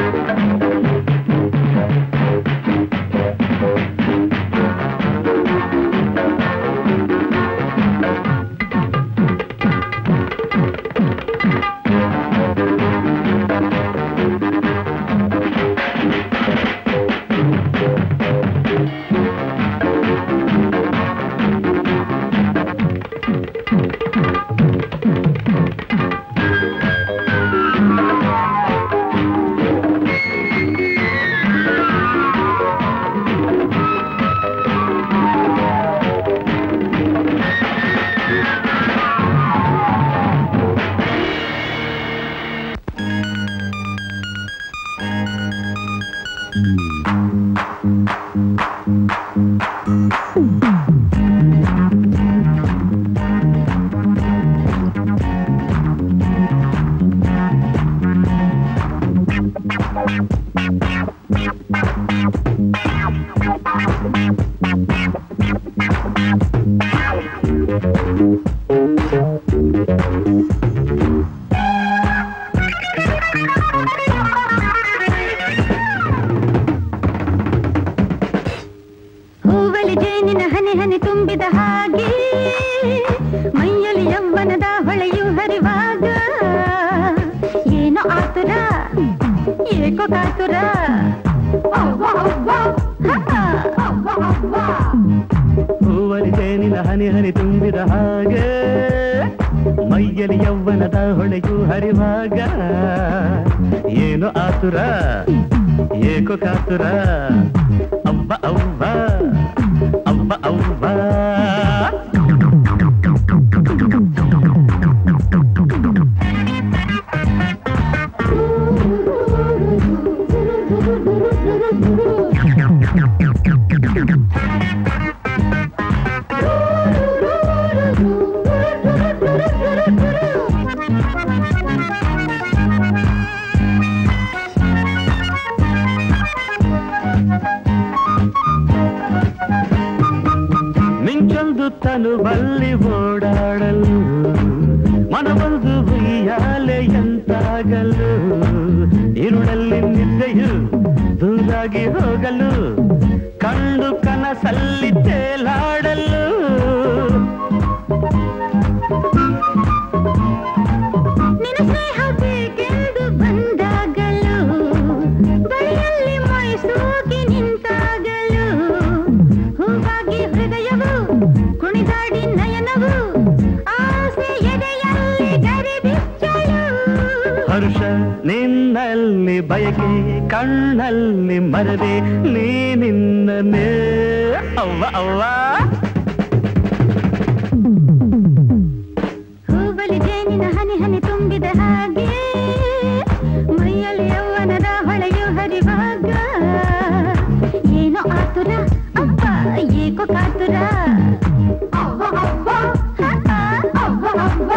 ಹೂವಲಿ ಜೇನಿನ ಹನಿ ಹನಿ ತುಂಬಿದ ಹಾಗೆ ಮೈಯಲ್ಲಿ ಯೌವನದ ಹೊಳೆಯು ಹರಿವಾಗ ಏನೋ ಆತುರ ಏಕೋ ಕಾತುರ ಅವ್ವ, ಅವ್ವ, ಹ, ಅವ್ವ, ಅವ್ವ. ಹೂವಲಿ ತೇನಿನ ಹನಿ ಹನಿ ತುಂಬಿದ ಹಾಗೆ ಮೈಯಲಿ ಯೌವನದ ಹೊಳೆಯು ಹರಿವಾಗ ಏನು ಆತುರ ಏಕೋ ಕಾತುರ ಅವ್ವ ಅವ್ವ ಅವ್ವ ಅವ್ವ ಮಿಂಚೊಂದು ತನು ಬಲ್ಲಿ ಓಡಾಡಲು ಮನವೊಂದು ಉಯ್ಯಾಲೆ ಎಂತಾಗಲು ಇರುಳಲ್ಲಿ ನಿದ್ದೆಯು ದೂರಾಗಿ ಹೋಗಲು ಕಂಡು ಕನಸಲ್ಲಿ ತೇಲಾಡಲು ನಿನ್ನ ಸ್ನೇಹ ಬೇಕೆಂದು ಬಂದಾಗಲು ಬಳಿಯಲ್ಲಿ ಮೈಸೂಗಿ ನಿಂತಾಗಲು ಹೂವಾಗಿ ಹೃದಯವು ಕುಣಿದಾಡಿ ನಯನವು ಆಸೆ ಎದೆಯಲ್ಲಿ ಗರಿಬಿಚ್ಚಲು ಹರುಷ ನಿನ್ನಲ್ಲಿ ಬಯಕೆ ಕಣ್ಣಲ್ಲಿ ಮರದೆ ನೀನಿನ್ನನೇ ಅವ್ವ ಅವ್ವ ಹೂವಲಿ ಜೇನಿನ ಹನಿ ಹನಿ ತುಂಬಿದ ಹಾಗೆ ಮೈಯಲ್ಲಿ ಯೌವನದ ಹೊಳೆಯು ಹರಿವಾಗ ಏನೋ ಆತುರ ಅಪ್ಪ ಏಕೋ ಕಾತುರ ಅವ್ವ, ಅವ್ವ, ಹ, ಹ, ಅವ್ವ, ಅವ್ವ.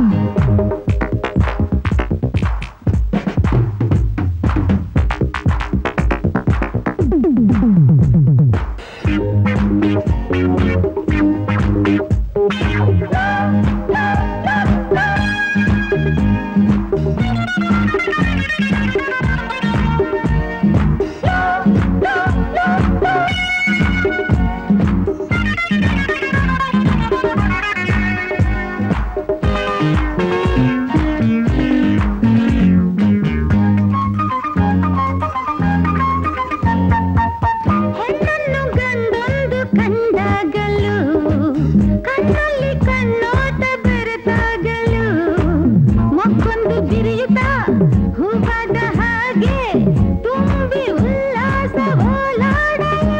ಹೆಣ್ಣನ್ನು ಗಂಡೊಂದು ಕಂಡಾಗಲು ಕಣ್ಣಲ್ಲಿ ಕಣ್ಣೋಟ ಬೆರೆತಾಗಲು ಮಕ್ಕೊಂದು ಬಿರಿಯುತ್ತ ಹೂವಾದ ಹಾಗೆ ತುಂಬಿ ಉಲ್ಲಾಸ ಓಲಾಡಲು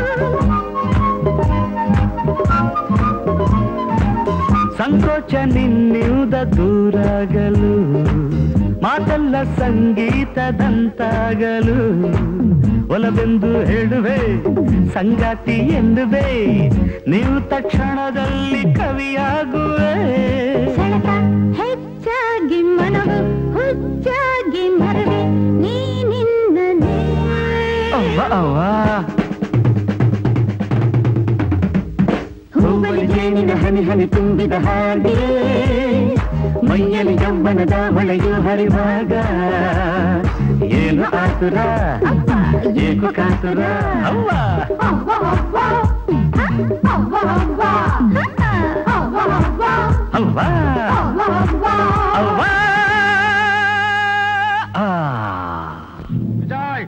ಸಂಕೋಚ ನಿನ್ನಿಂದ ದೂರಾಗಲು ಮಾತೆಲ್ಲ ಸಂಗೀತದಂತಾಗಲು ಒಲವೆಂದು ಹೇಳುವೆ ಸಂಗಾತಿ ಎನ್ನುವೆ ನೀವು ತಕ್ಷಣದಲ್ಲಿ ಕವಿಯಾಗುವೆ ಸೆಳೆತ ಹೆಚ್ಚಾಗಿ ಮನವು ಹುಚ್ಚಾಗಿ ಮರವೆ ನೀನಿನ್ನನೇ ಅವ್ವ ಅವ್ವ ಹೂವಲಿ ಜೇನಿನ ಹನಿ ಹನಿ ತುಂಬಿದ ಹಾಗೆ ಮೈಯಲ್ಲಿ ಯೌವನದ ಹೊಳೆಯು ಹರಿವಾಗ ಏನು ಆತುರ ಏಕು ಕಾತುರ ಅವ್ವ ಅವ್ವ ಅವ್ವ ಆ. ವಿಜಯ್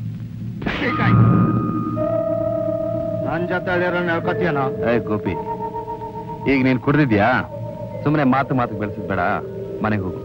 ನನ್ ಜೊತೆ ಹೇಳ್ಕೊತೀಯನ ಏ ಗೋಪಿ ಈಗ ನೀನ್ ಕುಡ್ದಿದ್ಯಾ ಸುಮ್ಮನೆ ಮಾತು ಮಾತು ಬೆಳೆಸಿದ್ ಬೇಡ ಮನೆಗೆ ಹೋಗು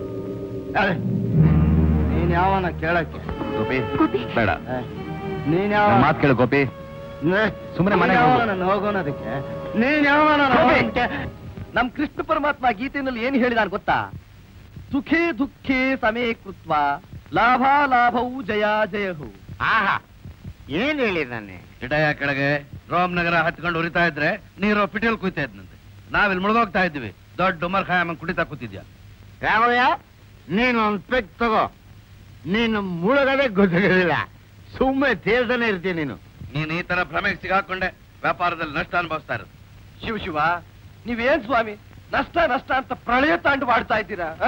ನೀನ್ ಯಾವನ ಕೇಳಕ್ಕೆ ಗೋಪಿ ಗೋಪಿ. ಬೇಡ ನೀನ್ ಯಾವ ನನ್ ಮಾತು ಕೇಳು ಗೋಪಿ ಸುಮ್ನೆ ಮನೆಗೆ ಹೋಗು. ಹೋಗೋಣದಕ್ಕೆ ನೀನ್ ಯಾವನ ಗೋಪಿ. ನಮ್ ಕೃಷ್ಣ ಪರಮಾತ್ಮ ಗೀತೆಯಲ್ಲಿ ಏನ್ ಹೇಳಿದಾನ ಗೊತ್ತಾ ಸುಖೇ ದುಃಖೇ ಸಮೇ ಕೃತ್ವ ಲಾಭ ಲಾಭವು ಜಯ ಜಯಹು ಆಹಾ ಏನ್ ಹೇಳಿದಾನೆ ಇಡಯ ಕೆಳಗೆ ರೋಮ್ ನಗರ ಹತ್ಕೊಂಡು ಉರಿತಾ ಇದ್ರೆ ನೀರು ಪಿಟೀಲ್ ಕುಯ್ತಾ ಇದ್ನಂತೆ ನಾವಿಲ್ಲಿ ಮುಳುಗೋಗ್ತಾ ಇದ್ವಿ ದೊಡ್ಡ ಉಮರ್ ಖಾಯಂ ಕುಡಿತಾ ಕೂತಿದ್ಯಾ ರಾಮಯ್ಯ ನೀನು ಒಂದ್ ಪೆಗ್ ತಗೋ ನೀನು ಮುಳುಗದೆ ಗೊತ್ತಾಗಲಿಲ್ಲ ಸುಮ್ಮನೆ ತೇಲ್ತಾನೆ ಇರ್ತೀನಿ ನೀನು ನೀನ್ ಈ ತರ ಭ್ರಮೆಗೆ ಸಿಗಾಕೊಂಡೆ ವ್ಯಾಪಾರದಲ್ಲಿ ನಷ್ಟ ಅನುಭವಿಸ್ತಾ ಇರೋದು ಶಿವ ಶಿವ ನೀವೇನ್ ಸ್ವಾಮಿ ನಷ್ಟ ನಷ್ಟ ಅಂತ ಪ್ರಳಯ ತಾಂಡು ಮಾಡ್ತಾ ಇದ್ದೀರಾ ಆ.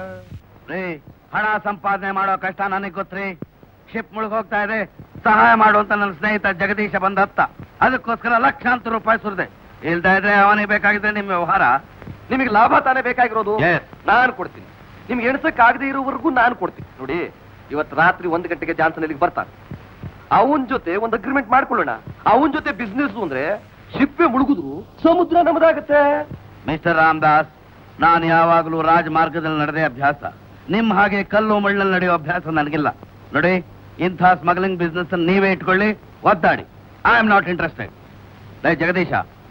ರೀ ಹಣ ಸಂಪಾದನೆ ಮಾಡೋ ಕಷ್ಟ ನನಗೆ ಗೊತ್ತ್ರಿ ಶಿಪ್ ಮುಳುಗೋಗ್ತಾ ಇದೆ ಸಹಾಯ ಮಾಡುವಂತ ನನ್ನ ಸ್ನೇಹಿತ ಜಗದೀಶ ಬಂದ ಹತ್ತ ಅದಕ್ಕೋಸ್ಕರ ಲಕ್ಷಾಂತರ ರೂಪಾಯಿ ಸುರಿದೆ ಇಲ್ದ ಇದ್ರೆ ಅವನಿಗೆ ಬೇಕಾಗಿದ್ರೆ ನಿಮ್ಮ ವ್ಯವಹಾರ ನಿಮಗೆ ಲಾಭ ತಾನೇ ಬೇಕಾಗಿರೋದು Yes. ನಾನು ಕೊಡ್ತೀನಿ ನಿಮ್ಗೆ ಎಣಸಕ್ ಆಗದೆ ಇರೋವರೆಗೂ ನಾನು ಕೊಡ್ತೀನಿ ನೋಡಿ ಇವತ್ತು ರಾತ್ರಿ ಒಂದು ಗಂಟೆಗೆ ಜಾನ್ಸನ್ ಇಲ್ಲಿಗೆ ಬರ್ತಾನೆ ಅವನ್ ಜೊತೆ ಒಂದು ಅಗ್ರಿಮೆಂಟ್ ಮಾಡ್ಕೊಳ್ಳೋಣ ಅವನ್ ಜೊತೆ ಬಿಸ್ನೆಸ್ ಅಂದ್ರೆ ಶಿಪ್ಪೆ ಮುಳುಗುದ್ರು ಸಮುದ್ರ ನಮ್ಮದಾಗತ್ತೆ ಮಿಸ್ಟರ್ ರಾಮದಾಸ್ ನಾನು ಯಾವಾಗಲೂ ರಾಜಮಾರ್ಗದಲ್ಲಿ ನಡೆದೇ ಅಭ್ಯಾಸ ನಿಮ್ ಹಾಗೆ ಕಲ್ಲು ಮಣ್ಣಲ್ಲಿ ನಡೆಯೋ ಅಭ್ಯಾಸ ನನಗಿಲ್ಲ ನೋಡಿ ಇಂಥ ಸ್ಮಗ್ಲಿಂಗ್ ಬಿಸ್ನೆಸ್ ನೀವೇ ಇಟ್ಕೊಳ್ಳಿ ಒದ್ದಾಡಿ ಐ ಆಮ್ ನಾಟ್ ಇಂಟ್ರೆಸ್ಟೆಡ್ ಲೈ ಜಗದೀಶ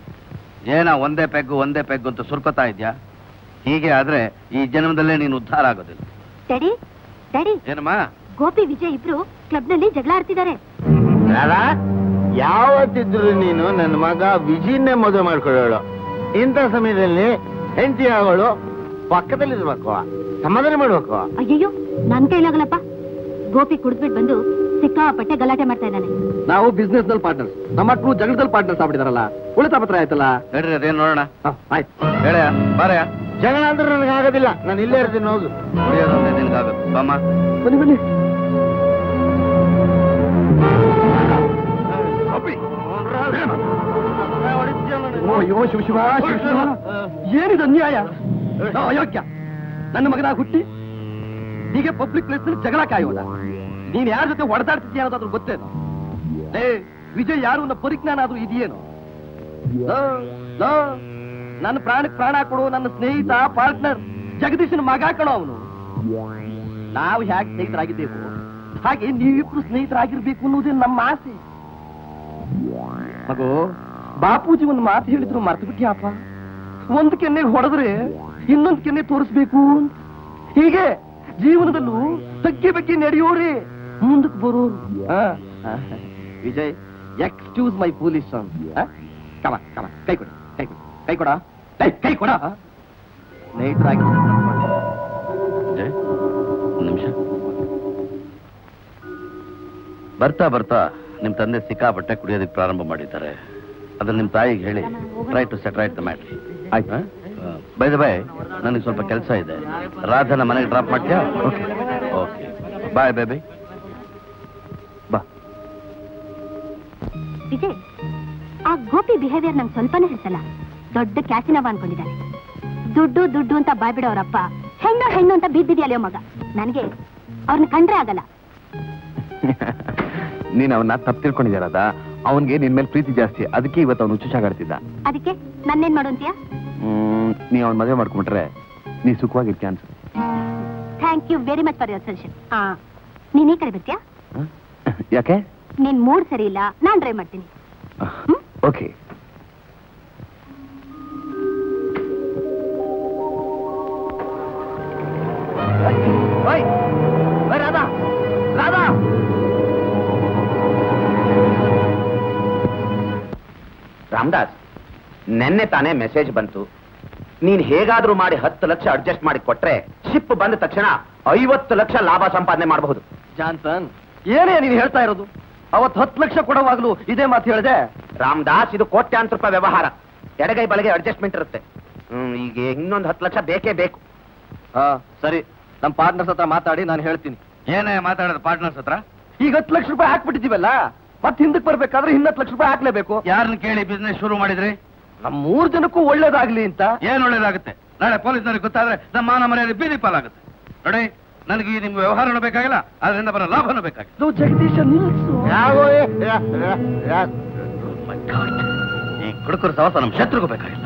ಏನ ಒಂದೇ ಪೆಗ್ಗು ಒಂದೇ ಪೆಗ್ಗು ಅಂತ ಸುರ್ಕೋತಾ ಇದ್ಯಾ ಹೀಗೆ ಆದ್ರೆ ಈ ಜನ್ಮದಲ್ಲೇ ನೀನು ಉದ್ಧಾರ ಆಗೋದಿಲ್ಲ ಡ್ಯಾಡಿ ಡ್ಯಾಡಿ ಏನಮ್ಮ ಗೋಪಿ ವಿಜಯ್ ಇಬ್ರು ಕ್ಲಬ್ ನಲ್ಲಿ ಜಗಳ ಆಡ್ತಿದ್ದಾರೆ ರಾಧಾ ಯಾವತ್ತಿದ್ರು ನೀನು ನನ್ನ ಮಗ ವಿಜಿನ್ನೇ ಮದುವೆ ಮಾಡ್ಕೊಳ್ಳೋಳು ಇಂಥ ಸಮಯದಲ್ಲಿ ಹೆಂಡತಿ ಆಗೋಳು ಪಕ್ಕದಲ್ಲಿರ್ಬೇಕು ಸಮಾಧಾನ ಮಾಡ್ಬೇಕು ಅಯ್ಯಯ್ಯೋ ನನ್ ಕೈಲಾಗಲ್ಲಪ್ಪ ಗೋಪಿ ಕುಡಿದ್ಬಿಟ್ಟು ಬಂದು ಸಿಕ್ಕಾಪಟ್ಟೆ ಗಲಾಟೆ ಮಾಡ್ತಾ ಇದ್ದಾನೆ ನಾವು ಬಿಸ್ನೆಸ್ ನಲ್ಲಿ ಪಾರ್ಟ್ನರ್ಸ್ ನಮ್ಮ ಮಕ್ಕಳು ಜಗಳದಲ್ಲಿ ಪಾರ್ಟ್ನರ್ಸ್ ಆಗ್ಬಿಟ್ಟಿದಾರಲ್ಲ ಉಳಿತಾ ಪತ್ರ ಆಯ್ತಲ್ಲ ಹೇಳ್ರಿ ಅದೇನ್ ನೋಡೋಣ ಹ, ಆಯ್ತು ಹೇಳಯ್ಯ ಬಾರಯ್ಯ ಜಗಳ ಅಂದ್ರೆ ನನಗೆ ಆಗೋದಿಲ್ಲ ನಾನು ಇಲ್ಲೇ ಇರ್ತೀನಿ ಹೋಗು ಕುಡಿಯೋದೊಂದೇ ನಿನ್ಗಾಗೋದು ಬಾಮ್ಮ ಬನ್ನಿ ಬನ್ನಿ ಓ, ಅಯ್ಯೋ ಶಿವ ಶಿವ ಶಿವ ಶಿವ ಏನಿದು ಅನ್ಯಾಯ ಆ, ಅಯೋಗ್ಯ ನನ್ನ ಮಗನ ಹುಟ್ಟಿ ಹೀಗೆ ಪಬ್ಲಿಕ್ ಪ್ಲೇಸ್ ನಲ್ಲಿ ಜಗಳ ಕಾಯೋದ ನೀನ್ ಯಾರ ಜೊತೆ ಹೊಡೆದಾಡ್ತಿದ್ಯಾ ಅನ್ನೋದಾದ್ರೂ ಗೊತ್ತೇನು ಏ ವಿಜಯ್ ಯಾರು ಅನ್ನೋ ಪರಿಜ್ಞಾನ ಆದ್ರೂ ಇದೆಯೇನು ಲೋ, ಲೋ, ನನ್ನ ಪ್ರಾಣಕ್ಕೆ ಪ್ರಾಣ ಕೊಡು ನನ್ನ ಸ್ನೇಹಿತ ಪಾರ್ಟ್ನರ್ ಜಗದೀಶನ ಮಗ ಕಣೋ ಅವನು ನಾವು ಹೇಗೆ ಸ್ನೇಹಿತರಾಗಿದ್ದೇವು ಹಾಗೆ ನೀವಿಬ್ರು ಸ್ನೇಹಿತರಾಗಿರ್ಬೇಕು ಅನ್ನೋದೇ ನಮ್ಮ ಆಸೆ ಮಗು ಬಾಪೂಜಿ ಒಂದು ಮಾತು ಹೇಳಿದ್ರು ಮರ್ತು ಬಿಟ್ಯಾಪ ಒಂದು ಕೆನ್ನೆ ಹೊಡೆದ್ರೆ ಇನ್ನೊಂದು ಕೆನ್ನೆ ತೋರಿಸ್ಬೇಕು ಅಂತ. ಹೀಗೆ ಜೀವನದಲ್ಲೂ ತಗ್ಗಿ ಬಗ್ಗೆ ನಡೆಯೋರೆ ಮುಂದಕ್ಕೆ ಬರೋರು ಆ, ಆ, ವಿಜಯ್ ಎಕ್ಸ್ಕ್ಯೂಸ್ ಮೈ ಪೊಲೀಸ್ ಕಮ ಕಮ ಕೈ ಕೊಡಿ ಕೈ ಕೊಡಿ ಕೈ ಕೊಡ ಕೈ ಕೈ ಕೊಡ ಸ್ನೇಹಿತರಾಗಿ ಜೈ, ಒಂದ್ ನಿಮಿಷ ಬರ್ತಾ ಬರ್ತಾ ನಿಮ್ ತಂದೆ ಸಿಕ್ಕಾಪಟ್ಟೆ ಕುಡಿಯೋದಕ್ಕೆ ಪ್ರಾರಂಭ ಮಾಡಿದ್ದಾರೆ ಅದನ್ನ ನಿಮ್ ತಾಯಿಗೆ ಹೇಳಿ try to set right the matter ಆಯ್ತಾ ಬೈ ದ ಬೈ ನನಗೆ ಸ್ವಲ್ಪ ಕೆಲಸ ಇದೆ ರಾಧನ ಮನೆಗೆ ಡ್ರಾಪ್ ಮಾಡ್ತೀಯಾ ಓಕೆ ಓಕೆ ಬಾಯ್ ಬೇಬಿ ಬಾ ವಿಜಯ್ ಆ ಗೋಪಿ ಬಿಹೇವಿಯರ್ ನಂಗೆ ಸ್ವಲ್ಪನೇ ಹಿಡಿಸಲ್ಲ ದೊಡ್ಡ ಕ್ಯಾಸಿನವ ಅನ್ಕೊಂಡಿದ್ದಾನೆ ದುಡ್ಡು ದುಡ್ಡು ಅಂತ ಬಾಯ್ಬಿಡೋರಪ್ಪ ಹೆಣ್ಣು ಹೆಣ್ಣು ಅಂತ ಬಿದ್ದಿದ್ಯಲ್ಲ ಮಗ ನನಗೆ ಅವ್ರನ್ನ ಕಂಡ್ರೆ ಆಗಲ್ಲ ನೀನ್ ಅವನ್ನ ತಪ್ಪು ತಿಳ್ಕೊಂಡಿದ್ದಾರದ ಅವನ್ಗೆ ನಿನ್ ಮೇಲೆ ಪ್ರೀತಿ ಜಾಸ್ತಿ ಅದಕ್ಕೆ ಇವತ್ತು ಅವನು ಹುಚ್ಚುಚಾಗಾಡ್ತಿದ್ದ ಅದಕ್ಕೆ ನನ್ನೇನ್ ಮಾಡು ಅಂತೀಯ ಹ್ಮ್ ನೀ ಅವನ್ ಮದುವೆ ಮಾಡ್ಕೊಂಡ್ರೆ ನೀ ಸುಖವಾಗಿರ್ತೀಯ ಅನ್ಸುತ್ತೆ thank you very much for your suggestion ಹಾ ನೀನ್ ಈ ಕಡೆ ಬರ್ತೀಯಾ ಹ? ಯಾಕೆ ನಿನ್ ಮೂಡ್ ಸರಿ ಇಲ್ಲ ನಾನ್ ಡ್ರೈವ್ ಮಾಡ್ತೀನಿ ಹ್ಮ್? ಓಕೆ ಓಯ್ ಓಯ್ ರಾಧಾ ರಾಧಾ ರಾಮದಾಸ್ ನೆನ್ನೆ ತಾನೇ ಮೆಸೇಜ್ ಬಂತು ನೀನ್ ಹೇಗಾದ್ರೂ ಮಾಡಿ ಹತ್ತು ಲಕ್ಷ ಅಡ್ಜಸ್ಟ್ ಮಾಡಿ ಕೊಟ್ರೆ ಶಿಪ್ ಬಂದ ತಕ್ಷಣ ಐವತ್ತು ಲಕ್ಷ ಲಾಭ ಸಂಪಾದನೆ ಮಾಡಬಹುದು ಜಾನ್ಸನ್ ಏನೇ ನೀನು ಹೇಳ್ತಾ ಇರೋದು ಅವತ್ ಹತ್ತು ಲಕ್ಷ ಕೊಡುವಾಗ್ಲೂ ಇದೇ ಮಾತು ಹೇಳಿದೆ ರಾಮದಾಸ್ ಇದು ಕೋಟ್ಯಾಂತರ ರೂಪಾಯಿ ವ್ಯವಹಾರ ಎಡಗೈ ಬಲಗೈ ಅಡ್ಜಸ್ಟ್ಮೆಂಟ್ ಇರುತ್ತೆ ಹ್ಮ್, ಈಗ ಇನ್ನೊಂದು ಹತ್ತು ಲಕ್ಷ ಬೇಕೇ ಬೇಕು ಹಾ ಸರಿ ನಮ್ಮ ಪಾರ್ಟ್ನರ್ಸ್ ಹತ್ರ ಮಾತಾಡಿ ನಾನು ಹೇಳ್ತೀನಿ ಏನೇ ಮಾತಾಡೋದು ಪಾರ್ಟ್ನರ್ಸ್ ಹತ್ರ ಈಗ ಹತ್ತು ಲಕ್ಷ ರೂಪಾಯಿ ಹಾಕ್ಬಿಟ್ಟಿದೀವಲ್ಲ ಮತ್ತೆ ಹಿಂದಕ್ಕೆ ಬರ್ಬೇಕಾದ್ರೆ ಇನ್ನತ್ತು ಲಕ್ಷ ರೂಪಾಯಿ ಹಾಕ್ಲೇಬೇಕು ಯಾರನ್ನ ಕೇಳಿ ಬಿಸ್ನೆಸ್ ಶುರು ಮಾಡಿದ್ರಿ ನಮ್ ಮೂರ್ ಜನಕ್ಕೂ ಒಳ್ಳೇದಾಗ್ಲಿ ಅಂತ ಏನ್ ಒಳ್ಳೇದಾಗುತ್ತೆ ನಾಳೆ ಪೊಲೀಸ್ನವ್ರಿಗೆ ಗೊತ್ತಾದ್ರೆ ನಮ್ಮ ಮಾನ ಮರ್ಯಾದೆ ಬೀದಿ ಪಾಲಾಗುತ್ತೆ ನೋಡಿ ನನಗೆ ಈ ನಿಮ್ಮ ವ್ಯವಹಾರನೂ ಬೇಕಾಗಿಲ್ಲ ಅದರಿಂದ ಬರೋ ಲಾಭನೂ ಬೇಕಾಗಿಲ್ಲ ಇದು ಜಗದೀಶ ನಿಲ್ಸು ಯಾವ ಈ ಕುಡುಕರ ಸವಸ ನಮ್ಮ ಶತ್ರುಗೂ ಬೇಕಾಗಿಲ್ಲ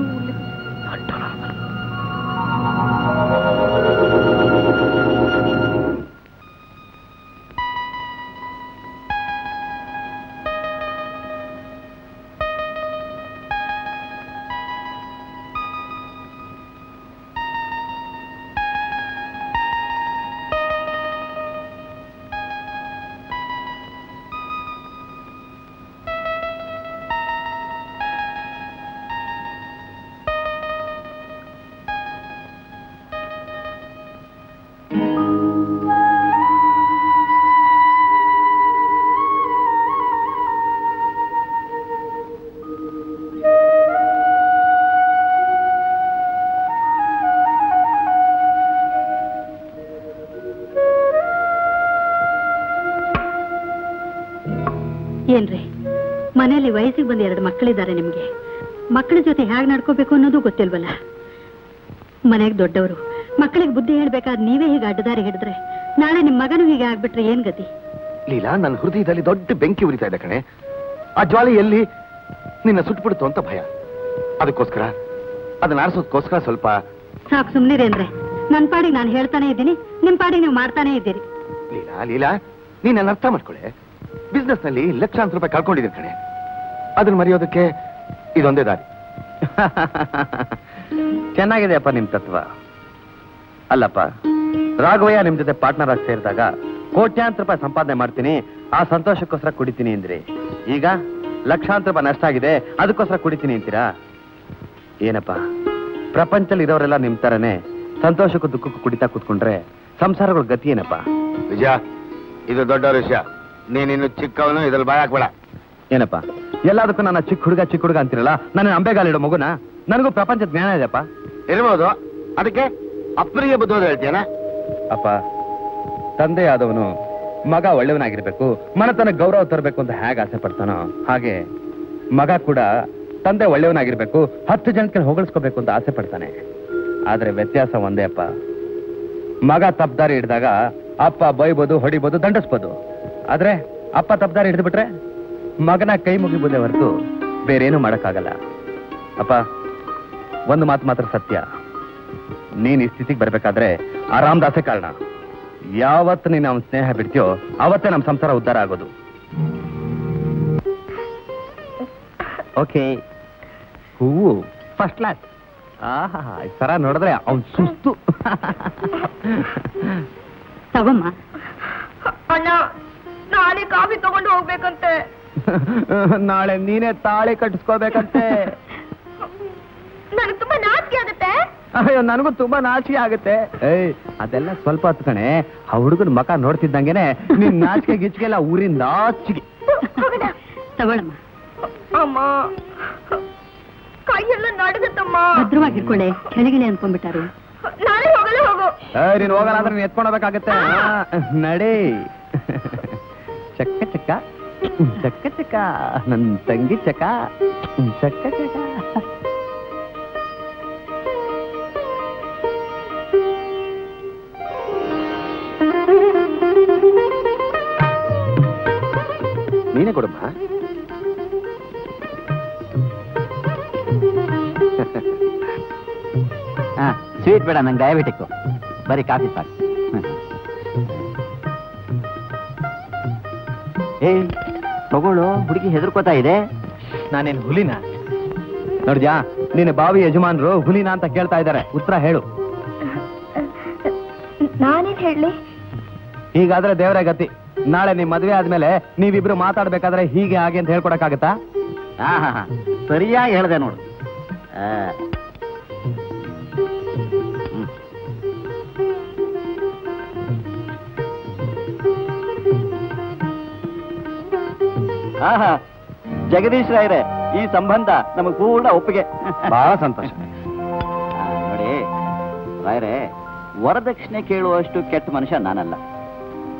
ಏನ್ರಿ ಮನೆಯಲ್ಲಿ ವಯಸ್ಸಿಗೆ ಬಂದ ಎರಡು ಮಕ್ಕಳಿದ್ದಾರೆ ನಿಮ್ಗೆ ಮಕ್ಕಳ ಜೊತೆ ಹೇಗೆ ನಡ್ಕೋಬೇಕು ಅನ್ನೋದು ಗೊತ್ತಿಲ್ವಲ್ಲ ಮನೆಗೆ ದೊಡ್ಡವರು ಮಕ್ಕಳಿಗೆ ಬುದ್ಧಿ ಹೇಳ್ಬೇಕಾದ್ ನೀವೇ ಹೀಗೆ ಅಡ್ಡದಾರಿ ಹಿಡಿದ್ರೆ ನಾಳೆ ನಿಮ್ ಮಗನೂ ಹೀಗೆ ಆಗ್ಬಿಟ್ರೆ ಏನ್ ಗತಿ ಲೀಲಾ ನನ್ನ ಹೃದಯದಲ್ಲಿ ದೊಡ್ಡ ಬೆಂಕಿ ಉರಿತಾ ಇದೆ ಕಣೆ ಆ ಜ್ವಾಲೆ ಎಲ್ಲಿ ನಿನ್ನ ಸುಟ್ಬಿಡ್ತು ಅಂತ ಭಯ ಅದಕ್ಕೋಸ್ಕರ ಅದನ್ನ ಆರಿಸೋದಕ್ಕೋಸ್ಕರ ಸ್ವಲ್ಪ ಸಾಕು ಸುಮ್ನಿರಿ ಅಂದ್ರೆ ನನ್ ಪಾಡಿಗೆ ನಾನು ಹೇಳ್ತಾನೆ ಇದ್ದೀನಿ ನಿಮ್ ಪಾಡಿಗೆ ನೀವು ಮಾಡ್ತಾನೆ ಇದ್ದೀರಿ ಲೀಲಾ ಲೀಲಾ ನೀನ್ ನನ್ನ ಅರ್ಥ ಮಾಡ್ಕೊಳ್ಳೆ ಬಿಸ್ನೆಸ್ ನಲ್ಲಿ ಲಕ್ಷಾಂತರ ರೂಪಾಯಿ ಕಳ್ಕೊಂಡಿದ್ದೀನಿ ಕಣೆ ಅದನ್ನ ಮರೆಯೋದಕ್ಕೆ ಇದೊಂದೇ ದಾರಿ ಚೆನ್ನಾಗಿದೆಯಪ್ಪ ನಿಮ್ ತತ್ವ ಅಲ್ಲಪ್ಪ ರಾಘವಯ್ಯ ನಿಮ್ ಜೊತೆ ಪಾರ್ಟ್ನರ್ ಆಗಿ ಸೇರಿದಾಗ ಕೋಟ್ಯಾಂತರ ರೂಪಾಯಿ ಸಂಪಾದನೆ ಮಾಡ್ತೀನಿ ಆ ಸಂತೋಷಕ್ಕೋಸ್ಕರ ಕುಡಿತೀನಿ ಅಂದ್ರಿ ಈಗ ಲಕ್ಷಾಂತರ ರೂಪಾಯಿ ನಷ್ಟ ಆಗಿದೆ ಅದಕ್ಕೋಸ್ಕರ ಕುಡಿತೀನಿ ಅಂತೀರಾ ಏನಪ್ಪ ಪ್ರಪಂಚದಲ್ಲಿ ಇರೋರೆಲ್ಲ ನಿಮ್ ತರನೇ ಸಂತೋಷಕ್ಕೂ ದುಃಖಕ್ಕೂ ಕುಡಿತಾ ಕೂತ್ಕೊಂಡ್ರೆ ಸಂಸಾರಗಳ ಗತಿ ಏನಪ್ಪ ವಿಜಯ ಇದು ದೊಡ್ಡ ವಿಷಯ ನೀನಿನ್ನು ಚಿಕ್ಕವನು ಇದ್ರಲ್ಲಿ ಬಾಯ್ ಹಾಕ್ಬೇಡ ಏನಪ್ಪ ಎಲ್ಲದಕ್ಕೂ ನನ್ನ ಚಿಕ್ಕ ಹುಡುಗ ಚಿಕ್ಕ ಹುಡುಗ ಅಂತಿರಲ್ಲ ನನ್ನ ಅಂಬೆಗಾಲಿಡೋ ಮಗುನ ನನಗೂ ಪ್ರಪಂಚದ ಜ್ಞಾನ ಇದೆಯಪ್ಪ ಇರ್ಬೋದು ಅದಕ್ಕೆ ಅಪ್ಪನಿಗೆ ಬುದ್ಧೋದು ಹೇಳ್ತೀಯನ ಅಪ್ಪ ತಂದೆ ಆದವನು ಮಗ ಒಳ್ಳೆಯವನಾಗಿರ್ಬೇಕು ಮನತನ ಗೌರವ ತರಬೇಕು ಅಂತ ಹೇಗೆ ಆಸೆ ಪಡ್ತಾನೋ ಹಾಗೆ ಮಗ ಕೂಡ ತಂದೆ ಒಳ್ಳೆಯವನಾಗಿರ್ಬೇಕು ಹತ್ತು ಜನಕ್ಕೆ ಹೊಗಳಿಸ್ಕೋಬೇಕು ಅಂತ ಆಸೆ ಪಡ್ತಾನೆ ಆದ್ರೆ ವ್ಯತ್ಯಾಸ ಒಂದೇ ಅಪ್ಪ ಮಗ ತಪ್ಪದಾರಿ ಹಿಡಿದಾಗ ಅಪ್ಪ ಬೈಬೋದು ಹೊಡಿಬೋದು ದಂಡಿಸ್ಬೋದು ಆದ್ರೆ ಅಪ್ಪ ತಪ್ಪದಾರಿ ಹಿಡಿದು ಬಿಟ್ರೆ ಮಗನ ಕೈ ಮುಗಿಬೋದೇ ಹೊರತು ಬೇರೇನು ಮಾಡಕ್ಕಾಗಲ್ಲ ಅಪ್ಪ ಒಂದು ಮಾತು ಮಾತ್ರ ಸತ್ಯ ನೀನ್ ಈ ಸ್ಥಿತಿಗೆ ಬರ್ಬೇಕಾದ್ರೆ ಆ ರಾಮದಾಸೆ ಕಾರಣ ಯಾವತ್ತು ನೀನು ಅವನ ಸ್ನೇಹ ಬಿಡ್ತೀಯೋ ಅವತ್ತೇ ನಮ್ಮ ಸಂಸಾರ ಉದ್ಧಾರ ಆಗೋದು ಓಕೆ ಹೂವು ಫಸ್ಟ್ ಕ್ಲಾಸ್ ಆಹಾ ಈ ಸರ ನೋಡಿದ್ರೆ ಅವ್ನ್ ಸುಸ್ತು ತಗೊಮ್ಮ ಅಣ್ಣ ನಾಳೆ ಕಾಫಿ ತಗೊಂಡು ಹೋಗ್ಬೇಕಂತೆ ನಾಳೆ ನೀನೇ ತಾಳಿ ಕಟ್ಟಿಸ್ಕೋಬೇಕಂತೆ ನನಗೆ ತುಂಬಾ ನಾಚಿಕೆ ಆಗುತ್ತೆ ಅಯ್ಯೋ ನನಗೂ ತುಂಬಾ ನಾಚಿಕೆ ಆಗುತ್ತೆ ಏಯ್ ಅದೆಲ್ಲ ಸ್ವಲ್ಪ ಹೊತ್ತು ಕಣೆ ಆ ಹುಡುಗನ ಮಕ ನೋಡ್ತಿದ್ದಂಗೆನೆ ನಿನ್ ನಾಚಿಕೆ ಗಿಚ್ಕೆ ಎಲ್ಲ ಊರಿಂದ ಆಚಿಗೆ ಹೋಗೋಣ. ತಗೊಳಮ್ಮ ಅಮ್ಮ ಕೈಯೆಲ್ಲ ನಡುಗತ್ತಮ್ಮ ಭದ್ರವಾಗಿರ್ಕೊಳ್ಳೆ ಕೆಳಗಿಳಿ ಅನ್ಕೊಂಡ್ಬಿಟ್ಟಾರು ನಾಳೆ ಹೋಗಲ್ಲ ಹೋಗು ಏಯ್ ನೀನ್ ಹೋಗಲ್ಲ ಅಂದ್ರೆ ನೀನ್ ಎತ್ಕೊಂಡು ಹೋಗ್ಬೇಕಾಗತ್ತೆ ಆ, ನಡಿ ಚಕ್ಕ ಚಕ್ಕ ಚಕ್ಕ ಚಕ್ಕ ನನ್ ತಂಗಿ ಚಕ್ಕ ಚಕ್ಕ ಚಕ್ಕ ನೀನೇ ಕೊಡಮ್ಮ ಸ್ವೀಟ್ ಬೇಡ ನಂಗೆ ಡಯಾಬಿಟಿಕ್ ಬರೀ ಕಾಫಿ ಸಾಕು ಏಯ್ ತಗೊಳ್ಳು ಹುಡುಗಿ ಹೆದರ್ಕೋತಾ ಇದೆ ನಾನೇನ್ ಹುಲಿನ ನೋಡ್ದ್ಯಾ ನಿನ್ನ ಬಾವಿ ಯಜಮಾನ್ರು ಹುಲಿನ ಅಂತ ಕೇಳ್ತಾ ಇದ್ದಾರೆ ಉತ್ತರ ಹೇಳು ನಾನೇನ್ ಹೇಳಿ ಹೀಗಾದ್ರೆ ದೇವರೇ ಗತಿ ನಾಳೆ ನಿಮ್ ಮದ್ವೆ ಆದ್ಮೇಲೆ ನೀವಿಬ್ರು ಮಾತಾಡ್ಬೇಕಾದ್ರೆ ಹೀಗೆ ಹಾಗೆ ಅಂತ ಹೇಳ್ಕೊಡಕ್ಕಾಗತ್ತಾ ಆಹಾ ಸರಿಯಾಗಿ ಹೇಳ್ದೆ ನೋಡು ಆ. ಹ್ಮ್. ಆಹಾ ಜಗದೀಶ್ ರಾಯ್ರೆ ಈ ಸಂಬಂಧ ನಮಗ್ ಪೂರ್ಣ ಒಪ್ಪಿಗೆ ಬಹಳ ಸಂತೋಷ ಆ, ನೋಡಿ ರಾಯ್ರೆ ವರದಕ್ಷಿಣೆ ಕೇಳುವಷ್ಟು ಕೆಟ್ಟ ಮನುಷ್ಯ ನಾನಲ್ಲ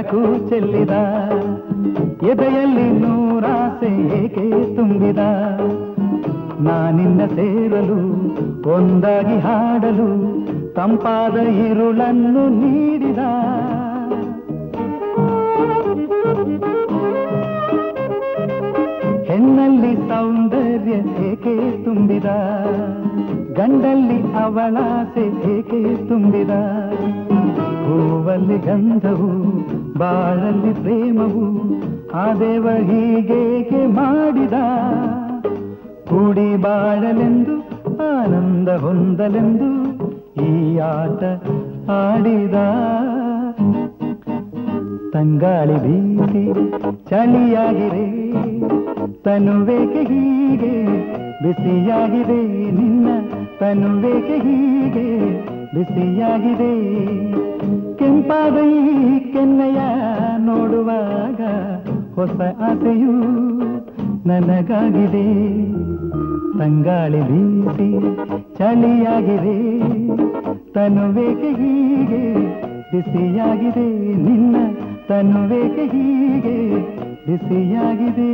ಬೆಳಕು ಚೆಲ್ಲಿದ ಎದೆಯಲ್ಲಿ ನೂರಾಸೆ ಏಕೆ ತುಂಬಿದ ನಾನಿನ್ನ ಸೇರಲು ಒಂದಾಗಿ ಹಾಡಲು ತಂಪಾದ ಇರುಳನ್ನು ನೀಡಿದ ಹೆಣ್ಣಲ್ಲಿ ಸೌಂದರ್ಯ ಏಕೆ ತುಂಬಿದ ಗಂಡಲ್ಲಿ ಅವಳಾಸೆ ಏಕೆ ತುಂಬಿದ ಹೂವಲ್ಲಿ ಗಂಧವು ಬಾಳಲ್ಲಿ ಪ್ರೇಮವು ಆ ದೇವ ಹೀಗೇಕೆ ಮಾಡಿದ ಕೂಡಿ ಬಾಳಲೆಂದು ಆನಂದ ಹೊಂದಲೆಂದು ಈ ಆಟ ಆಡಿದ ತಂಗಾಳಿ ಬೀಸಿ ಚಳಿಯಾಗಿರೆ ತನುವೇಕೆ ಹೀಗೆ ಬಿಸಿಯಾಗಿದೆ ನಿನ್ನ ತನುವೇಕೆ ಹೀಗೆ ಬಿಸಿಯಾಗಿದೆ ಕೆಂಪಾದ ಈ ಕೆನ್ನೆಯ ನೋಡುವಾಗ ಹೊಸ ಆಸೆಯು ನನಗಾಗಿದೆ ತಂಗಾಳಿ ಬೀಸಿ ಚಳಿಯಾಗಿದೆ ತನುವೇಕೆ ಹೀಗೆ ಬಿಸಿಯಾಗಿದೆ ನಿನ್ನ ತನುವೇಕೆ ಹೀಗೆ ಬಿಸಿಯಾಗಿದೆ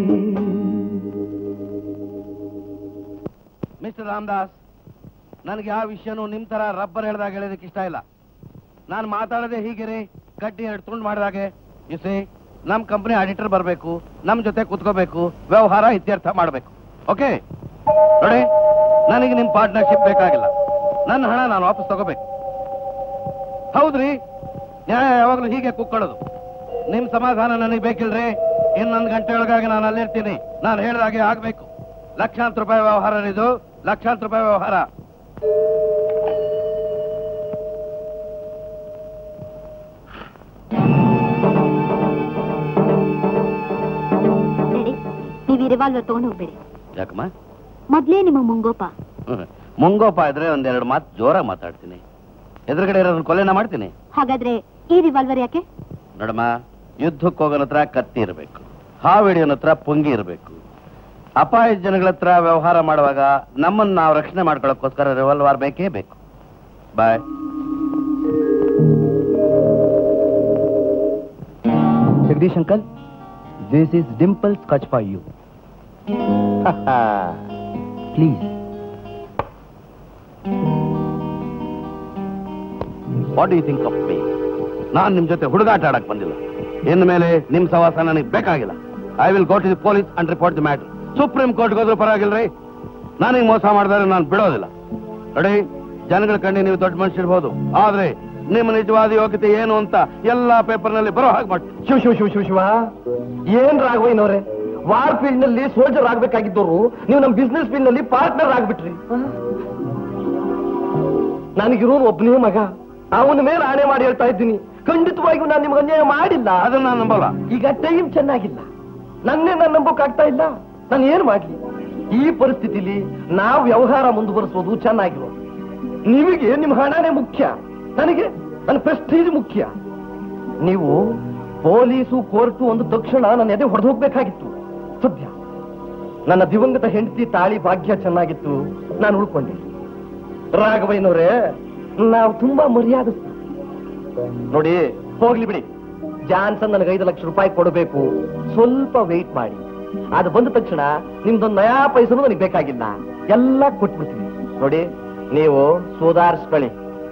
ಮಿಸ್ಟರ್ ರಾಮದಾಸ್ ನನಗೆ ಯಾವ ವಿಷಯನೂ ನಿಮ್ ತರ ರಬ್ಬರ್ ಹೇಳ್ದಾಗ ಹೇಳೋದಕ್ಕೆ ಇಷ್ಟ ಇಲ್ಲ ನಾನು ಮಾತಾಡದೆ ಹೀಗಿರಿ ಕಡ್ಡಿ ಎರಡು ತುಂಡು ಮಾಡಿದಾಗೆ ಇಸಿ ನಮ್ ಕಂಪನಿ ಆಡಿಟರ್ ಬರಬೇಕು ನಮ್ ಜೊತೆ ಕುತ್ಕೋಬೇಕು ವ್ಯವಹಾರ ಇತ್ಯರ್ಥ ಮಾಡಬೇಕು ಓಕೆ ನೋಡಿ ನನಗೆ ನಿಮ್ ಪಾರ್ಟ್ನರ್ಶಿಪ್ ಬೇಕಾಗಿಲ್ಲ ನನ್ನ ಹಣ ನಾನು ವಾಪಸ್ ತಗೋಬೇಕು ಹೌದ್ರಿ ನ್ಯಾಯ ಯಾವಾಗಲೂ ಹೀಗೆ ಕುಕ್ಕೊಳ್ಳೋದು ನಿಮ್ ಸಮಾಧಾನ ನನಗೆ ಬೇಕಿಲ್ರಿ ಇನ್ನೊಂದು ಗಂಟೆ ಒಳಗಾಗಿ ನಾನು ಅಲ್ಲಿರ್ತೀನಿ ನಾನು ಹೇಳಿದಾಗೆ ಆಗ್ಬೇಕು ಲಕ್ಷಾಂತರ ರೂಪಾಯಿ ವ್ಯವಹಾರ ಇದು ಲಕ್ಷಾಂತರ ರೂಪಾಯಿ ವ್ಯವಹಾರ ರೆಡಿ ನೀವು ಈ ರಿವಾಲ್ವರ್ ತಗೊಂಡು ಹೋಗ್ಬೇಡಿ ಯಾಕಮ್ಮ ಮೊದ್ಲೇ ನಿಮ್ಮ ಮುಂಗೋಪ ಹ್ಮ್. ಮುಂಗೋಪ ಇದ್ರೆ ಒಂದೆರಡು ಮಾತು ಜೋರಾಗಿ ಮಾತಾಡ್ತೀನಿ ಎದುರುಗಡೆ ಇರೋದನ್ನ ಕೊಲೆನ ಮಾಡ್ತೀನಿ ಹಾಗಾದ್ರೆ ಈ ರಿವಾಲ್ವರ್ ಯಾಕೆ ನೋಡಮ್ಮ ಯುದ್ಧಕ್ಕೆ ಹೋಗೋನ ಹತ್ರ ಕತ್ತಿ ಇರಬೇಕು ಹಾವಿಡಿಯೋನ ಹತ್ರ ಪುಂಗಿ ಇರಬೇಕು ಅಪಾಯದ ಜನಗಳ ಹತ್ರ ವ್ಯವಹಾರ ಮಾಡುವಾಗ ನಮ್ಮನ್ನ ನಾವು ರಕ್ಷಣೆ ಮಾಡ್ಕೊಳ್ಳೋಕ್ಕೋಸ್ಕರ ರಿವಾಲ್ವಾರ್ ಬೇಕೇ ಬೇಕು bye Jagadish uncle this is Dimple scotch for you please what you think of me ನಾನು ನಿಮ್ ಜೊತೆ ಹುಡುಗಾಟ ಆಡಕ್ ಬಂದಿಲ್ಲ ಇನ್ನು ಮೇಲೆ ನಿಮ್ ಸವಾಸ ನನಗೆ ಬೇಕಾಗಿಲ್ಲ I will go to the police and report the matter supreme ಕೋರ್ಟ್ಗೆ ಹೋದ್ರೂ ಪರವಾಗಿಲ್ರಿ ನನಗೆ ಮೋಸ ಮಾಡಿದ್ರೆ ನಾನು ಬಿಡೋದಿಲ್ಲ ನೋಡಿ ಜನಗಳ ಕಣ್ಣಿ ನೀವು ದೊಡ್ಡ ಮನುಷ್ಯರ್ಬೋದು ಆದ್ರೆ ನಿಮ್ಮ ನಿಜವಾದ ಯೋಗ್ಯತೆ ಏನು ಅಂತ ಎಲ್ಲಾ ಪೇಪರ್ನಲ್ಲಿ ಬರೋ ಹಾಗೆ ಮಾಡಿ ಶಿವ ಶಿವ ಶಿವ ಶಿವ ಶಿವ ಏನ್ ರಾಘವಯ್ಯನವ್ರೆ ವಾರ್ ಫೀಲ್ಡ್ ನಲ್ಲಿ ಸೋಲ್ಜರ್ ಆಗ್ಬೇಕಾಗಿದ್ದವರು ನೀವು ನಮ್ ಬಿಸ್ನೆಸ್ ಫೀಲ್ಡ್ ನಲ್ಲಿ ಪಾರ್ಟ್ನರ್ ಆಗ್ಬಿಟ್ರಿ ನನಗಿರೋನು ಒಬ್ಬನೇ ಮಗ ಅವನ ಮೇಲೆ ಆಣೆ ಮಾಡಿ ಹೇಳ್ತಾ ಇದ್ದೀನಿ ಖಂಡಿತವಾಗಿಯೂ ನಾನು ನಿಮ್ಗೆ ಅನ್ಯಾಯ ಮಾಡಿಲ್ಲ ಅದನ್ನ ನಾನು ನಂಬಲ್ಲ ಈಗ ಟೈಮ್ ಚೆನ್ನಾಗಿಲ್ಲ ನನ್ನೇ ನಾನು ನಂಬೋಕ್ಕಾಗ್ತಾ ಇಲ್ಲ ನಾನು ಏನ್ ಮಾಡ್ಲಿ ಈ ಪರಿಸ್ಥಿತಿಲಿ ನಾವು ವ್ಯವಹಾರ ಮುಂದುವರಿಸೋದು ಚೆನ್ನಾಗಿರೋದು ನಿಮಗೆ ನಿಮ್ಮ ಹಣನೇ ಮುಖ್ಯ ನನಗೆ ನನ್ನ ಪ್ರೆಸ್ಟೀಜ್ ಮುಖ್ಯ ನೀವು ಪೊಲೀಸು ಕೋರ್ಟು ಒಂದು ತಕ್ಷಣ ನನ್ನ ಎದೆ ಹೊಡೆದು ಹೋಗ್ಬೇಕಾಗಿತ್ತು ಸದ್ಯ ನನ್ನ ದಿವಂಗತ ಹೆಂಡತಿ ತಾಳಿ ಭಾಗ್ಯ ಚೆನ್ನಾಗಿತ್ತು ನಾನು ಉಳ್ಕೊಂಡೆ ರಾಘವಯ್ಯನವರೇ ನಾವು ತುಂಬಾ ಮರ್ಯಾದ ನೋಡಿ ಹೋಗ್ಲಿ ಬಿಡಿ ಜಾನ್ಸನ್ ನನಗೆ ಐದು ಲಕ್ಷ ರೂಪಾಯಿ ಕೊಡಬೇಕು ಸ್ವಲ್ಪ ವೆಯ್ಟ್ ಮಾಡಿ ಅದು ಬಂದ ತಕ್ಷಣ ನಿಮ್ದೊಂದು ನಯಾ ಪೈಸನು ನನಗೆ ಬೇಕಾಗಿಲ್ಲ ಎಲ್ಲ ಕೊಟ್ಬಿಡ್ತೀನಿ ನೋಡಿ ನೀವು ಸುಧಾರಿಸ್ಕೊಳ್ಳಿ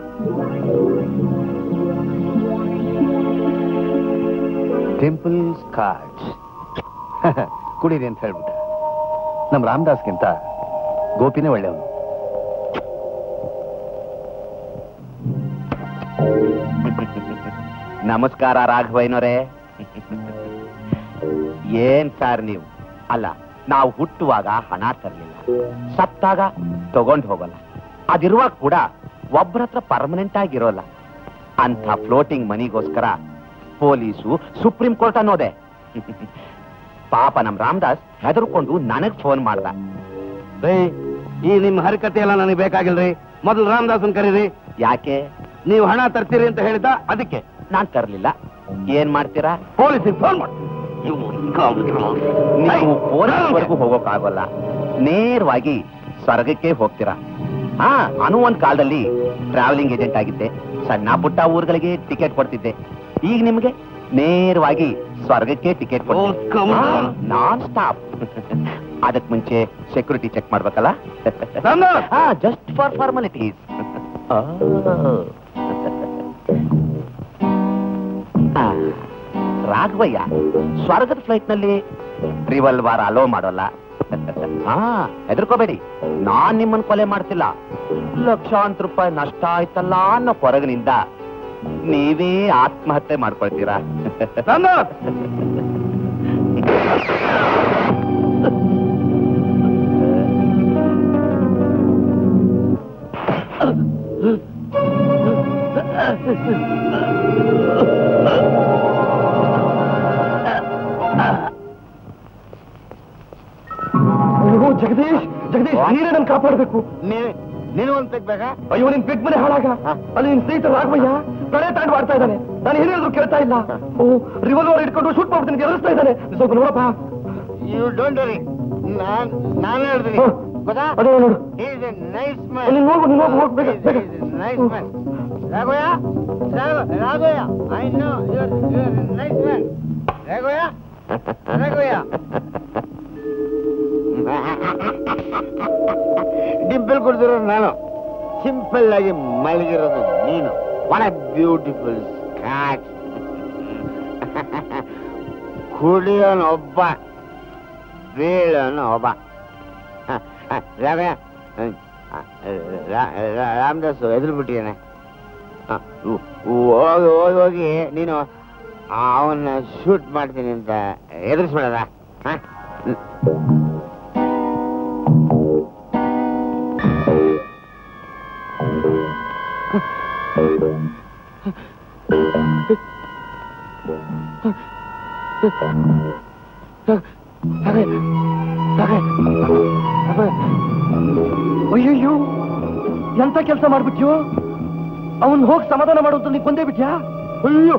ಟೆಂಪಲ್ ಸ್ಕಾಚ್ ಕುಡೀರಿ ಅಂತ ಹೇಳ್ಬಿಟ್ಟ ನಮ್ಮ ರಾಮದಾಸ್ಗಿಂತ ಗೋಪಿನೇ ಒಳ್ಳೆಯವನು ನಮಸ್ಕಾರ ರಾಘವಯ್ಯನವರೇ ಏನ್ ಸಾರ್ ನೀವು ಅಲ್ಲ ನಾವು ಹುಟ್ಟುವಾಗ ಹಣ ತರಲಿಲ್ಲ ಸತ್ತಾಗ ತಗೊಂಡು ಹೋಗಲ್ಲ ಅದಿರುವಾಗ ಕೂಡ ಒಬ್ಬರ ಹತ್ರ ಪರ್ಮನೆಂಟ್ ಆಗಿರೋಲ್ಲ ಅಂತ ಫ್ಲೋಟಿಂಗ್ ಮನಿಗೋಸ್ಕರ ಪೊಲೀಸು ಸುಪ್ರೀಂ ಕೋರ್ಟ್ ಅನ್ನೋದೆ ಪಾಪ ನಮ್ ರಾಮದಾಸ್ ಹೆದರ್ಕೊಂಡು ನನಗ್ ಫೋನ್ ಮಾಡ್ದ ರೇ ಈ ನಿಮ್ ಹರಿಕತೆ ಎಲ್ಲ ನನಗೆ ಬೇಕಾಗಿಲ್ರಿ ಮೊದಲು ರಾಮದಾಸನ್ ಕರೀರಿ ಯಾಕೆ ನೀವು ಹಣ ತರ್ತೀರಿ ಅಂತ ಹೇಳಿದ ಅದಕ್ಕೆ ನಾನ್ ತರ್ಲಿಲ್ಲ ಏನ್ ಮಾಡ್ತೀರಾ ಪೊಲೀಸಿಗೆ ಫೋನ್ ಮಾಡಿ ನೀವು ಪೊಲೀಸ್ವರೆಗೂ ಹೋಗೋಕ್ಕಾಗಲ್ಲ ನೇರವಾಗಿ ಸ್ವರ್ಗಕ್ಕೆ ಹೋಗ್ತೀರಾ ಹಾ ನಾನು ಒಂದ್ ಕಾಲದಲ್ಲಿ ಟ್ರಾವೆಲಿಂಗ್ ಏಜೆಂಟ್ ಆಗಿದ್ದೆ ಸಣ್ಣ ಪುಟ್ಟ ಊರುಗಳಿಗೆ ಟಿಕೆಟ್ ಕೊಡ್ತಿದ್ದೆ ಈಗ ನಿಮ್ಗೆ ನೇರವಾಗಿ ಸ್ವರ್ಗಕ್ಕೆ ticket Oh, come on. Non stop ಅದಕ್ ಮುಂಚೆ ಸೆಕ್ಯೂರಿಟಿ ಚೆಕ್ ಮಾಡ್ಬೇಕಲ್ಲ Ramdas! Just for formalities Raghavayya ಸ್ವರ್ಗದ ಫ್ಲೈಟ್ ನಲ್ಲಿ ರಿವಲ್ವಾರ್ ಅಲೋ ಮಾಡೋಲ್ಲ ಹಾ ಹೆದರ್ಕೋಬೇಡಿ ನಾನ್ ನಿಮ್ಮನ್ನ ಕೊಲೆ ಮಾಡ್ತಿಲ್ಲ ಲಕ್ಷಾಂತರ ರೂಪಾಯಿ ನಷ್ಟ ಆಯ್ತಲ್ಲ ಅನ್ನೋ ಕೊರಗಿನಿಂದ ನೀವೇ ಆತ್ಮಹತ್ಯೆ ಮಾಡ್ಕೊಳ್ತೀರಾ ರಾಮದಾಸ್! ಅಯ್ಯೋ ಜಗದೀಶ್ ಜಗದೀಶ್ ನೀನೇ ನನ್ ಕಾಪಾಡ್ಬೇಕು ನೀನು ಒಂದ್ ತೆಗ್ಬೇಕಾ ಅಯ್ಯೋ ನಿನ್ ಬಿಗ್ ಮನೆ ಹಾಳಾಗ ಅಲ್ಲಿ ನಿನ್ ಸ್ನೇಹಿತ ರಾಘವಯ್ಯ ಕಳೆ ತಾಂಡ್ ಮಾಡ್ತಾ ಇದ್ದಾನೆ ನಾನು ಏನ್ ಹೇಳಿದ್ರು ಕೇಳ್ತಾ ಇಲ್ಲ ಓ ರಿವಲ್ವರ್ ಇಟ್ಕೊಂಡು ಶೂಟ್ ಮಾಡ್ಬಿಡ್ತೀನಿ ಎದುರಿಸ್ತಾ ಇದ್ದಾನೆ ಸ್ವಲ್ಪ ನೋಡಪ್ಪ ಯು ಡೋಂಟ್ ವರಿ ನಾನ್ ನಾನು ಹೇಳ್ತೀನಿ ಹ. ಗೊತ್ತಾ ಅದೇ ನೋಡು ಈಸ್ ಎ ನೈಸ್ ನೀನ್ ಹೋಗು ನೀನ್ ಹೋಗು ಹೋಗ್ ಬೇಗ ಬೇಗ nice man Raghavayya Ragha- Raghavayya I know your your nice man Raghavayya Raghavayya Dimple ಕೊಡ್ತಿರೋ ನಾನು ಸಿಂಪಲ್ ಆಗಿ ಮಲಗಿರೋದು ನೀನು ಒನ್ ಬ್ಯೂಟಿಫುಲ್ ಸ್ಕಾಚ್ ಕುಡಿಯೋನು ಒಬ್ಬ ಬೀಳೋನು ಒಬ್ಬ ಹ, ಹ, ರಾಮಯ್ಯ ಹ್ಮ್, ಹ, ರಾ- ರಾ- ರಾಮದಾಸ್ ಎದುರು ಬಿಟ್ಟಿದ್ದಾನೆ ಹ, ಹೋ- ಹೋಗಿ ಹೋಗಿ ಹೋಗಿ ನೀನು ಅವನ್ನ ಶೂಟ್ ಮಾಡ್ತೀನಿ ಅಂತ ಎದುರಿಸ್ಬೇಡದ ಹ ಅಯ್ಯಯ್ಯೋ ಎಂತ ಕೆಲಸ ಮಾಡ್ಬಿಟ್ಯೋ ಅವನ್ ಹೋಗಿ ಸಮಾಧಾನ ಮಾಡೋದು ನೀ ಕೊಂದೇ ಬಿಟ್ಯಾ ಅಯ್ಯೋ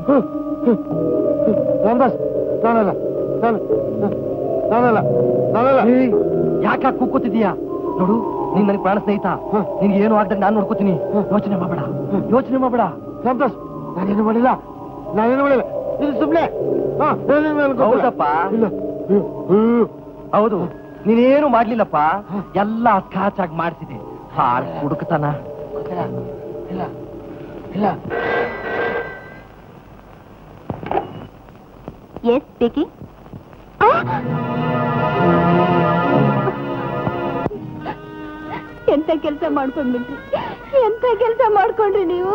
ರಾಮದಾಸ್ ನಾನಲ್ಲ ನಾನು ನಾನಲ್ಲ ನಾನಲ್ಲ ಯಾಕೆ ಕೂಕೋತಿದೀಯಾ ನೋಡು ನೀನ್ ನನಗೆ ಪ್ರಾಣ ಸ್ನೇಹಿತ ನಿನ್ಗೆ ಏನು ಆಗ್ದಾಗ ನಾನು ನೋಡ್ಕೋತೀನಿ ಯೋಚನೆ ಮಾಡಬೇಡ ಯೋಚನೆ ಮಾಡಬೇಡ ರಾಮದಾಸ್ ನಾನೇನು ಮಾಡಿಲ್ಲ ನಾನೇನು ಮಾಡಿಲ್ಲ ಇದು ಸುಮ್ಮನೆ ಹೌದಪ್ಪ. ಇಲ್ಲ ಅಯ್ಯೋ, ಅಯ್ಯೋ. ಹೌದು ನೀನೇನು ಮಾಡ್ಲಿಲ್ಲಪ್ಪ ಎಲ್ಲ ಸ್ಕಾಚ್ ಆಗಿ ಮಾಡ್ಸಿದೆ ಹಾಳ್ ಹುಡುಕ್ತಾನ ಇಲ್ಲ ಇಲ್ಲ ಎಸ್ ಸ್ಪೀಕಿಂಗ್ ಎಂತ ಕೆಲಸ ಮಾಡ್ಕೊಂಡ್ಬಿಟ್ರಿ ಎಂತ ಕೆಲಸ ಮಾಡ್ಕೊಂಡ್ರಿ ನೀವು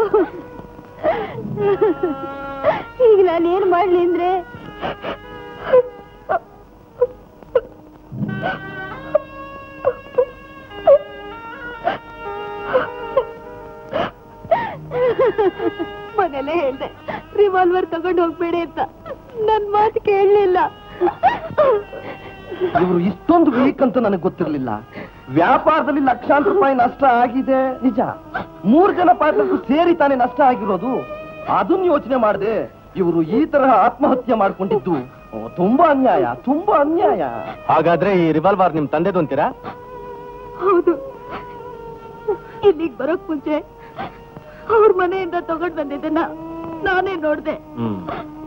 ಈಗ ನಾನು ಏನ್ ಮಾಡ್ಲಿ ಅಂದ್ರೆ ಮನೆಯಲ್ಲೇ ಹೇಳ್ದೆ ರಿವಾಲ್ವರ್ ತಗೊಂಡು ಹೋಗ್ಬೇಡಿ ಅಂತ ನನ್ ಮಾತು ಕೇಳಲಿಲ್ಲ ಇವರು ಇಷ್ಟೊಂದು ವೀಕ್ ಅಂತ ನನಗೆ ಗೊತ್ತಿರಲಿಲ್ಲ ವ್ಯಾಪಾರದಲ್ಲಿ ಲಕ್ಷಾಂತರ ರೂಪಾಯಿ ನಷ್ಟ ಆಗಿದೆ ನಿಜ ಮೂರ್ ಜನ ಪಾರ್ಟ್ನರ್ಸ್ ಸೇರಿ ತಾನೇ ನಷ್ಟ ಆಗಿರೋದು ಅದನ್ನ ಯೋಚನೆ ಮಾಡದೆ ಇವರು ಈ ತರಹ ಆತ್ಮಹತ್ಯೆ ಮಾಡ್ಕೊಂಡಿದ್ದು ಓ, ತುಂಬಾ ಅನ್ಯಾಯ ತುಂಬಾ ಅನ್ಯಾಯ ಹಾಗಾದ್ರೆ ಈ ರಿವಾಲ್ವರ್ ನಿಮ್ ತಂದೆದು ಅಂತೀರಾ ಹೌದು ಇಲ್ಲಿಗ್ ಬರೋಕ್ ಮುಂಚೆ ಅವ್ರ ಮನೆಯಿಂದ ತಗೊಂಡ್ ಬಂದಿದ್ದನ್ನ ನಾನೇ ನೋಡ್ದೆ ಹ್ಮ್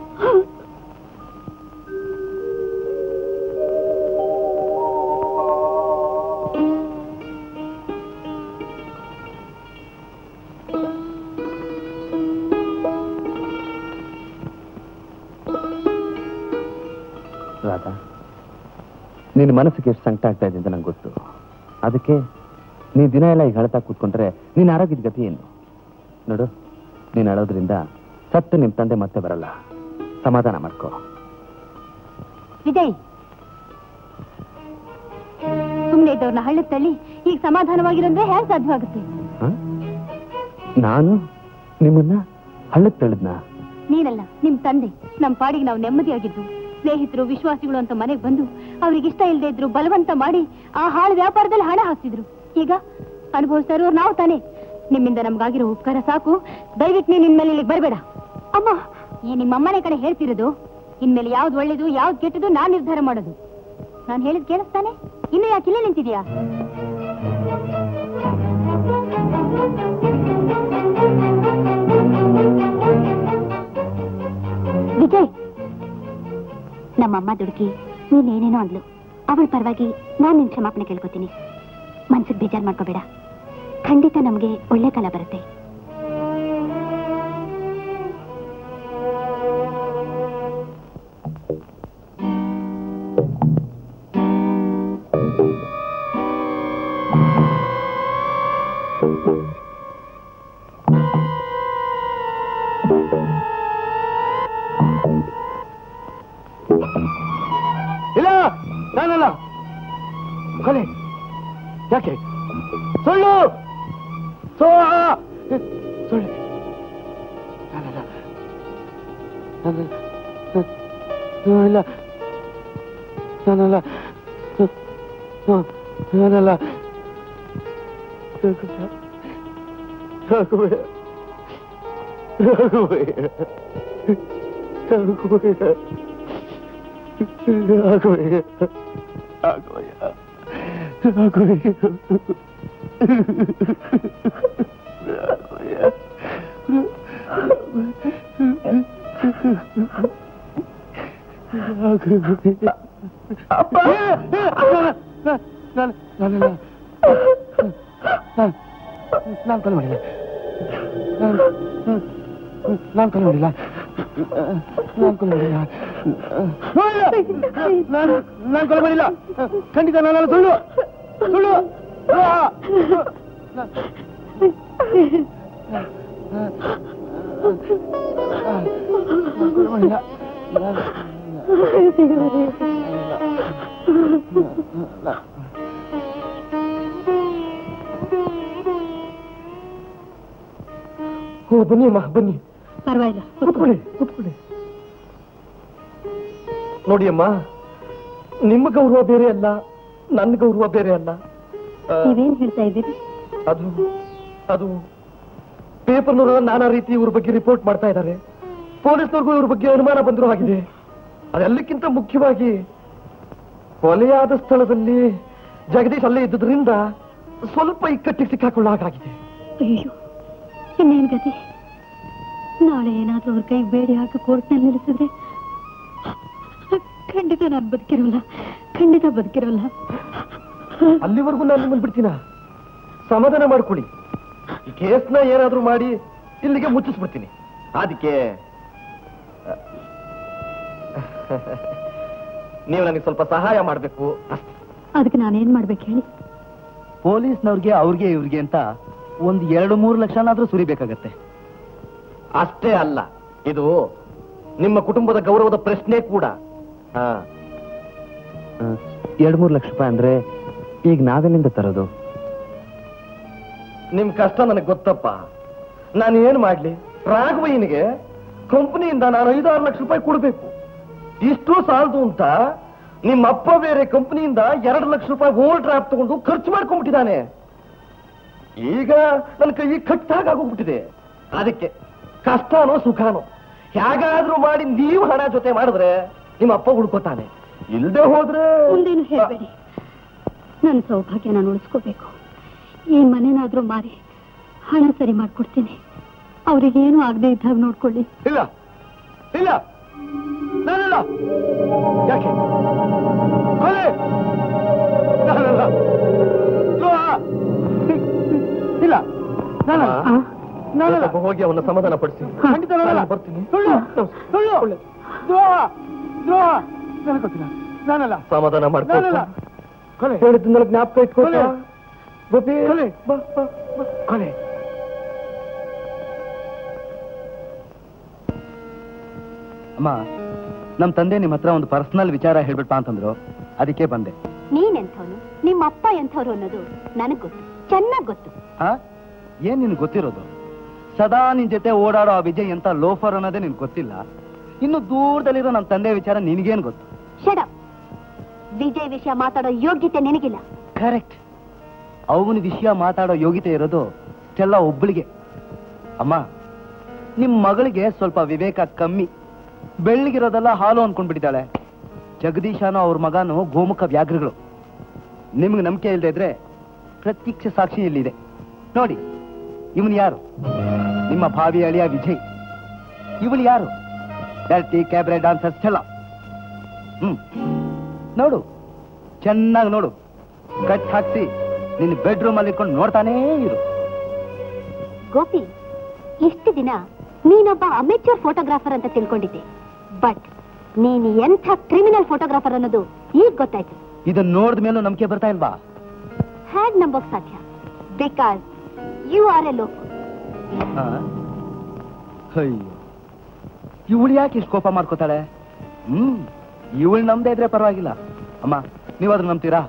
ರಾಧಾ ನಿನ್ನ ಮನಸ್ಸಿಗೆ ಎಷ್ಟು ಸಂಕಟ ಆಗ್ತಾ ಇದೆ ಅಂತ ನಂಗೆ ಗೊತ್ತು ಅದಕ್ಕೆ ನೀ ದಿನ ಎಲ್ಲ ಈಗ ಅಳ್ತಾ ಕೂತ್ಕೊಂಡ್ರೆ ನೀನ್ ಆರೋಗ್ಯದ ಗತಿ ಏನು ನೋಡು ನೀನ್ ಅಳೋದ್ರಿಂದ ಸತ್ತು ನಿಮ್ ತಂದೆ ಮತ್ತೆ ಬರಲ್ಲ ಸಮಾಧಾನ ಮಾಡ್ಕೋ ವಿಜಯ್ ಸುಮ್ನೆ ಇದ್ದವ್ರನ್ನ ಹಳ್ಳಕ್ ತಳ್ಳಿ ಈಗ ಸಮಾಧಾನವಾಗಿರಂದ್ರೆ ಹೇಗೆ ಸಾಧ್ಯವಾಗುತ್ತೆ ಹ? ನಾನು ನಿಮ್ಮನ್ನ ಹಳ್ಳಕ್ ತಳಿದ್ನಾ ನೀನಲ್ಲ ನಿಮ್ ತಂದೆ ನಮ್ ಪಾಡಿಗೆ ನಾವು ನೆಮ್ಮದಿಯಾಗಿದ್ದು ಸ್ನೇಹಿತರು ವಿಶ್ವಾಸಿಗಳು ಅಂತ ಮನೆಗೆ ಬಂದು ಅವ್ರಿಗೆ ಇಷ್ಟ ಇಲ್ಲದೆ ಇದ್ರು ಬಲವಂತ ಮಾಡಿ ಆ ಹಾಳು ವ್ಯಾಪಾರದಲ್ಲಿ ಹಣ ಹಾಕ್ತಿದ್ರು ಈಗ ಅನುಭವಿಸ್ತಾ ಇರೋರು ನಾವು ತಾನೇ ನಿಮ್ಮಿಂದ ನಮ್ಗಾಗಿರೋ ಉಪಕಾರ ಸಾಕು ದಯವಿಟ್ಟು ನೀನ್ ಇನ್ಮೇಲೆ ಇಲ್ಲಿಗೆ ಬರಬೇಡ ಅಮ್ಮ ಏ ನಿಮ್ಮ ಅಮ್ಮನೆ ಕಡೆ ಹೇಳ್ತಿರೋದು ಇನ್ಮೇಲೆ ಯಾವ್ದು ಒಳ್ಳೇದು ಯಾವ್ದು ಕೆಟ್ಟದು ನಾನ್ ನಿರ್ಧಾರ ಮಾಡೋದು ನಾನು ಹೇಳಿದ್ ಕೇಳಿಸ್ತಾನೆ ಇನ್ನು ಯಾಕೆ ಇಲ್ಲೇ ನಿಂತಿದ್ಯಾ ನಮ್ಮಮ್ಮ ದುಡುಕಿ ನೀನೇನೇನೋ ಅಂದ್ಲು ಅವಳ ಪರವಾಗಿ ನಾನು ನಿನ್ ಕ್ಷಮಾಪಣೆ ಕೇಳ್ಕೊತೀನಿ ಮನ್ಸಿಗೆ ಬೇಜಾರು ಮಾಡ್ಕೋಬೇಡ ಖಂಡಿತ ನಮಗೆ ಒಳ್ಳೆ ಕಾಲ ಬರುತ್ತೆ ಇಲ್ಲ ನಾನಲ್ಲ ಕೊಲೆ ಯಾಕೆ ಸುಳ್ಳು ಸೋ ಸುಳ್ಳು ನಾನಲ್ಲ ನಾನಲ್ಲ ನಾನಲ್ಲ ನಾನಲ್ಲ ನಾನಲ್ಲ ರಾಘವಯ್ಯ ರಾಘವಯ್ಯ ರಾಘವಯ್ಯ ರಾಘವಯ್ಯ ರಾಘವಯ್ಯ ರಾಘವಯ್ಯ ಅಪ್ಪ ನಾನು ನಾನಲ್ಲ ನಾನು ಕೊಲೆ ಮಾಡಿಲ್ಲ ನಾನು ಕೊಲೆ ಮಾಡಿಲ್ಲ ನಾನು ಕೊಲೆ ಮಾಡಿಲ್ಲ ನಾನು ನಾನು ಕೊಲೆ ಮಾಡಿಲ್ಲ ಖಂಡಿತ ನಾನಲ್ಲ ಸುಳ್ಳು ಸುಳ್ಳು ಕೊಲೆ ಮಾಡಿಲ್ಲ ಓ ಬನ್ನಿ ಅಮ್ಮ ಬನ್ನಿ ಪರವಾಗಿಲ್ಲ ಕೂತ್ಕೊಳ್ಳಿ ಕೂತ್ಕೊಳ್ಳಿ ನೋಡಿ ಅಮ್ಮ ನಿಮ್ಮ ಗೌರವ ಬೇರೆ ಅಲ್ಲ ನನ್ನ ಗೌರವ ಬೇರೆ ಅಲ್ಲ ಆ, ನೀವೇನ್ ಹೇಳ್ತಾ ಇದ್ದೀರಿ ಅದು ಅದು ಪೇಪರ್ನವರು ನಾನಾ ರೀತಿ ಇವ್ರ ಬಗ್ಗೆ ರಿಪೋರ್ಟ್ ಮಾಡ್ತಾ ಇದ್ದಾರೆ ಪೊಲೀಸ್ನವ್ರಿಗೂ ಇವ್ರ ಬಗ್ಗೆ ಅನುಮಾನ ಬಂದಿರೋ ಹಾಗಿದೆ ಅದೆಲ್ಲಕ್ಕಿಂತ ಮುಖ್ಯವಾಗಿ ಕೊಲೆಯಾದ ಸ್ಥಳದಲ್ಲಿ ಜಗದೀಶ್ ಅಲ್ಲೇ ಇದ್ದುದರಿಂದ ಸ್ವಲ್ಪ ಇಕ್ಕಟ್ಟಿಗೆ ಸಿಕ್ಕಾಕೊಳ್ಳೋ ಹಾಗಾಗಿದೆ ಅಯ್ಯೋ ಇನ್ನೇನ್ ಗತಿ ನಾಳೆ ಏನಾದ್ರೂ ಅವ್ರ ಕೈ ಬೇಡಿ ಹಾಕಿ ಕೋರ್ಟ್ನಲ್ಲಿ ನಿಲ್ಲಿಸಿದ್ರೆ ಖಂಡಿತ ನಾನು ಬದುಕಿರೋಲ್ಲ ಖಂಡಿತ ಬದುಕಿರೋಲ್ಲ ಅಲ್ಲಿವರೆಗೂ ನಾನು ನಿಮ್ಮನ್ನು ಬಿಡ್ತೀನ ಸಮಾಧಾನ ಮಾಡ್ಕೊಳ್ಳಿ ಈ ಕೇಸ್ನ ಏನಾದ್ರೂ ಮಾಡಿ ಇಲ್ಲಿಗೆ ಮುಚ್ಚಿಸ್ಬಿಡ್ತೀನಿ ಅದಕ್ಕೆ ನೀವು ನನಗೆ ಸ್ವಲ್ಪ ಸಹಾಯ ಮಾಡಬೇಕು ಅದಕ್ಕೆ ನಾನೇನ್ ಮಾಡ್ಬೇಕು ಹೇಳಿ ಪೊಲೀಸ್ನವ್ರಿಗೆ ಅವ್ರಿಗೆ ಇವ್ರಿಗೆ ಅಂತ ಒಂದ್ ಎರಡು ಮೂರು ಲಕ್ಷನಾದ್ರೂ ಸುರಿಬೇಕಾಗತ್ತೆ ಅಷ್ಟೇ ಅಲ್ಲ ಇದು ನಿಮ್ಮ ಕುಟುಂಬದ ಗೌರವದ ಪ್ರಶ್ನೆ ಕೂಡ ಹಾ ಎರಡ್ ಮೂರು ಲಕ್ಷ ರೂಪಾಯಿ ಅಂದ್ರೆ ಈಗ ನಾವೆಲ್ಲಿಂದ ತರೋದು ನಿಮ್ ಕಷ್ಟ ನನಗೆ ಗೊತ್ತಪ್ಪ ನಾನು ಏನ್ ಮಾಡ್ಲಿ ರಾಘವಯ್ಯನಿಗೆ ಕಂಪನಿಯಿಂದ ನಾನು ಐದಾರು ಲಕ್ಷ ರೂಪಾಯಿ ಕೊಡ್ಬೇಕು ಇಷ್ಟು ಸಾಲದು ಅಂತ ನಿಮ್ಮ ಅಪ್ಪ ಬೇರೆ ಕಂಪನಿಯಿಂದ ಎರಡು ಲಕ್ಷ ರೂಪಾಯಿ ಓವರ್ ಡ್ರಾಫ್ಟ್ ತಗೊಂಡು ಖರ್ಚು ಮಾಡ್ಕೊಂಡ್ಬಿಟ್ಟಿದ್ದಾನೆ ಈಗ ನನ್ನ ಕೈ ಕಟ್ಟಾಗೋಗ್ಬಿಟ್ಟಿದೆ ಅದಕ್ಕೆ ಕಷ್ಟನೋ ಸುಖನೋ ಹೇಗಾದ್ರೂ ಮಾಡಿ ನೀವು ಹಣ ಜೊತೆ ಮಾಡಿದ್ರೆ ನಿಮ್ಮ ಅಪ್ಪ ಉಳ್ಕೋತಾನೆ ಇಲ್ದೆ ಹೋದ್ರೆ ಮುಂದೇನು ಹೇಳ್ಬೇಡಿ ನನ್ನ ಸೌಭಾಗ್ಯ ನಾನು ಉಳಿಸ್ಕೋಬೇಕು ಈ ಮನೆನಾದ್ರೂ ಮಾರಿ ಹಣ ಸರಿ ಮಾಡ್ಕೊಡ್ತೀನಿ ಅವ್ರಿಗೇನು ಆಗದೆ ಇದ್ದಾಗ ನೋಡ್ಕೊಳ್ಳಿ ಇಲ್ಲ ಇಲ್ಲ ನಾನಲ್ಲ ಯಾಕೆ ಕೊಲೆ ನಾನಲ್ಲ ದ್ರೋಹ. ಇಲ್ಲ ನಾನಲ್ಲ ನಾನಲ್ಲ ಹೋಗಿ ಅವನ್ನ ಸಮಾಧಾನ ಪಡಿಸಿ ಖಂಡಿತ ನಾನಲ್ಲ ಬರ್ತೀನಿ ಸುಳ್ಳು ಸುಳ್ಳು ದ್ರೋಹ ದ್ರೋಹ ನನಗೆ ಗೊತ್ತಿಲ್ಲ ನಾನಲ್ಲ ಸಮಾಧಾನ ಮಾಡ್ಕೊಳ್ಳ ಕೊಲೆ ಹೇಳಿದ್ದನ್ನೆಲ್ಲ ಜ್ಞಾಪಕ ಇಟ್ಕೊಳ್ಳ ಗೋಪಿ ಕೊಲೆ ಕೊಲೆ ಅಮ್ಮ ನಮ್ ತಂದೆ ನಿಮ್ ಹತ್ರ ಒಂದು ಪರ್ಸನಲ್ ವಿಚಾರ ಹೇಳ್ಬಿಟ್ಟ ಅಂತಂದ್ರು ಅದಕ್ಕೆ ಬಂದೆ ನೀನೆಂಥವ್ನು ನಿಮ್ಮ ಅಪ್ಪ ಎಂಥವ್ರು ಅನ್ನೋದು ನನಗ್ ಗೊತ್ತು ಚೆನ್ನಾಗ್ ಗೊತ್ತು ಆ ಏನ್ ನಿನ್ ಗೊತ್ತಿರೋದು ಸದಾ ನಿನ್ ಜೊತೆ ಓಡಾಡೋ ಆ ವಿಜಯ್ ಎಂತ ಲೋಫರ್ ಅನ್ನೋದೇ ನಿನ್ ಗೊತ್ತಿಲ್ಲ ಇನ್ನು ದೂರದಲ್ಲಿರೋ ನಮ್ ತಂದೆ ವಿಚಾರ ನಿನಗೇನ್ ಗೊತ್ತು ಶಡಪ್ ವಿಜಯ್ ವಿಷಯ ಮಾತಾಡೋ ಯೋಗ್ಯತೆ ನಿನಗಿಲ್ಲ ಕರೆಕ್ಟ್ ಅವನ ವಿಷಯ ಮಾತಾಡೋ ಯೋಗ್ಯತೆ ಇರೋದು ಸ್ಟೆಲ್ಲ ಒಬ್ಬಳಿಗೆ ಅಮ್ಮ ನಿಮ್ ಮಗಳಿಗೆ ಸ್ವಲ್ಪ ವಿವೇಕ ಕಮ್ಮಿ ಬೆಳ್ಳಿಗಿರೋದೆಲ್ಲ ಹಾಲು ಅನ್ಕೊಂಡ್ಬಿಟ್ಟಿದ್ದಾಳೆ ಜಗದೀಶನೋ ಅವ್ರ ಮಗನು ಗೋಮುಖ ವ್ಯಾಘ್ರಗಳು ನಿಮ್ಗೆ ನಂಬಿಕೆ ಇಲ್ಲದೆ ಇದ್ರೆ ಪ್ರತ್ಯಕ್ಷ ಸಾಕ್ಷಿ ಇಲ್ಲಿದೆ ನೋಡಿ ಇವನು ಯಾರು ನಿಮ್ಮ ಭಾವಿ ಅಳಿಯ ವಿಜಯ್ ಇವಳು ಯಾರು dirty cabaret dancer Stella hmm ನೋಡು ಚೆನ್ನಾಗಿ ನೋಡು ಕಟ್ ಹಾಕ್ಸಿ ನಿನ್ನ ಬೆಡ್ರೂಮ್ ಅಲ್ಲಿ ಇಟ್ಕೊಂಡು ನೋಡ್ತಾನೇ ಇರು ಗೋಪಿ ಇಷ್ಟು ದಿನ ನೀನೊಬ್ಬ ಅಮೆಚೂರ್ ಫೋಟೋಗ್ರಾಫರ್ ಅಂತ ತಿಳ್ಕೊಂಡಿದ್ದೆ ಬಟ್ ನೀನು ಎಂಥ ಕ್ರಿಮಿನಲ್ ಫೋಟೋಗ್ರಾಫರ್ ಅನ್ನೋದು ಈಗ ಗೊತ್ತಾಯ್ತು ಇದನ್ನ ನೋಡಿದ ಮೇಲೂ ನಂಬಿಕೆ ಬರ್ತಾ ಇಲ್ವಾ ಹ್ಯಾಗ್ ನಂಬೋಕ್ ಸಾಧ್ಯ because you are a loaf ಆ? ಅಯ್ಯೋ ಇವಳು ಯಾಕೆ ಇಷ್ಟು ಕೋಪ ಮಾಡ್ಕೋತಾಳೆ ಹ್ಮ್ ಇವಳು ನಮ್ದೇ ಇದ್ರೆ ಪರವಾಗಿಲ್ಲ ಅಮ್ಮ ನೀವು ಅದನ್ನ ನಂಬ್ತೀರಾ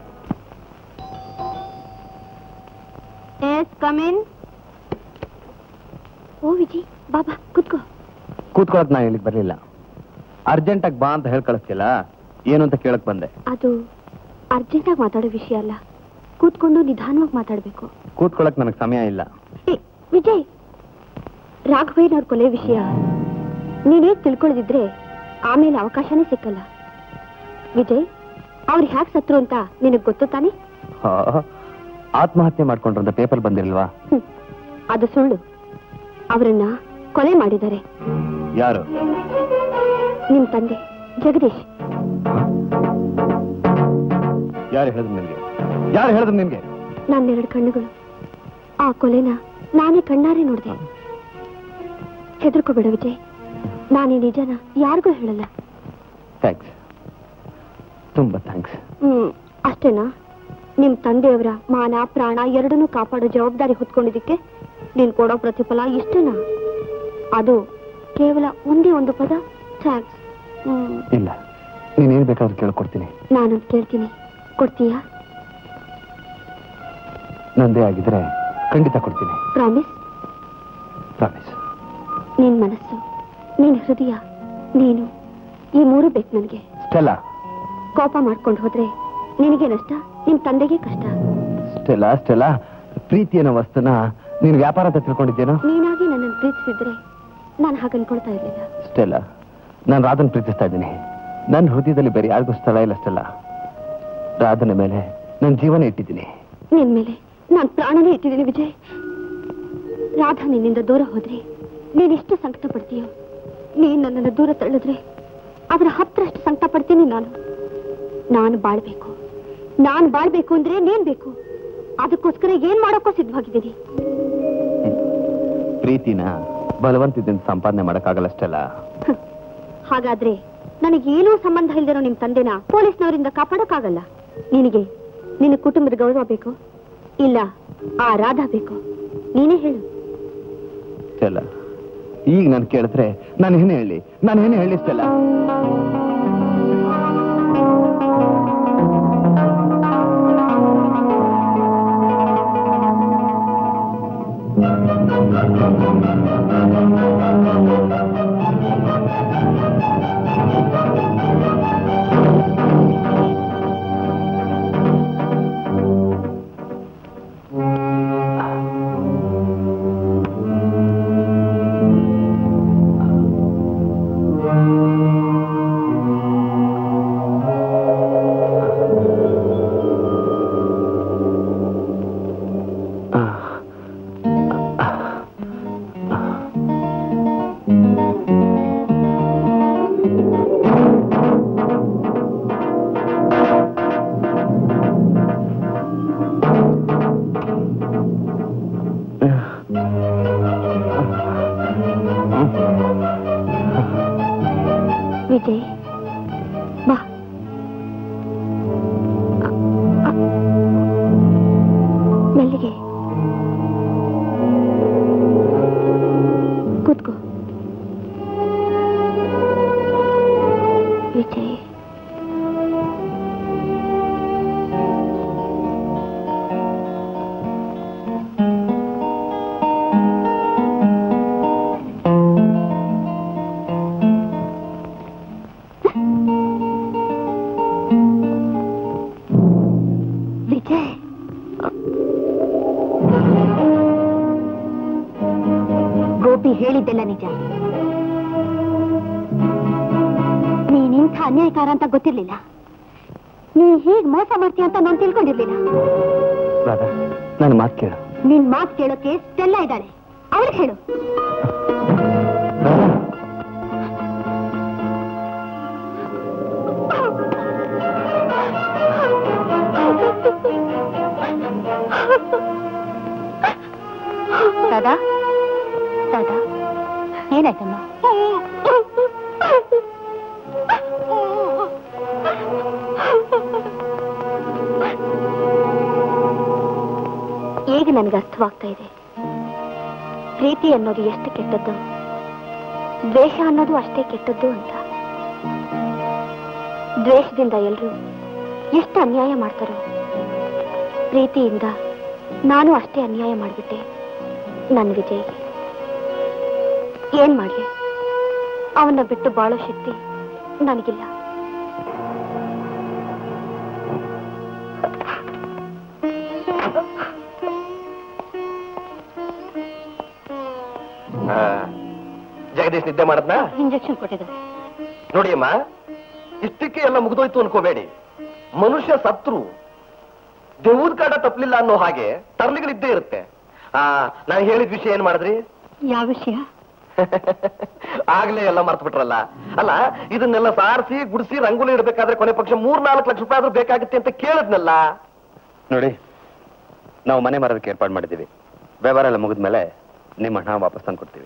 ಎಸ್ ಕಮಿನ್ ಓ ವಿಜಿ ಬಾಬಾ ಕುತ್ಕೋ ಕೂತ್ಕೊಳಕ್ ನಾ ಇಲ್ಲಿಗೆ ಬರ್ಲಿಲ್ಲ ಅರ್ಜೆಂಟಾಗಿ ಬಾ ಅಂತ ಹೇಳಿ ಕಳಿಸ್ತಿಲ್ಲ ಏನು ಅಂತ ಕೇಳಕ್ ಬಂದೆ ಅದು ಅರ್ಜೆಂಟಾಗಿ ಮಾತಾಡೋ ವಿಷಯ ಅಲ್ಲ ಕೂತ್ಕೊಂಡು ನಿಧಾನವಾಗಿ ಮಾತಾಡಬೇಕು ಕೂತ್ಕೊಳಕ್ ನನಗೆ ಸಮಯ ಇಲ್ಲ ಏ ವಿಜಯ್ ರಾಘವಯ್ಯನವ್ರ ಕೊಲೆ ವಿಷಯ ನೀನೇ ತಿಳ್ಕೊಳ್ಳದಿದ್ರೆ ಆಮೇಲೆ ಅವಕಾಶನೇ ಸಿಕ್ಕಲ್ಲ ವಿಜಯ್ ಅವ್ರು ಹ್ಯಾಕ್ ಸತ್ರು ಅಂತ ನಿನಗ್ ಗೊತ್ತು ತಾನೆ ಹಾ, ಆತ್ಮಹತ್ಯೆ ಮಾಡ್ಕೊಂಡ್ರಂತ ಪೇಪರ್ ಬಂದಿಲ್ವಾ ಹ್ಮ್. ಅದು ಸುಳ್ಳು ಅವರನ್ನ ಕೊಲೆ ಮಾಡಿದ್ದಾರೆ ಯಾರು ನಿಮ್ ತಂದೆ ಜಗದೀಶ್ ಯಾರು ಹೇಳಿದ್ರು ನಿನ್ಗೆ ಯಾರು ಹೇಳಿದ್ರು ನಿನ್ಗೆ ನನ್ನೆರಡು ಕಣ್ಣುಗಳು ಆ ಕೊಲೆನ ನಾನೇ ಕಣ್ಣಾರೆ ನೋಡಿದೆ ಹೆದರ್ಕೋಬೇಡ ವಿಜಯ್ ನಾನೀ ನಿಜನ ಯಾರಿಗೂ ಹೇಳಲ್ಲ ಥ್ಯಾಂಕ್ಸ್ ತುಂಬಾ ಥ್ಯಾಂಕ್ಸ್ ಹ್ಮ್ ಅಷ್ಟೇನಾ ನಿಮ್ ತಂದೆಯವರ ಮಾನ ಪ್ರಾಣ ಎರಡನ್ನೂ ಕಾಪಾಡೋ ಜವಾಬ್ದಾರಿ ಹೊತ್ಕೊಂಡಿದ್ದಕ್ಕೆ ನೀನ್ ಕೊಡೋ ಪ್ರತಿಫಲ ಇಷ್ಟೇನಾ ಅದು ಕೇವಲ ಒಂದೇ ಒಂದು ಪದ ಥ್ಯಾಂಕ್ಸ್ ಹ್ಮ್ ಇಲ್ಲ ನೀನೇನ್ ಬೇಕಾದ್ರೂ ಕೇಳ್ಕೊಡ್ತೀನಿ ನಾನು ಕೇಳ್ತೀನಿ ಕೊಡ್ತೀಯಾ ನಂದೇ ಆಗಿದ್ರೆ ಖಂಡಿತ ಕೊಡ್ತೀನಿ ಪ್ರಾಮಿಸ್ ಪ್ರಾಮಿಸ್ ನಿನ್ ಮನಸ್ಸು ನಿನ್ ಹೃದಯ ನೀನು ಈ ಮೂರು ಬೇಕು ನನಗೆ ಸ್ಟೆಲ್ಲಾ ಕೋಪ ಮಾಡ್ಕೊಂಡು ಹೋದ್ರೆ ನಿನಗೆ ನಷ್ಟ ನಿಮ್ ತಂದೆಗೆ ಕಷ್ಟ ಸ್ಟೆಲ್ಲಾ ಸ್ಟೆಲ್ಲಾ ಪ್ರೀತಿ ಅನ್ನೋ ವಸ್ತುನ ನೀನು ವ್ಯಾಪಾರ ಅಂತ ತಿಳ್ಕೊಂಡಿದ್ದೇನೋ ನೀನಾಗಿ ನನ್ನನ್ನು ಪ್ರೀತಿಸಿದ್ರೆ ನಾನು ಹಾಗೆ ಅನ್ಕೊಳ್ತಾ ಇರ್ಲಿಲ್ಲ ಸ್ಟೆಲ್ಲಾ ನಾನು ರಾಧನ್ ಪ್ರೀತಿಸ್ತಾ ಇದ್ದೀನಿ ನನ್ನ ಹೃದಯದಲ್ಲಿ ಬೇರೆ ಯಾರಿಗೂ ಸ್ಥಳ ಇಲ್ಲ ಸ್ಟೆಲ್ಲಾ ರಾಧನ ಮೇಲೆ ನನ್ನ ಜೀವನ ಇಟ್ಟಿದ್ದೀನಿ ನಿನ್ ಮೇಲೆ ನಾನ್ ಪ್ರಾಣನೇ ಇಟ್ಟಿದ್ದೀನಿ ವಿಜಯ್ ರಾಧಾ ನಿನ್ನಿಂದ ದೂರ ಹೋದ್ರೆ ನೀನೆಷ್ಟು ಸಂಕಟ ಪಡ್ತೀಯೋ ನೀನ್ ನನ್ನನ್ನು ದೂರ ತಳ್ಳಿದ್ರೆ ಅದರ ಹತ್ತರಷ್ಟು ಸಂಕಟ ಪಡ್ತೀನಿ ನಾನು ನಾನು ಬಾಳ್ಬೇಕು ನಾನು ಬಾಳ್ಬೇಕು ಅಂದ್ರೆ ನೀನ್ ಬೇಕು ಅದಕ್ಕೋಸ್ಕರ ಏನ್ ಮಾಡೋಕ್ಕೂ ಸಿದ್ಧವಾಗಿದ್ದೀನಿ ಪ್ರೀತಿನ ಬಲವಂತದಿಂದ ಸಂಪಾದನೆ ಮಾಡಕ್ಕಾಗಲ್ಲ ಸ್ಟೆಲ್ಲ ಹ್ಮ್. ಹಾಗಾದ್ರೆ ನನಗೇನೂ ಸಂಬಂಧ ಇಲ್ದಿರೋ ನಿಮ್ ತಂದೆನ ಪೊಲೀಸ್ನವರಿಂದ ಕಾಪಾಡಕ್ಕಾಗಲ್ಲ ನಿನಗೆ ನಿನ್ನ ಕುಟುಂಬದ ಗೌರವ ಬೇಕು ಇಲ್ಲ ಆ ರಾಧಾ ಬೇಕು ನೀನೇ ಹೇಳು ಸ್ಟೆಲ್ಲ ಈಗ ನಾನು ಕೇಳಿದ್ರೆ ನಾನು ಏನೇ ಹೇಳಿ ನಾನು ಏನೇ ಹೇಳಿ ಸ್ಟೆಲ್ಲ ವಿಜಯ್ ಬಾ ಅ- ಅ- ಮೆಲ್ಲಿಗೆ ಕೂತ್ಕೋ ವಿಜಯ್ ವಿಜಯ್ ಗೋಪಿ ಹೇಳಿದ್ದೆಲ್ಲ ನಿಜ ನೀನಿಂಥ ಅನ್ಯಾಯಕಾರ ಅಂತ ಗೊತ್ತಿರ್ಲಿಲ್ಲ ನೀ ಹೀಗ್ ಮೋಸ ಮಾಡ್ತೀಯ ಅಂತ ನಾನು ತಿಳ್ಕೊಂಡಿರ್ಲಿಲ್ಲ ರಾಧಾ ನನ್ನ ಮಾತು ಕೇಳು ನಿನ್ ಮಾತ್ ಕೇಳೋಕೆ ಸ್ಟೆಲ್ಲ ಇದ್ದಾಳೆ ಅವಳಿಗೆ ಹೇಳು ರಾಧಾ ರಾಧಾ ರಾಧಾ ಏನಾಯ್ತಮ್ಮ ಈಗ ನನಗೆ ಅರ್ಥವಾಗ್ತಾ ಇದೆ ಪ್ರೀತಿ ಅನ್ನೋದು ಎಷ್ಟು ಕೆಟ್ಟದ್ದು ದ್ವೇಷ ಅನ್ನೋದು ಅಷ್ಟೇ ಕೆಟ್ಟದ್ದು ಅಂತ ದ್ವೇಷದಿಂದ ಎಲ್ರೂ ಎಷ್ಟು ಅನ್ಯಾಯ ಮಾಡ್ತಾರೋ ಪ್ರೀತಿಯಿಂದ ನಾನು ಅಷ್ಟೇ ಅನ್ಯಾಯ ಮಾಡಿಬಿಟ್ಟೆ ನನ್ನ ವಿಜಯ್ ಏನ್ ಮಾಡ್ಲಿ ಅವನ್ನ ಬಿಟ್ಟು ಬಾಳೋ ಶಕ್ತಿ ನನಗಿಲ್ಲ ಜಗದೀಶ್ ನಿದ್ದೆ ಮಾಡದ್ನಾ ಇಂಜೆಕ್ಷನ್ ಕೊಟ್ಟಿದ್ದಾರೆ ನೋಡಿ ಅಮ್ಮ ಇಷ್ಟಕ್ಕೆ ಎಲ್ಲ ಮುಗಿದೋಯ್ತು ಅನ್ಕೋಬೇಡಿ ಮನುಷ್ಯ ಸತ್ರು ದೇವದ ಕಾಟ ತಪ್ಪಲಿಲ್ಲ ಅನ್ನೋ ಹಾಗೆ ತರ್ಲಿಗಳಿದ್ದೇ ಇರುತ್ತೆ ಆ ನಾನು ಹೇಳಿದ ವಿಷಯ ಏನ್ ಮಾಡಿದ್ರಿ ಯಾವ ವಿಷಯ ಆಗ್ಲೇ ಎಲ್ಲ ಮರ್ತು ಬಿಟ್ರಲ್ಲ ಅಲ್ಲ ಇದನ್ನೆಲ್ಲ ಸಾರಿಸಿ ಗುಡಿಸಿ ರಂಗೋಲಿ ಇಡಬೇಕಾದ್ರೆ ಕೊನೆ ಪಕ್ಷ ಮೂರ್ ನಾಲ್ಕು ಲಕ್ಷ ರೂಪಾಯಿ ಆದ್ರೂ ಬೇಕಾಗುತ್ತೆ ಅಂತ ಕೇಳಿದ್ನಲ್ಲ ನೋಡಿ ನಾವು ಮನೆ ಮಾರೋದಕ್ಕೆ ಏರ್ಪಾಡು ಮಾಡಿದ್ದೀವಿ ವ್ಯವಹಾರ ಎಲ್ಲ ಮುಗಿದ್ಮೇಲೆ ನಿಮ್ಮ ಹಣ ವಾಪಸ್ ತಂದು ಕೊಡ್ತೀವಿ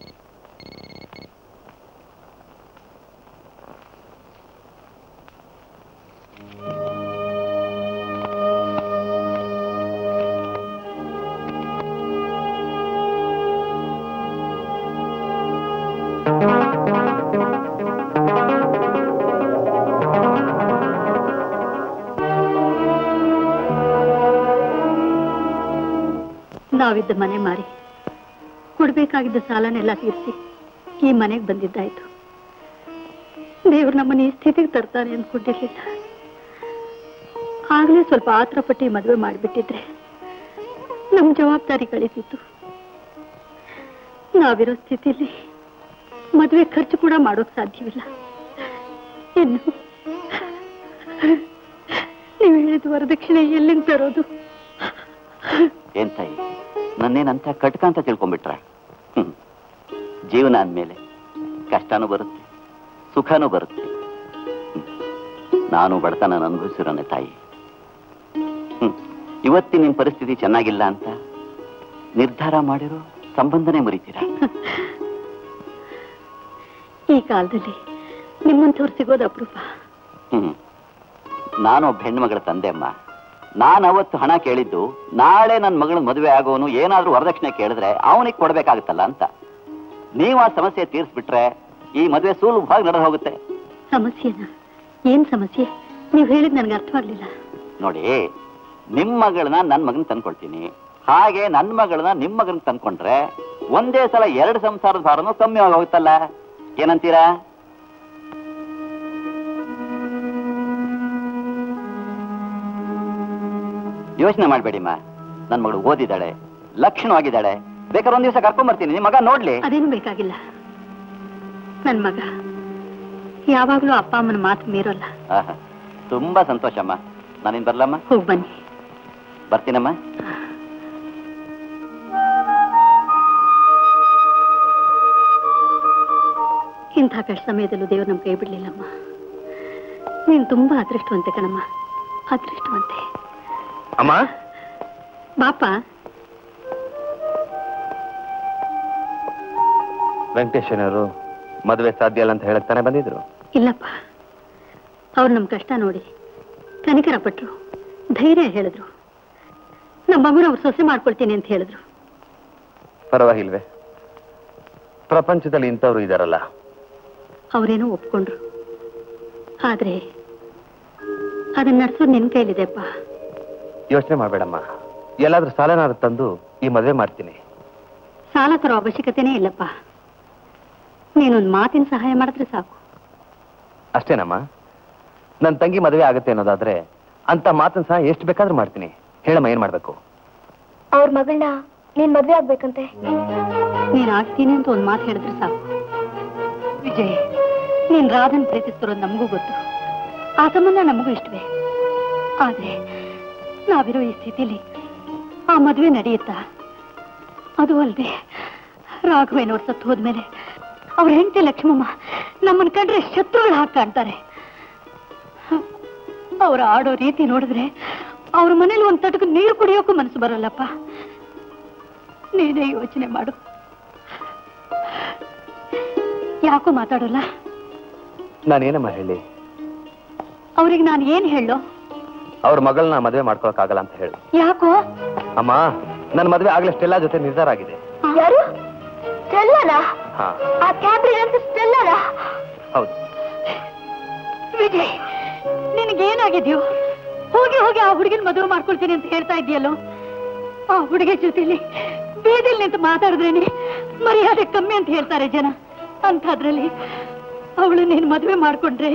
ನಾವಿದ್ದ ಮನೆ ಮಾರಿ ಕೊಡ್ಬೇಕಾಗಿದ್ದ ಸಾಲನೆಲ್ಲ ತೀರಿಸಿ ಈ ಮನೆಗೆ ಬಂದಿದ್ದಾಯ್ತು ದೇವ್ರು ನಮ್ಮನ್ನ ಈ ಸ್ಥಿತಿಗೆ ತರ್ತಾನೆ ಅಂದ್ಕೊಂಡಿರ್ಲಿಲ್ಲ ಆಗ್ಲೇ ಸ್ವಲ್ಪ ಆತರ ಪಟ್ಟಿ ಮದುವೆ ಮಾಡಿಬಿಟ್ಟಿದ್ರೆ ನಮ್ ಜವಾಬ್ದಾರಿ ಕಳೀತಿತ್ತು ನಾವಿರೋ ಸ್ಥಿತಿಲಿ ಮದುವೆ ಖರ್ಚು ಕೂಡ ಮಾಡೋಕ್ ಸಾಧ್ಯವಿಲ್ಲ ಇನ್ನು ನೀವು ಹೇಳಿದ ವರದಕ್ಷಿಣೆ ಎಲ್ಲಿಂದ ತರೋದು ಏನ್ ತಾಯಿ ನನ್ನೇನಂತ ಕಟ್ಕ ಅಂತ ತಿಳ್ಕೊಂಡ್ಬಿಟ್ರ ಹ್ಮ್. ಜೀವನ ಅಂದ್ಮೇಲೆ ಕಷ್ಟನೂ ಬರುತ್ತೆ ಸುಖನೂ ಬರುತ್ತೆ ಹ್ಮ್. ನಾನು ಬಡತನ ಅನುಭವಿಸಿರೋನೆ ತಾಯಿ ಹ್ಮ್. ಇವತ್ತಿನ ನಿಮ್ ಪರಿಸ್ಥಿತಿ ಚೆನ್ನಾಗಿಲ್ಲ ಅಂತ ನಿರ್ಧಾರ ಮಾಡಿರೋ ಸಂಬಂಧನೇ ಮುರಿತೀರಾ ಈ ಕಾಲದಲ್ಲಿ ನಿಮ್ಮಂಥವ್ರು ಸಿಗೋದು ಅಪರೂಪ ಹ್ಮ್ ನಾನು ಒಬ್ಬ ಹೆಣ್ಮಗಳ ತಂದೆ ಅಮ್ಮ ನಾನು ಅವತ್ತು ಹಣ ಕೇಳಿದ್ದು ನಾಳೆ ನನ್ನ ಮಗಳ ಮದುವೆ ಆಗೋನು ಏನಾದ್ರೂ ವರದಕ್ಷಿಣೆ ಕೇಳಿದ್ರೆ ಅವನಿಗೆ ಕೊಡ್ಬೇಕಾಗುತ್ತಲ್ಲ ಅಂತ ನೀವು ಆ ಸಮಸ್ಯೆ ತೀರಿಸ್ಬಿಟ್ರೆ ಈ ಮದುವೆ ಸುಲಭವಾಗಿ ನಡೆದು ಹೋಗುತ್ತೆ ಸಮಸ್ಯೆನಾ ಏನ್ ಸಮಸ್ಯೆ ನೀವು ಹೇಳಿದ್ ನನಗೆ ಅರ್ಥವಾಗ್ಲಿಲ್ಲ ನೋಡಿ ನಿಮ್ ಮಗಳನ್ನ ನನ್ ಮಗನ್ ತಂದ್ಕೊಳ್ತೀನಿ ಹಾಗೆ ನನ್ ಮಗಳನ್ನ ನಿಮ್ ಮಗನ್ ತಂದ್ಕೊಂಡ್ರೆ ಒಂದೇ ಸಲ ಎರಡು ಸಂಸಾರದ ಭಾರನೂ ಕಮ್ಮಿ ಆಗಿ ಹೋಗುತ್ತಲ್ಲ ಏನಂತೀರಾ ಯೋಚನೆ ಮಾಡ್ಬೇಡಿಮ್ಮ ನನ್ ಮಗಳು ಓದಿದ್ದಾಳೆ ಲಕ್ಷಣವಾಗಿದ್ದಾಳೆ ಬೇಕಾದ್ರೆ ಒಂದ್ ದಿವಸ ಕರ್ಕೊಂಡ್ ಬರ್ತೀನಿ ನಿಮ್ ಮಗ ನೋಡ್ಲಿ ಅದೇನು ಬೇಕಾಗಿಲ್ಲ ನನ್ ಮಗ ಯಾವಾಗ್ಲೂ ಅಪ್ಪ ಅಮ್ಮನ ಮಾತು ಮೀರೋಲ್ಲ ಆಹಾ, ತುಂಬಾ ಸಂತೋಷಮ್ಮ ನಾನಿನ್ ಬರ್ಲಮ್ಮ ಹೋಗ್ ಬನ್ನಿ ಬರ್ತೀನಮ್ಮ ಇಂಥ ಕಷ್ಟ ಸಮಯದಲ್ಲೂ ದೇವ್ರು ನಮ್ ಕೈ ಬಿಡ್ಲಿಲ್ಲಮ್ಮ ನೀನ್ ತುಂಬಾ ಅದೃಷ್ಟವಂತೆ ಕಣಮ್ಮ ಅದೃಷ್ಟವಂತೆ ಅಮ್ಮ ಬಾಪ ವೆಂಕಟೇಶನವರು ಮದುವೆ ಸಾಧ್ಯ ಇಲ್ಲ ಅಂತ ಹೇಳಕ್ ತಾನೇ ಬಂದಿದ್ರು ಇಲ್ಲಪ್ಪ ಅವ್ರು ನಮ್ ಕಷ್ಟ ನೋಡಿ ಕನಿಕರ ಪಟ್ರು ಧೈರ್ಯ ಹೇಳಿದ್ರು ನಮ್ಮ ಮಗುನ ಅವ್ರು ಸೊಸೆ ಮಾಡ್ಕೊಳ್ತೀನಿ ಅಂತ ಹೇಳಿದ್ರು ಪರವಾಗಿಲ್ವೇ ಪ್ರಪಂಚದಲ್ಲಿ ಇಂಥವ್ರು ಇದಾರಲ್ಲ ಅವರೇನೋ ಒಪ್ಕೊಂಡ್ರು ಆದ್ರೆ ಅದನ್ನ ನಡ್ಸೋದು ನಿನ್ ಕೈಲಿದೆಪ್ಪ ಯೋಚನೆ ಮಾಡಬೇಡಮ್ಮ ಎಲ್ಲಾದ್ರೂ ಸಾಲನಾದ್ರು ತಂದು ಈ ಮದುವೆ ಮಾಡ್ತೀನಿ ಸಾಲ ತರೋ ಅವಶ್ಯಕತೆನೇ ಇಲ್ಲಪ್ಪ ನೀನೊಂದು ಮಾತಿನ ಸಹಾಯ ಮಾಡಿದ್ರೆ ಸಾಕು ಅಷ್ಟೇನಮ್ಮ ನನ್ನ ತಂಗಿ ಮದುವೆ ಆಗುತ್ತೆ ಅನ್ನೋದಾದ್ರೆ ಅಂತ ಮಾತನ್ನ ಸಹ ಎಷ್ಟು ಬೇಕಾದ್ರೂ ಮಾಡ್ತೀನಿ ಹೇಳಮ್ಮ ಏನ್ ಮಾಡ್ಬೇಕು ಅವ್ರ ಮಗಳನ್ನ ನೀನ್ ಮದ್ವೆ ಆಗ್ಬೇಕಂತೆ ನೀನ್ ಆಗ್ತೀನಿ ಅಂತ ಒಂದ್ ಮಾತು ಹೇಳಿದ್ರೆ ಸಾಕು ವಿಜಯ್ ನೀನ್ ರಾಧನ್ ಪ್ರೀತಿಸ್ತಿರೋದು ನಮಗೂ ಗೊತ್ತು ಆ ಸಂಬಂಧ ನಮಗೂ ಇಷ್ಟವೇ ಆದ್ರೆ ನಾವಿರೋ ಈ ಸ್ಥಿತಿಲಿ ಆ ಮದುವೆ ನಡೆಯುತ್ತಾ ಅದು ಅಲ್ಲದೆ ರಾಘವೇನವ್ರು ಸತ್ತು ಹೋದ್ಮೇಲೆ ಅವ್ರ ಹೆಂಡತಿ ಲಕ್ಷ್ಮಮ್ಮ ನಮ್ಮನ್ ಕಂಡ್ರೆ ಶತ್ರುಗಳು ಹಾಗೆ ಕಾಣ್ತಾರೆ ಅವ್ರ ಆಡೋ ರೀತಿ ನೋಡಿದ್ರೆ ಅವ್ರ ಮನೇಲಿ ಒಂದ್ ತಟಕ ನೀರು ಕುಡಿಯೋಕ್ಕೂ ಮನಸ್ಸು ಬರಲ್ಲಪ್ಪ ನೀನೇ ಯೋಚನೆ ಮಾಡು ಯಾಕೋ ಮಾತಾಡೋಲ್ಲ ನಾನೇನಮ್ಮ ಹೇಳಿ ಅವ್ರಿಗೆ ನಾನು ಏನ್ ಹೇಳೋ ಅವ್ರ ಮಗಳನ್ನ ಮದುವೆ ಮಾಡ್ಕೊಳಕ್ಕಾಗಲ್ಲ ಅಂತ ಹೇಳಿ ಯಾಕೋ ಅಮ್ಮ ನನ್ನ ಮದುವೆ ಆಗ್ಲೇ ಸ್ಟೆಲ್ಲಾ ಜೊತೆ ನಿರ್ಧಾರ ಆಗಿದೆ ಯಾರು ಸ್ಟೆಲ್ಲನಾ ಹಾ ಆ ಕ್ಯಾಬ್ರಿ ಅಂತ ಸ್ಟೆಲ್ಲನಾ ಹೌದು ವಿಜಯ್ ನಿನಗೇನಾಗಿದ್ಯೋ ಹೋಗಿ ಹೋಗಿ ಆ ಹುಡುಗಿನ ಮದುವೆ ಮಾಡ್ಕೊಳ್ತೀನಿ ಅಂತ ಹೇಳ್ತಾ ಇದೆಯಲ್ಲೋ ಆ ಹುಡುಗಿ ಜೊತೆಲಿ ಬೀದಿಲ್ ನಿಂತು ಮಾತಾಡಿದ್ರೇನೆ ಮರ್ಯಾದೆ ಕಮ್ಮಿ ಅಂತ ಹೇಳ್ತಾರೆ ಜನ ಅಂಥದ್ರಲ್ಲಿ ಅವಳು ನೀನು ಮದುವೆ ಮಾಡ್ಕೊಂಡ್ರೆ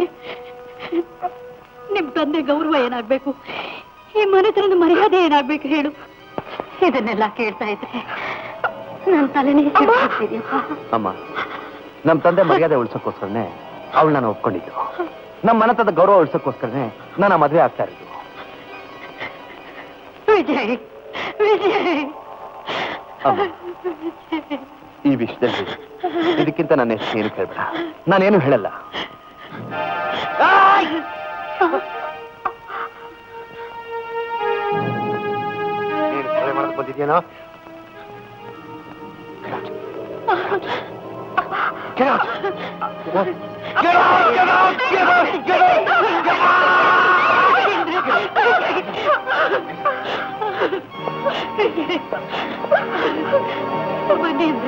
ನಿಮ್ ತಂದೆ ಗೌರವ ಏನಾಗ್ಬೇಕು ಈ ಮನೆತನದ ಮರ್ಯಾದೆ ಏನಾಗ್ಬೇಕು ಹೇಳು ಇದನ್ನೆಲ್ಲ ಕೇಳ್ತಾ ಇದ್ರೆ ನನ್ನ ತಲೆನೇ ಸಿಡ್ತಿದ್ಯಪ್ಪ. ಅಮ್ಮ ನಮ್ಮ ತಂದೆ ಮರ್ಯಾದೆ ಉಳ್ಸಕ್ಕೋಸ್ಕರನೇ ಅವಳು ನಾನು ಒಪ್ಕೊಂಡಿದ್ದು ನಮ್ಮ ಮನತದ ಗೌರವ ಉಳ್ಸಕ್ಕೋಸ್ಕರನೇ ನಾನು ಆ ಮದುವೆ ಆಗ್ತಾ ಇರೋದು ವಿಜಯ್ ವಿಜಯ್ ಅಮ್ಮ ಈ ವಿಷಯದಲ್ಲಿ ಇದಕ್ಕಿಂತ ನನ್ನ ಹೆಸರು ಏನು ಕೇಳ್ಬೇಡ ನಾನೇನು ಹೇಳಲ್ಲ ನೀನು ಕೊಲೆ ಮಾಡಕ್ ಬಂದಿದ್ಯೇನೋ Get out! Get out! Get out! Get out! Get out! Get out! Get ಬನ್ನಿ ಅಂದ್ರೆ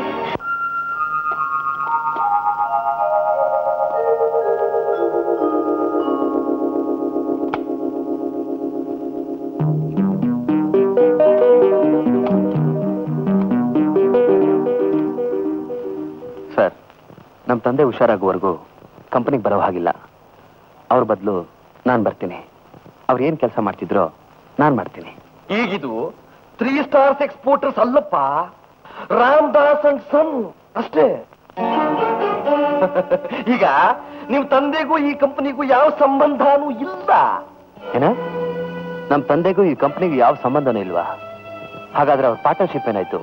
ಸರ್ ನಮ್ಮ ತಂದೆ ಹುಷಾರಾಗುವವರೆಗೂ ಕಂಪನಿಗೆ ಬರೋ ಹಾಗಿಲ್ಲ ಅವ್ರ ಬದಲು ನಾನು ಬರ್ತೀನಿ ಅವ್ರು ಏನು ಕೆಲಸ ಮಾಡ್ತಿದ್ರೋ ನಾನು ಮಾಡ್ತೀನಿ ಈಗಿದು ತ್ರೀ ಸ್ಟಾರ್ಸ್ ಎಕ್ಸ್ಪೋರ್ಟರ್ಸ್ ಅಲ್ಲಪ್ಪ ರಾಮದಾಸ್ ಅಂಡ್ ಸನ್ ಅಷ್ಟೇ ಈಗ ನಿಮ್ ತಂದೆಗೂ ಈ ಕಂಪನಿಗೂ ಯಾವ ಸಂಬಂಧನೂ ಇಲ್ಲ ಏನ ನಮ್ಮ ತಂದೆಗೂ ಈ ಕಂಪ್ನಿಗೂ ಯಾವ ಸಂಬಂಧನೂ ಇಲ್ವಾ ಹಾಗಾದ್ರೆ ಅವ್ರ ಪಾರ್ಟ್ನರ್ಶಿಪ್ ಏನಾಯ್ತು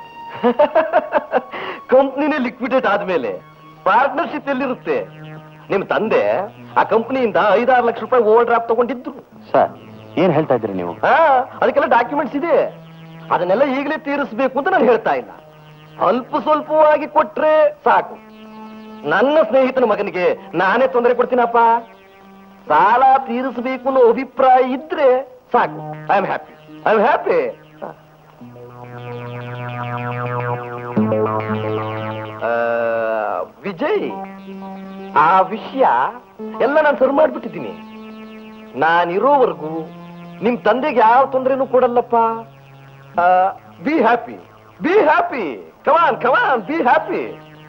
ಕಂಪ್ನಿನೇ ಲಿಕ್ವಿಡೇಟ್ ಆದ್ಮೇಲೆ ಪಾರ್ಟ್ನರ್ಶಿಪ್ ಎಲ್ಲಿರುತ್ತೆ ನಿಮ್ ತಂದೆ ಆ ಕಂಪನಿಯಿಂದ ಐದಾರು ಲಕ್ಷ ರೂಪಾಯಿ ಓವರ್ ಡ್ರಾಫ್ಟ್ ತಗೊಂಡಿದ್ರು ಸರ್ ಏನ್ ಹೇಳ್ತಾ ಇದ್ರಿ ನೀವು ಹಾ ಅದಕ್ಕೆಲ್ಲ ಡಾಕ್ಯುಮೆಂಟ್ಸ್ ಇದೆ ಅದನ್ನೆಲ್ಲ ಈಗಲೇ ತೀರಿಸಬೇಕು ಅಂತ ನಾನು ಹೇಳ್ತಾ ಇಲ್ಲ ಅಲ್ಪ ಸ್ವಲ್ಪವಾಗಿ ಕೊಟ್ರೆ ಸಾಕು ನನ್ನ ಸ್ನೇಹಿತನ ಮಗನಿಗೆ ನಾನೇ ತೊಂದರೆ ಕೊಡ್ತೀನಪ್ಪ ಸಾಲ ತೀರಿಸಬೇಕು ಅನ್ನೋ ಅಭಿಪ್ರಾಯ ಇದ್ರೆ ಸಾಕು I am happy I am happy Vijay ಆ ವಿಷಯ ಎಲ್ಲ ನಾನು ಸರಿ ಮಾಡ್ಬಿಟ್ಟಿದ್ದೀನಿ ನಾನಿರೋವರೆಗೂ ನಿಮ್ ತಂದೆಗೆ ಯಾವ ತೊಂದರೆನೂ ಕೊಡಲ್ಲಪ್ಪ be happy be happy come on come on be happy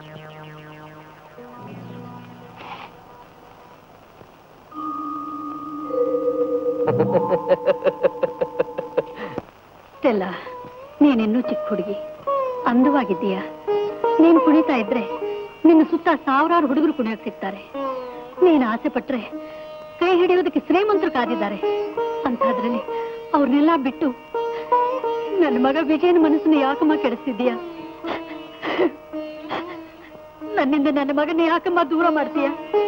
Stella ನೀನಿನ್ನೂ ಚಿಕ್ಕ ಹುಡುಗಿ ಅಂದವಾಗಿದ್ದೀಯ ನೀನ್ ಕುಣಿತಾ ಇದ್ರೆ ನಿನ್ನ ಸುತ್ತ ಸಾವಿರಾರು ಹುಡುಗರು ಕುಣಿಯಕ್ ಸಿಗ್ತಾರೆ ನೀನ್ ಆಸೆ ಪಟ್ರೆ ಕೈ ಹಿಡಿಯೋದಕ್ಕೆ ಶ್ರೀಮಂತರು ಕಾದಿದ್ದಾರೆ ಅಂಥದ್ರಲ್ಲಿ ಅವ್ರನ್ನೆಲ್ಲ ಬಿಟ್ಟು ನನ್ನ ಮಗ ವಿಜಯನ ಮನಸ್ಸನ್ನು ಯಾಕಮ್ಮ ಕೆಡಿಸ್ತಿದ್ದೀಯ ನನ್ನಿಂದ ನನ್ನ ಮಗನ ಯಾಕಮ್ಮ ದೂರ ಮಾಡ್ತೀಯ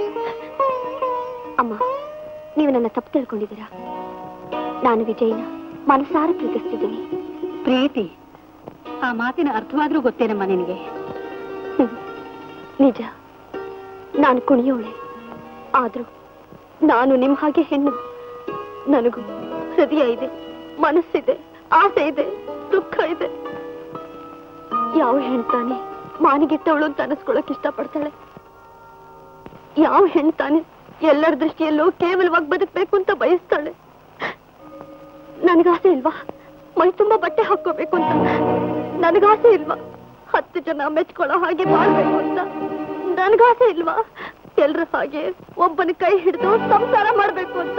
ಅಮ್ಮ ನೀವು ನನ್ನ ತಪ್ಪು ತಿಳ್ಕೊಂಡಿದ್ದೀರಾ ನಾನು ವಿಜಯನ ಮನಸಾರ ಪ್ರೀತಿಸ್ತಿದ್ದೀನಿ ಪ್ರೀತಿ ಆ ಮಾತಿನ ಅರ್ಥವಾದ್ರೂ ಗೊತ್ತೇನಮ್ಮ ನಿನಗೆ ಹ್ಮ್. ನಿಜ ನಾನು ಕುಣಿಯೋಳೆ ಆದ್ರೂ ನಾನು ನಿಮ್ ಹಾಗೆ ಹೆಣ್ಣು ನನಗೂ ಹೃದಯ ಇದೆ ಮನಸ್ಸಿದೆ ಆಸೆ ಇದೆ ದುಃಖ ಇದೆ ಯಾವ ಹೆಣ್ತಾನೆ ಮಾನಿಗೆಟ್ಟವಳು ಅಂತ ಅನಿಸ್ಕೊಳಕ್ ಇಷ್ಟಪಡ್ತಾಳೆ ಯಾವ ಹೆಣ್ತಾನೆ ಎಲ್ಲರ ದೃಷ್ಟಿಯಲ್ಲೂ ಕೇವಲವಾಗಿ ಬದುಕಬೇಕು ಅಂತ ಬಯಸ್ತಾಳೆ ನನಗಾಸೆ ಇಲ್ವಾ ಮೈ ತುಂಬಾ ಬಟ್ಟೆ ಹಾಕೋಬೇಕು ಅಂತ ನನಗಾಸೆ ಇಲ್ವಾ ಹತ್ತು ಜನ ಮೆಚ್ಕೊಳ್ಳೋ ಹಾಗೆ ಮಾಡ್ಬೇಕು ಅಂತ ನನಗಾಸೆ ಇಲ್ವಾ ಎಲ್ರ ಹಾಗೆ ಒಬ್ಬನ ಕೈ ಹಿಡಿದು ಸಂಸಾರ ಮಾಡ್ಬೇಕು ಅಂತ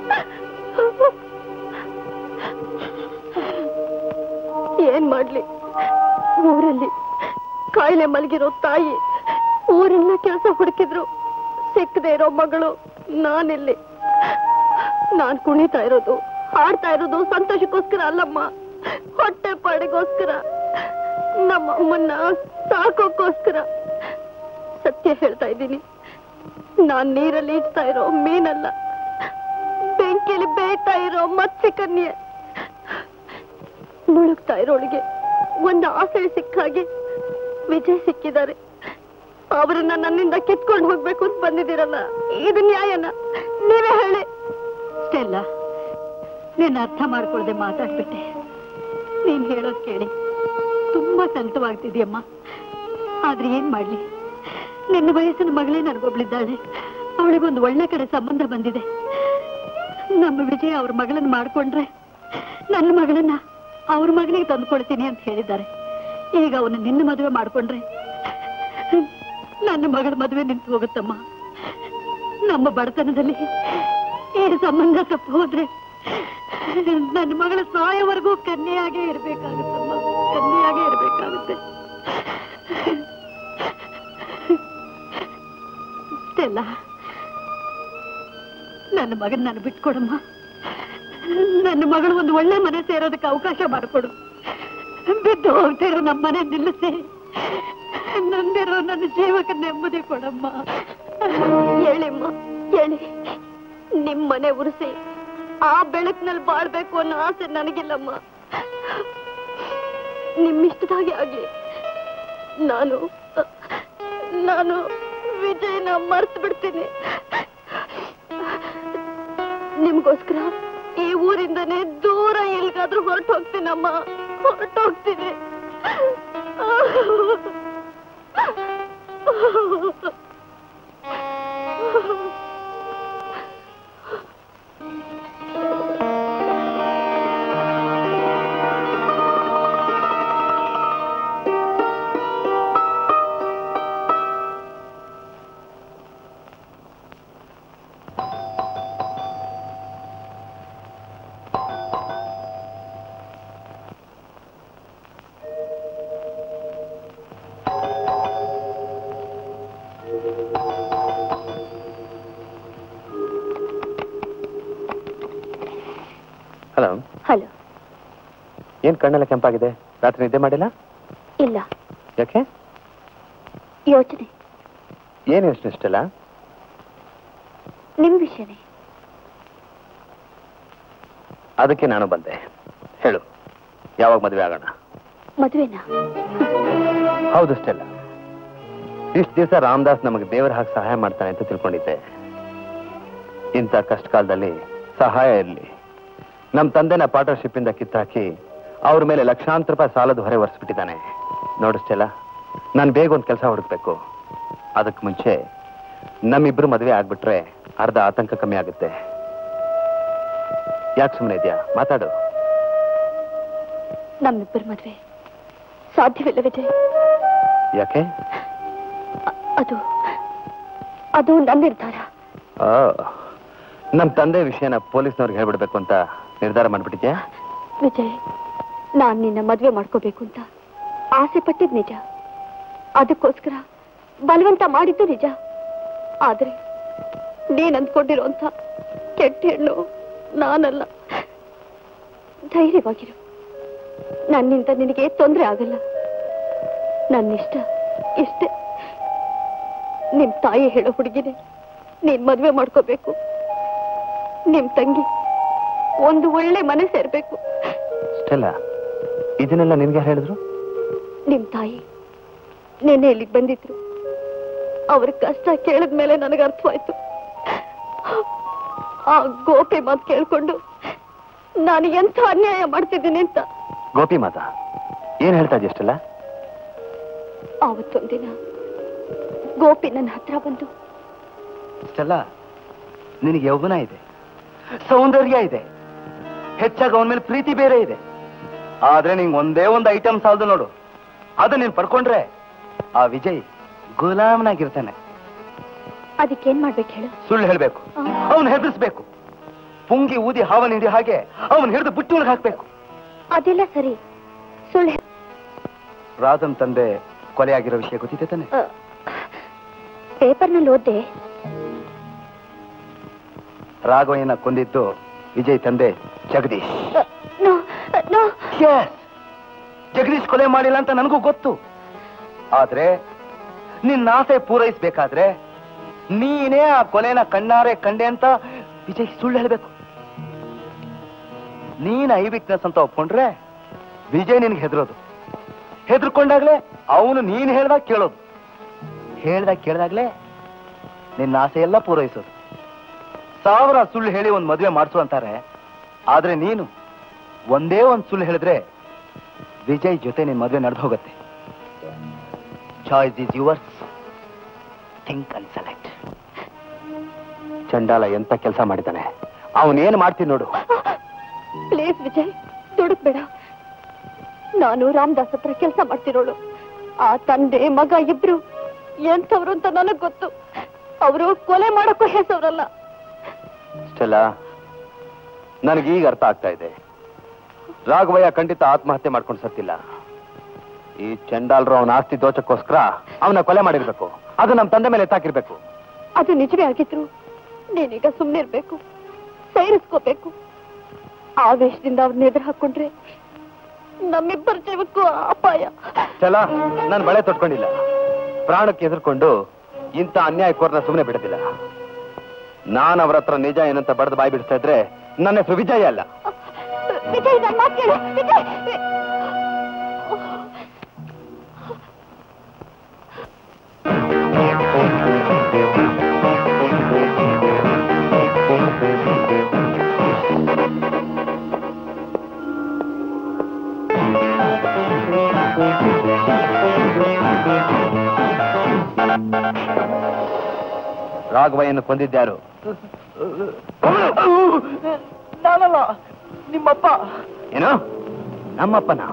ಏನ್ ಮಾಡ್ಲಿ ಊರಲ್ಲಿ ಕಾಯಿಲೆ ಮಲಗಿರೋ ತಾಯಿ ಊರೆಲ್ಲ ಕೆಲಸ ಹುಡುಕಿದ್ರು ಸಿಕ್ಕದೆ ಇರೋ ಮಗಳು ನಾನಿಲ್ಲಿ ನಾನ್ ಕುಣಿತಾ ಇರೋದು ಹಾಡ್ತಾ ಇರೋದು ಸಂತೋಷಕ್ಕೋಸ್ಕರ ಅಲ್ಲಮ್ಮ ಹೊಟ್ಟೆ ಪಾಡಿಗೋಸ್ಕರ ನಮ್ಮ ಅಮ್ಮನ್ನ ಸಾಕೋಕ್ಕೋಸ್ಕರ ಸತ್ಯ ಹೇಳ್ತಾ ಇದ್ದೀನಿ ನಾನ್ ನೀರಲ್ಲಿ ಈಜ್ತಾ ಇರೋ ಮೀನಲ್ಲ ಬೆಂಕಿಲಿ ಬೇಯ್ತಾ ಇರೋ ಮತ್ಸ್ಯ ಕನ್ಯೆ ಮುಳುಗ್ತಾ ಇರೋಳಿಗೆ ಒಂದು ಆಸೆ ಸಿಕ್ಕ ಹಾಗೆ ವಿಜಯ್ ಸಿಕ್ಕಿದ್ದಾರೆ ಅವರನ್ನ ನನ್ನಿಂದ ಕಿತ್ಕೊಂಡು ಹೋಗ್ಬೇಕು ಅಂತ ಬಂದಿದ್ದೀರಲ್ಲ ಇದು ನ್ಯಾಯನ ನೀವೇ ಹೇಳಿ ಸ್ಟೆಲ್ಲ ನೀನ್ ಅರ್ಥ ಮಾಡ್ಕೊಳ್ದೆ ಮಾತಾಡ್ಬಿಟ್ಟೆ ನೀನ್ ಹೇಳೋದ್ ಕೇಳಿ ತುಂಬಾ ಸಂತವಾಗ್ತಿದ್ಯಮ್ಮ ಆದ್ರೆ ಏನ್ ಮಾಡ್ಲಿ ನಿನ್ನ ವಯಸ್ಸಿನ ಮಗಳೇ ನನಗೊಬ್ಳಿದ್ದಾಳೆ ಅವಳಿಗೊಂದು ಒಳ್ಳೆ ಕಡೆ ಸಂಬಂಧ ಬಂದಿದೆ ನಮ್ಮ ವಿಜಯ ಅವ್ರ ಮಗಳನ್ನ ಮಾಡ್ಕೊಂಡ್ರೆ ನನ್ನ ಮಗಳನ್ನ ಅವ್ರ ಮಗನಿಗೆ ತಂದ್ಕೊಳ್ತೀನಿ ಅಂತ ಹೇಳಿದ್ದಾರೆ ಈಗ ಅವನು ನಿನ್ನ ಮದುವೆ ಮಾಡ್ಕೊಂಡ್ರೆ ನನ್ನ ಮಗಳ ಮದುವೆ ನಿಂತು ಹೋಗುತ್ತಮ್ಮ ನಮ್ಮ ಬಡತನದಲ್ಲಿ ಈ ಸಂಬಂಧ ತಪ್ಪು ಹೋದ್ರೆ ನನ್ನ ಮಗಳ ಸಾಯೋವರೆಗೂ ಕನ್ಯೆಯಾಗೇ ಇರ್ಬೇಕಾಗುತ್ತಮ್ಮ ಕನ್ಯೆಯಾಗೇ ಇರ್ಬೇಕಾಗುತ್ತೆ ಸ್ಟೆಲ್ಲ ನನ್ನ ಮಗನ್ ನಾನು ಬಿಟ್ಕೊಡಮ್ಮ ನನ್ನ ಮಗಳು ಒಂದು ಒಳ್ಳೆ ಮನೆ ಸೇರೋದಕ್ಕೆ ಅವಕಾಶ ಮಾಡಿಕೊಡು ಬಿದ್ದು ಹೋಗ್ತಿರೋ ನಮ್ಮ ಮನೆ ನಿಲ್ಲಿಸಿ ನಂದಿರೋ ನನ್ನ ಜೀವಕ್ಕೆ ನೆಮ್ಮದಿ ಕೊಡಮ್ಮ ಹೇಳಿಮ್ಮ ಹೇಳಿ ನಿಮ್ ಮನೆ ಉರಿಸಿ ಆ ಬೆಳಕಿನಲ್ಲಿ ಬಾಳ್ಬೇಕು ಅನ್ನೋ ಆಸೆ ನನಗಿಲ್ಲಮ್ಮ ನಿಮ್ಮಿಷ್ಟದಾಗೆ ಆಗ್ಲಿ ನಾನು ನಾನು ವಿಜಯನ ಮರ್ತು ಬಿಡ್ತೀನಿ ನಿಮ್ಗೋಸ್ಕರ ಈ ಊರಿಂದನೇ ದೂರ ಎಲ್ಗಾದ್ರೂ ಹೊರಟು ಹೋಗ್ತೀನಮ್ಮ ಹೊರಟು ಹೋಗ್ತೀನಿ ಹಲೋ ಹಲೋ ಏನ್ ಕಣ್ಣೆಲ್ಲ ಕೆಂಪಾಗಿದೆ ರಾತ್ರಿ ನಿದ್ದೆ ಮಾಡಿಲ್ಲ ಇಲ್ಲ ಯಾಕೆ ಯೋಚನೆ ಏನ್ ಯೋಚನೆ ಇಷ್ಟಲ್ಲ ನಿಮ್ ವಿಷಯನೇ ಅದಕ್ಕೆ ನಾನು ಬಂದೆ ಹೇಳು ಯಾವಾಗ ಮದುವೆ ಆಗೋಣ ಮದುವೆನಾ ಹೌದು ಸ್ಟೆಲ್ಲ ಇಷ್ಟು ದಿವಸ ರಾಮದಾಸ್ ನಮಗೆ ದೇವರ ಹಾಕಿ ಸಹಾಯ ಮಾಡ್ತಾನೆ ಅಂತ ತಿಳ್ಕೊಂಡಿದ್ದೆ ಇಂಥ ಕಷ್ಟ ಕಾಲದಲ್ಲಿ ಸಹಾಯ ಇರಲಿ ನಮ್ಮ ತಂದೆನ ಪಾರ್ಟ್ನರ್ಶಿಪ್ ಇಂದ ಕಿತ್ತಾಕಿ ಅವ್ರ ಮೇಲೆ ಲಕ್ಷಾಂತರ ರೂಪಾಯಿ ಸಾಲದ ಹೊರೆ ಒರೆಸ್ಬಿಟ್ಟಿದ್ದಾನೆ ನೋಡಿಸ್ಟೆಲ್ಲ ನಾನು ಬೇಗ ಒಂದು ಕೆಲಸ ಹುಡುಕ್ಬೇಕು ಅದಕ್ಕೆ ಮುಂಚೆ ನಮ್ಮಿಬ್ರು ಮದುವೆ ಆಗ್ಬಿಟ್ರೆ ಅರ್ಧ ಆತಂಕ ಕಮ್ಮಿ ಆಗುತ್ತೆ ಯಾಕೆ ಸುಮ್ಮನೆ ಇದೆಯಾ ಮಾತಾಡು ನಮ್ಮಿಬ್ಬರ ಮದುವೆ ಸಾಧ್ಯವಿಲ್ಲ ವಿಜಯ್ ಯಾಕೆ ಅ- ಅದು ಅದು ನನ್ನ ನಿರ್ಧಾರ ಆ, ನಮ್ ತಂದೆ ವಿಷಯನ ಪೊಲೀಸ್ನವ್ರಿಗೆ ಹೇಳ್ಬಿಡ್ಬೇಕು ಅಂತ ನಿರ್ಧಾರ ಮಾಡ್ಬಿಟ್ಟಿದ್ಯಾ ವಿಜಯ್ ನಾನ್ ನಿನ್ನ ಮದ್ವೆ ಮಾಡ್ಕೋಬೇಕು ಅಂತ ಆಸೆ ಪಟ್ಟಿದ್ ನಿಜ ಅದಕ್ಕೋಸ್ಕರ ಬಲವಂತ ಮಾಡಿದ್ದು ನಿಜ ಆದ್ರೆ ನೀನ್ ಅಂದ್ಕೊಂಡಿರೋಂಥ ಕೆಟ್ಟ ಹೆಣ್ಣು ನಾನಲ್ಲ ಧೈರ್ಯವಾಗಿರು ನನ್ನಿಂದ ನಿನಗೆ ತೊಂದರೆ ಆಗಲ್ಲ ನನ್ನಿಷ್ಟ ಇಷ್ಟೇ ನಿಮ್ ತಾಯಿ ಹೇಳೋ ಹುಡುಗಿನೇ ನೀನ್ ಮದ್ವೆ ಮಾಡ್ಕೋಬೇಕು ನಿಮ್ ತಂಗಿ ಒಂದು ಒಳ್ಳೆ ಮನೆ ಸೇರ್ಬೇಕು ಸ್ಟೆಲ್ಲ ಇದನ್ನೆಲ್ಲ ನಿನ್ಗೆ ಯಾರು ಹೇಳಿದ್ರು ನಿಮ್ ತಾಯಿ ನೆನ್ನೆ ಇಲ್ಲಿಗೆ ಬಂದಿದ್ರು ಅವ್ರ ಕಷ್ಟ ಕೇಳಿದ್ಮೇಲೆ ನನಗೆ ಅರ್ಥವಾಯ್ತು ಆ ಗೋಪಿ ಮಾತು ಕೇಳ್ಕೊಂಡು ನಾನು ಎಂಥ ಅನ್ಯಾಯ ಮಾಡ್ತಿದ್ದೀನಿ ಅಂತ ಗೋಪಿ ಮಾತಾ ಏನ್ ಹೇಳ್ತಾ ಇದೆಯಾ ಅಷ್ಟೆಲ್ಲ ಆವತ್ತೊಂದಿನ ಗೋಪಿ ನನ್ನ ಹತ್ರ ಬಂದು ಇಷ್ಟೆಲ್ಲ ನಿನಗೆ ಯೌವನ ಇದೆ ಸೌಂದರ್ಯ ಇದೆ ಹೆಚ್ಚಾಗಿ ಅವನ ಮೇಲೆ ಪ್ರೀತಿ ಬೇರೆ ಇದೆ ಆದ್ರೆ ನಿಂಗೆ ಒಂದೇ ಒಂದು ಐಟಮ್ ಸಾಲದು ನೋಡು ಅದು ನೀನ್ ಪಡ್ಕೊಂಡ್ರೆ ಆ ವಿಜಯ್ ಗುಲಾಮನಾಗಿರ್ತಾನೆ ಅದಕ್ಕೇನ್ ಮಾಡ್ಬೇಕು ಹೇಳು ಸುಳ್ಳು ಹೇಳ್ಬೇಕು ಅವನು ಹೆದರ್ಸ್ಬೇಕು ಪುಂಗಿ ಊದಿ ಹಾವನ್ ಹಿಡಿ ಹಾಗೆ ಅವನ್ ಹಿಡಿದು ಬುಟ್ಟಿಗೆ ಹಾಕ್ಬೇಕು ಅದೆಲ್ಲ ಸರಿ ಸುಳ್ಳು ಹೇ- ರಾಧನ್ ತಂದೆ ಕೊಲೆಯಾಗಿರೋ ವಿಷಯ ಗೊತ್ತಿದೆ ತಾನೆ ಆ, ಪೇಪರ್ನಲ್ಲಿ ಓದ್ದೆ ರಾಘವಯ್ಯನ ಕೊಂದಿದ್ದು ವಿಜಯ್ ತಂದೆ ಜಗದೀಶ್ ಆ, ನೋ ನೋ Yes. ಜಗದೀಶ್ ಕೊಲೆ ಮಾಡಿಲ್ಲ ಅಂತ ನನಗೂ ಗೊತ್ತು ಆದ್ರೆ ನಿನ್ನ ಆಸೆ ಪೂರೈಸ್ಬೇಕಾದ್ರೆ ನೀನೇ ಆ ಕೊಲೆನ ಕಣ್ಣಾರೆ ಕಂಡೆ ಅಂತ ವಿಜಯ್ ಸುಳ್ಳು ಹೇಳ್ಬೇಕು ನೀನ್ ಐ ವಿಟ್ನೆಸ್ ಅಂತ ಒಪ್ಕೊಂಡ್ರೆ ವಿಜಯ್ ನಿನ್ಗೆ ಹೆದರೋದು ಹೆದರ್ಕೊಂಡಾಗ್ಲೇ ಅವನು ನೀನ್ ಹೇಳ್ದಾಗ ಕೇಳೋದು ಹೇಳ್ದಾಗ ಕೇಳ್ದಾಗ್ಲೇ ನಿನ್ನ ಆಸೆ ಎಲ್ಲ ಪೂರೈಸೋದು ಸಾವಿರ ಸುಳ್ಳು ಹೇಳಿ ಒಂದ್ ಮದುವೆ ಮಾಡಿಸು ಅಂತಾರೆ ಆದ್ರೆ ನೀನು ಒಂದೇ ಒಂದ್ ಸುಳ್ಳು ಹೇಳಿದ್ರೆ ವಿಜಯ್ ಜೊತೆ ನಿನ್ ಮದುವೆ ನಡೆದು ಹೋಗುತ್ತೆ choice is yours think and select ಚಂಡಾಲ ಎಂತ ಕೆಲಸ ಮಾಡಿದ್ದಾನೆ ಅವನೇನು ಮಾಡ್ತೀನಿ ನೋಡು ಪ್ಲೀಸ್ ವಿಜಯ್ ದುಡುಕ್ಬೇಡ ನಾನು ರಾಮದಾಸ್ ಹತ್ರ ಕೆಲಸ ಮಾಡ್ತಿರೋಳು ಆ ತಂದೆ ಮಗ ಇಬ್ರು ಎಂಥವ್ರು ಅಂತ ನನಗ್ ಗೊತ್ತು ಅವರು ಕೊಲೆ ಮಾಡಕ್ಕೂ ಹೆಸರಲ್ಲ ಸ್ಟೆಲ್ಲ ನನಗೀಗ ಅರ್ಥ ಆಗ್ತಾ ಇದೆ ರಾಘವಯ್ಯ ಖಂಡಿತ ಆತ್ಮಹತ್ಯೆ ಮಾಡ್ಕೊಂಡು ಸತ್ತಿಲ್ಲ ಈ ಚಂಡಾಲ್ರು ಅವನ ಆಸ್ತಿ ದೋಚಕ್ಕೋಸ್ಕರ ಅವನ ಕೊಲೆ ಮಾಡಿರ್ಬೇಕು ಅದು ನಮ್ಮ ತಂದೆ ಮೇಲೆ ಎತ್ತಾಕಿರ್ಬೇಕು ಅದು ನಿಜವೇ ಆಗಿದ್ರು ನೀನೀಗ ಸುಮ್ಮನಿರ್ಬೇಕು ಸೈರಿಸ್ಕೋಬೇಕು ಆವೇಶದಿಂದ ಅವ್ರನ್ನ ಎದುರು ಹಾಕೊಂಡ್ರೆ ನಮ್ಮಿಬ್ಬರ ಜೀವಕ್ಕೂ ಅಪಾಯ ಚಲ ನಾನು ಬಳೆ ತೊಟ್ಕೊಂಡಿಲ್ಲ ಪ್ರಾಣಕ್ಕೆ ಎದುರ್ಕೊಂಡು ಇಂಥ ಅನ್ಯಾಯಕೋರ್ನ ಸುಮ್ಮನೆ ಬಿಡೋದಿಲ್ಲ ನಾನು ಅವರ ಹತ್ರ ನಿಜ ಏನಂತ ಬಡ್ದು ಬಾಯಿ ಬಿಡಿಸ್ತಾ ಇದ್ರೆ ನನ್ನ ಹೆಸರು ವಿಜಯ ಅಲ್ಲ ವಿಜಯ್ ನನ್ನ ಮಾತು ಕೇಳು ವಿಜಯ್ ರಾಘವಯ್ಯನ ಕೊಂದಿದ್ಯಾರು ನಾನಲ್ಲ ನಿಮ್ಮಪ್ಪ ಏನು ನಮ್ಮಪ್ಪನ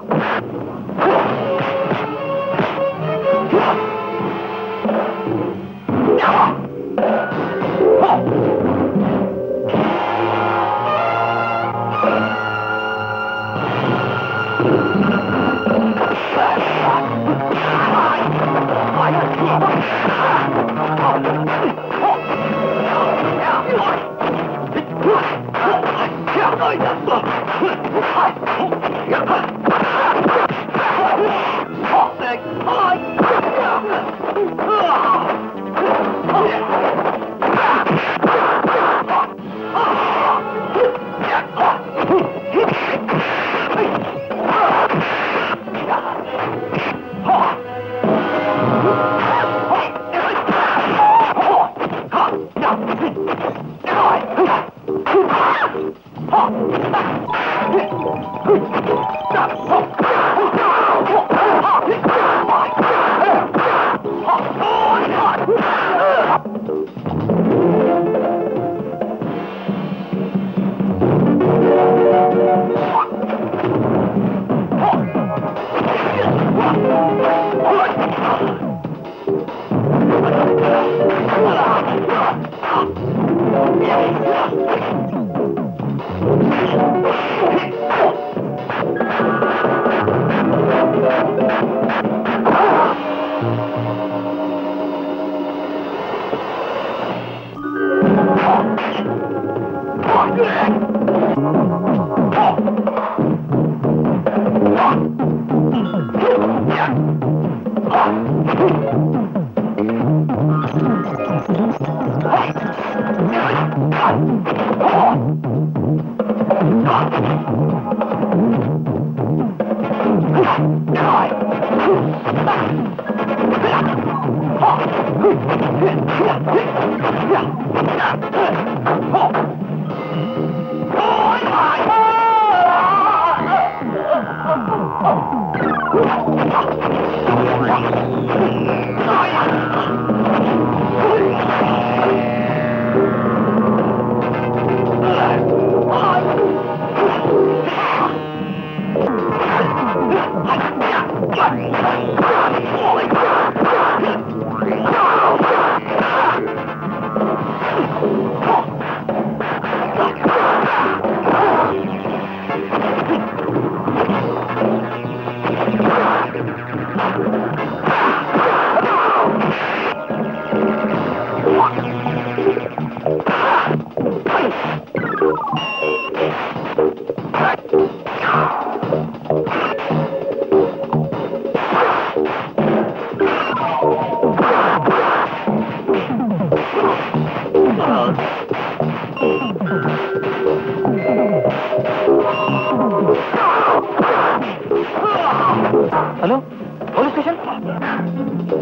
ಹಲೋ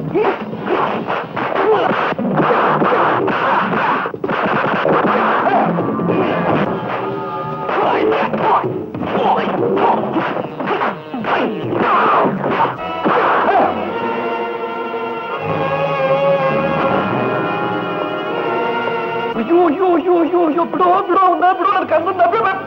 ಅಯ್ಯೋ ಅಯ್ಯೋ ಅಯ್ಯೋ ಅಯ್ಯೋ ಅಯ್ಯೋ ಬಿಡೋ ಬಿಡೋ ಅವನ್ನ ಬಿಡೋ ನನ್ನ ಕಣ್ಣನ್ನ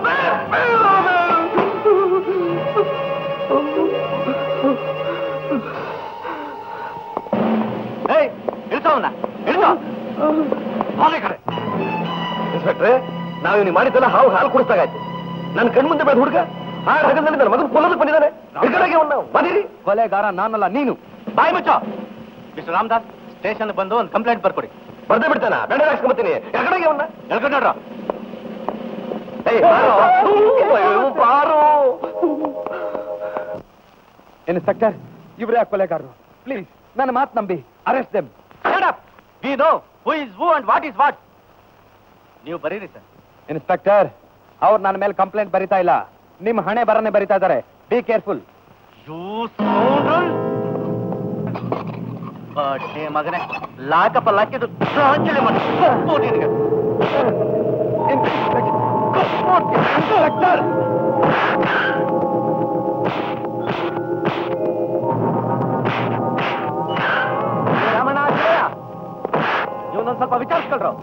ಏಯ್ ಇಳಿಸೋವನ್ನ ಇಳಿಸೋ ಹೋಗಿ ಕಡೆ ಇನ್ಸ್ಪೆಕ್ಟ್ರೆ ನಾವು ಇವ್ನಿಗೆ ಮಾಡಿದ್ದೆಲ್ಲ ಹಾವು ಹಾಲು ಕುಡಿಸ್ದಾಗಾಯ್ತು ನನ್ನ ಕಣ್ಮುಂದೆ ಬೆಳೆದ ಹುಡುಗ ಆ ರಗದಲ್ಲಿ ನನ್ನ ಮಗನ ಕೊಲ್ಲೋದಕ್ಕೆ ಬಂದಿದ್ದಾನೆ ಹಿಡ್ಕೊಂಡೋಗಿ ಅವನ್ನ ಬರೀರಿ ಕೊಲೆಗಾರ ನಾನಲ್ಲ ನೀನು ಬಾಯ್ ಮುಚ್ಚೋ ಮಿಸ್ಟರ್ ರಾಮದಾಸ್ ಸ್ಟೇಷನ್ ಬಂದು ಒಂದು ಕಂಪ್ಲೇಂಟ್ ಬರ್ಕೊಡಿ ಬರ್ದೇ ಬಿಡ್ತಾನ ಬೆಂಡ ಹಾಕ್ಸ್ಕೊಂಬತ್ತೀನಿ ಎಲ್ಕಡೆಗೆ ಅವನ್ನ ಹೇಳ್ಕೊಂಡು ನೋಡ್ರ ಏಯ್ ಬಾರೋ. ಅಯ್ಯೋ, ಬಾರೋ ಇನ್ಸ್ಪೆಕ್ಟರ್ ಇವರೇ ಕೊಲೆಗಾರರು ಪ್ಲೀಸ್ ನನ್ನ ಮಾತು ನಂಬಿ arrest them we know who is who and what is what ನೀವು ಬರೀರಿ ಸರ್ ಇನ್ಸ್ಪೆಕ್ಟರ್ ಅವ್ರು ನನ್ನ ಮೇಲೆ ಕಂಪ್ಲೇಂಟ್ ಬರಿತಾ ಇಲ್ಲ ನಿಮ್ಮ ಹಣೆ ಬರನೆ ಬರಿತಾ ಇದ್ದಾರೆ ಬಿ ಕೇರ್ಫುಲ್ ಯೂ ಸೌಂಡ್ರಲ್ ಬಡ್ಡೆ ಮಗನೇ ಲಾಕಪ್ಪ ಲಾಕಿದ್ದು ಗಾಂಜಲಿ ಮಾಡಿ ಕಪ್ಪು ನಿನಗೆ. ಇನ್ಸ್ಪೆಕ್ಟರ್ ರಮಣಾಚಾರ್ಯ ಇವನೊಂದ್ ಸ್ವಲ್ಪ ವಿಚಾರಿಸ್ಕೊಳ್ರು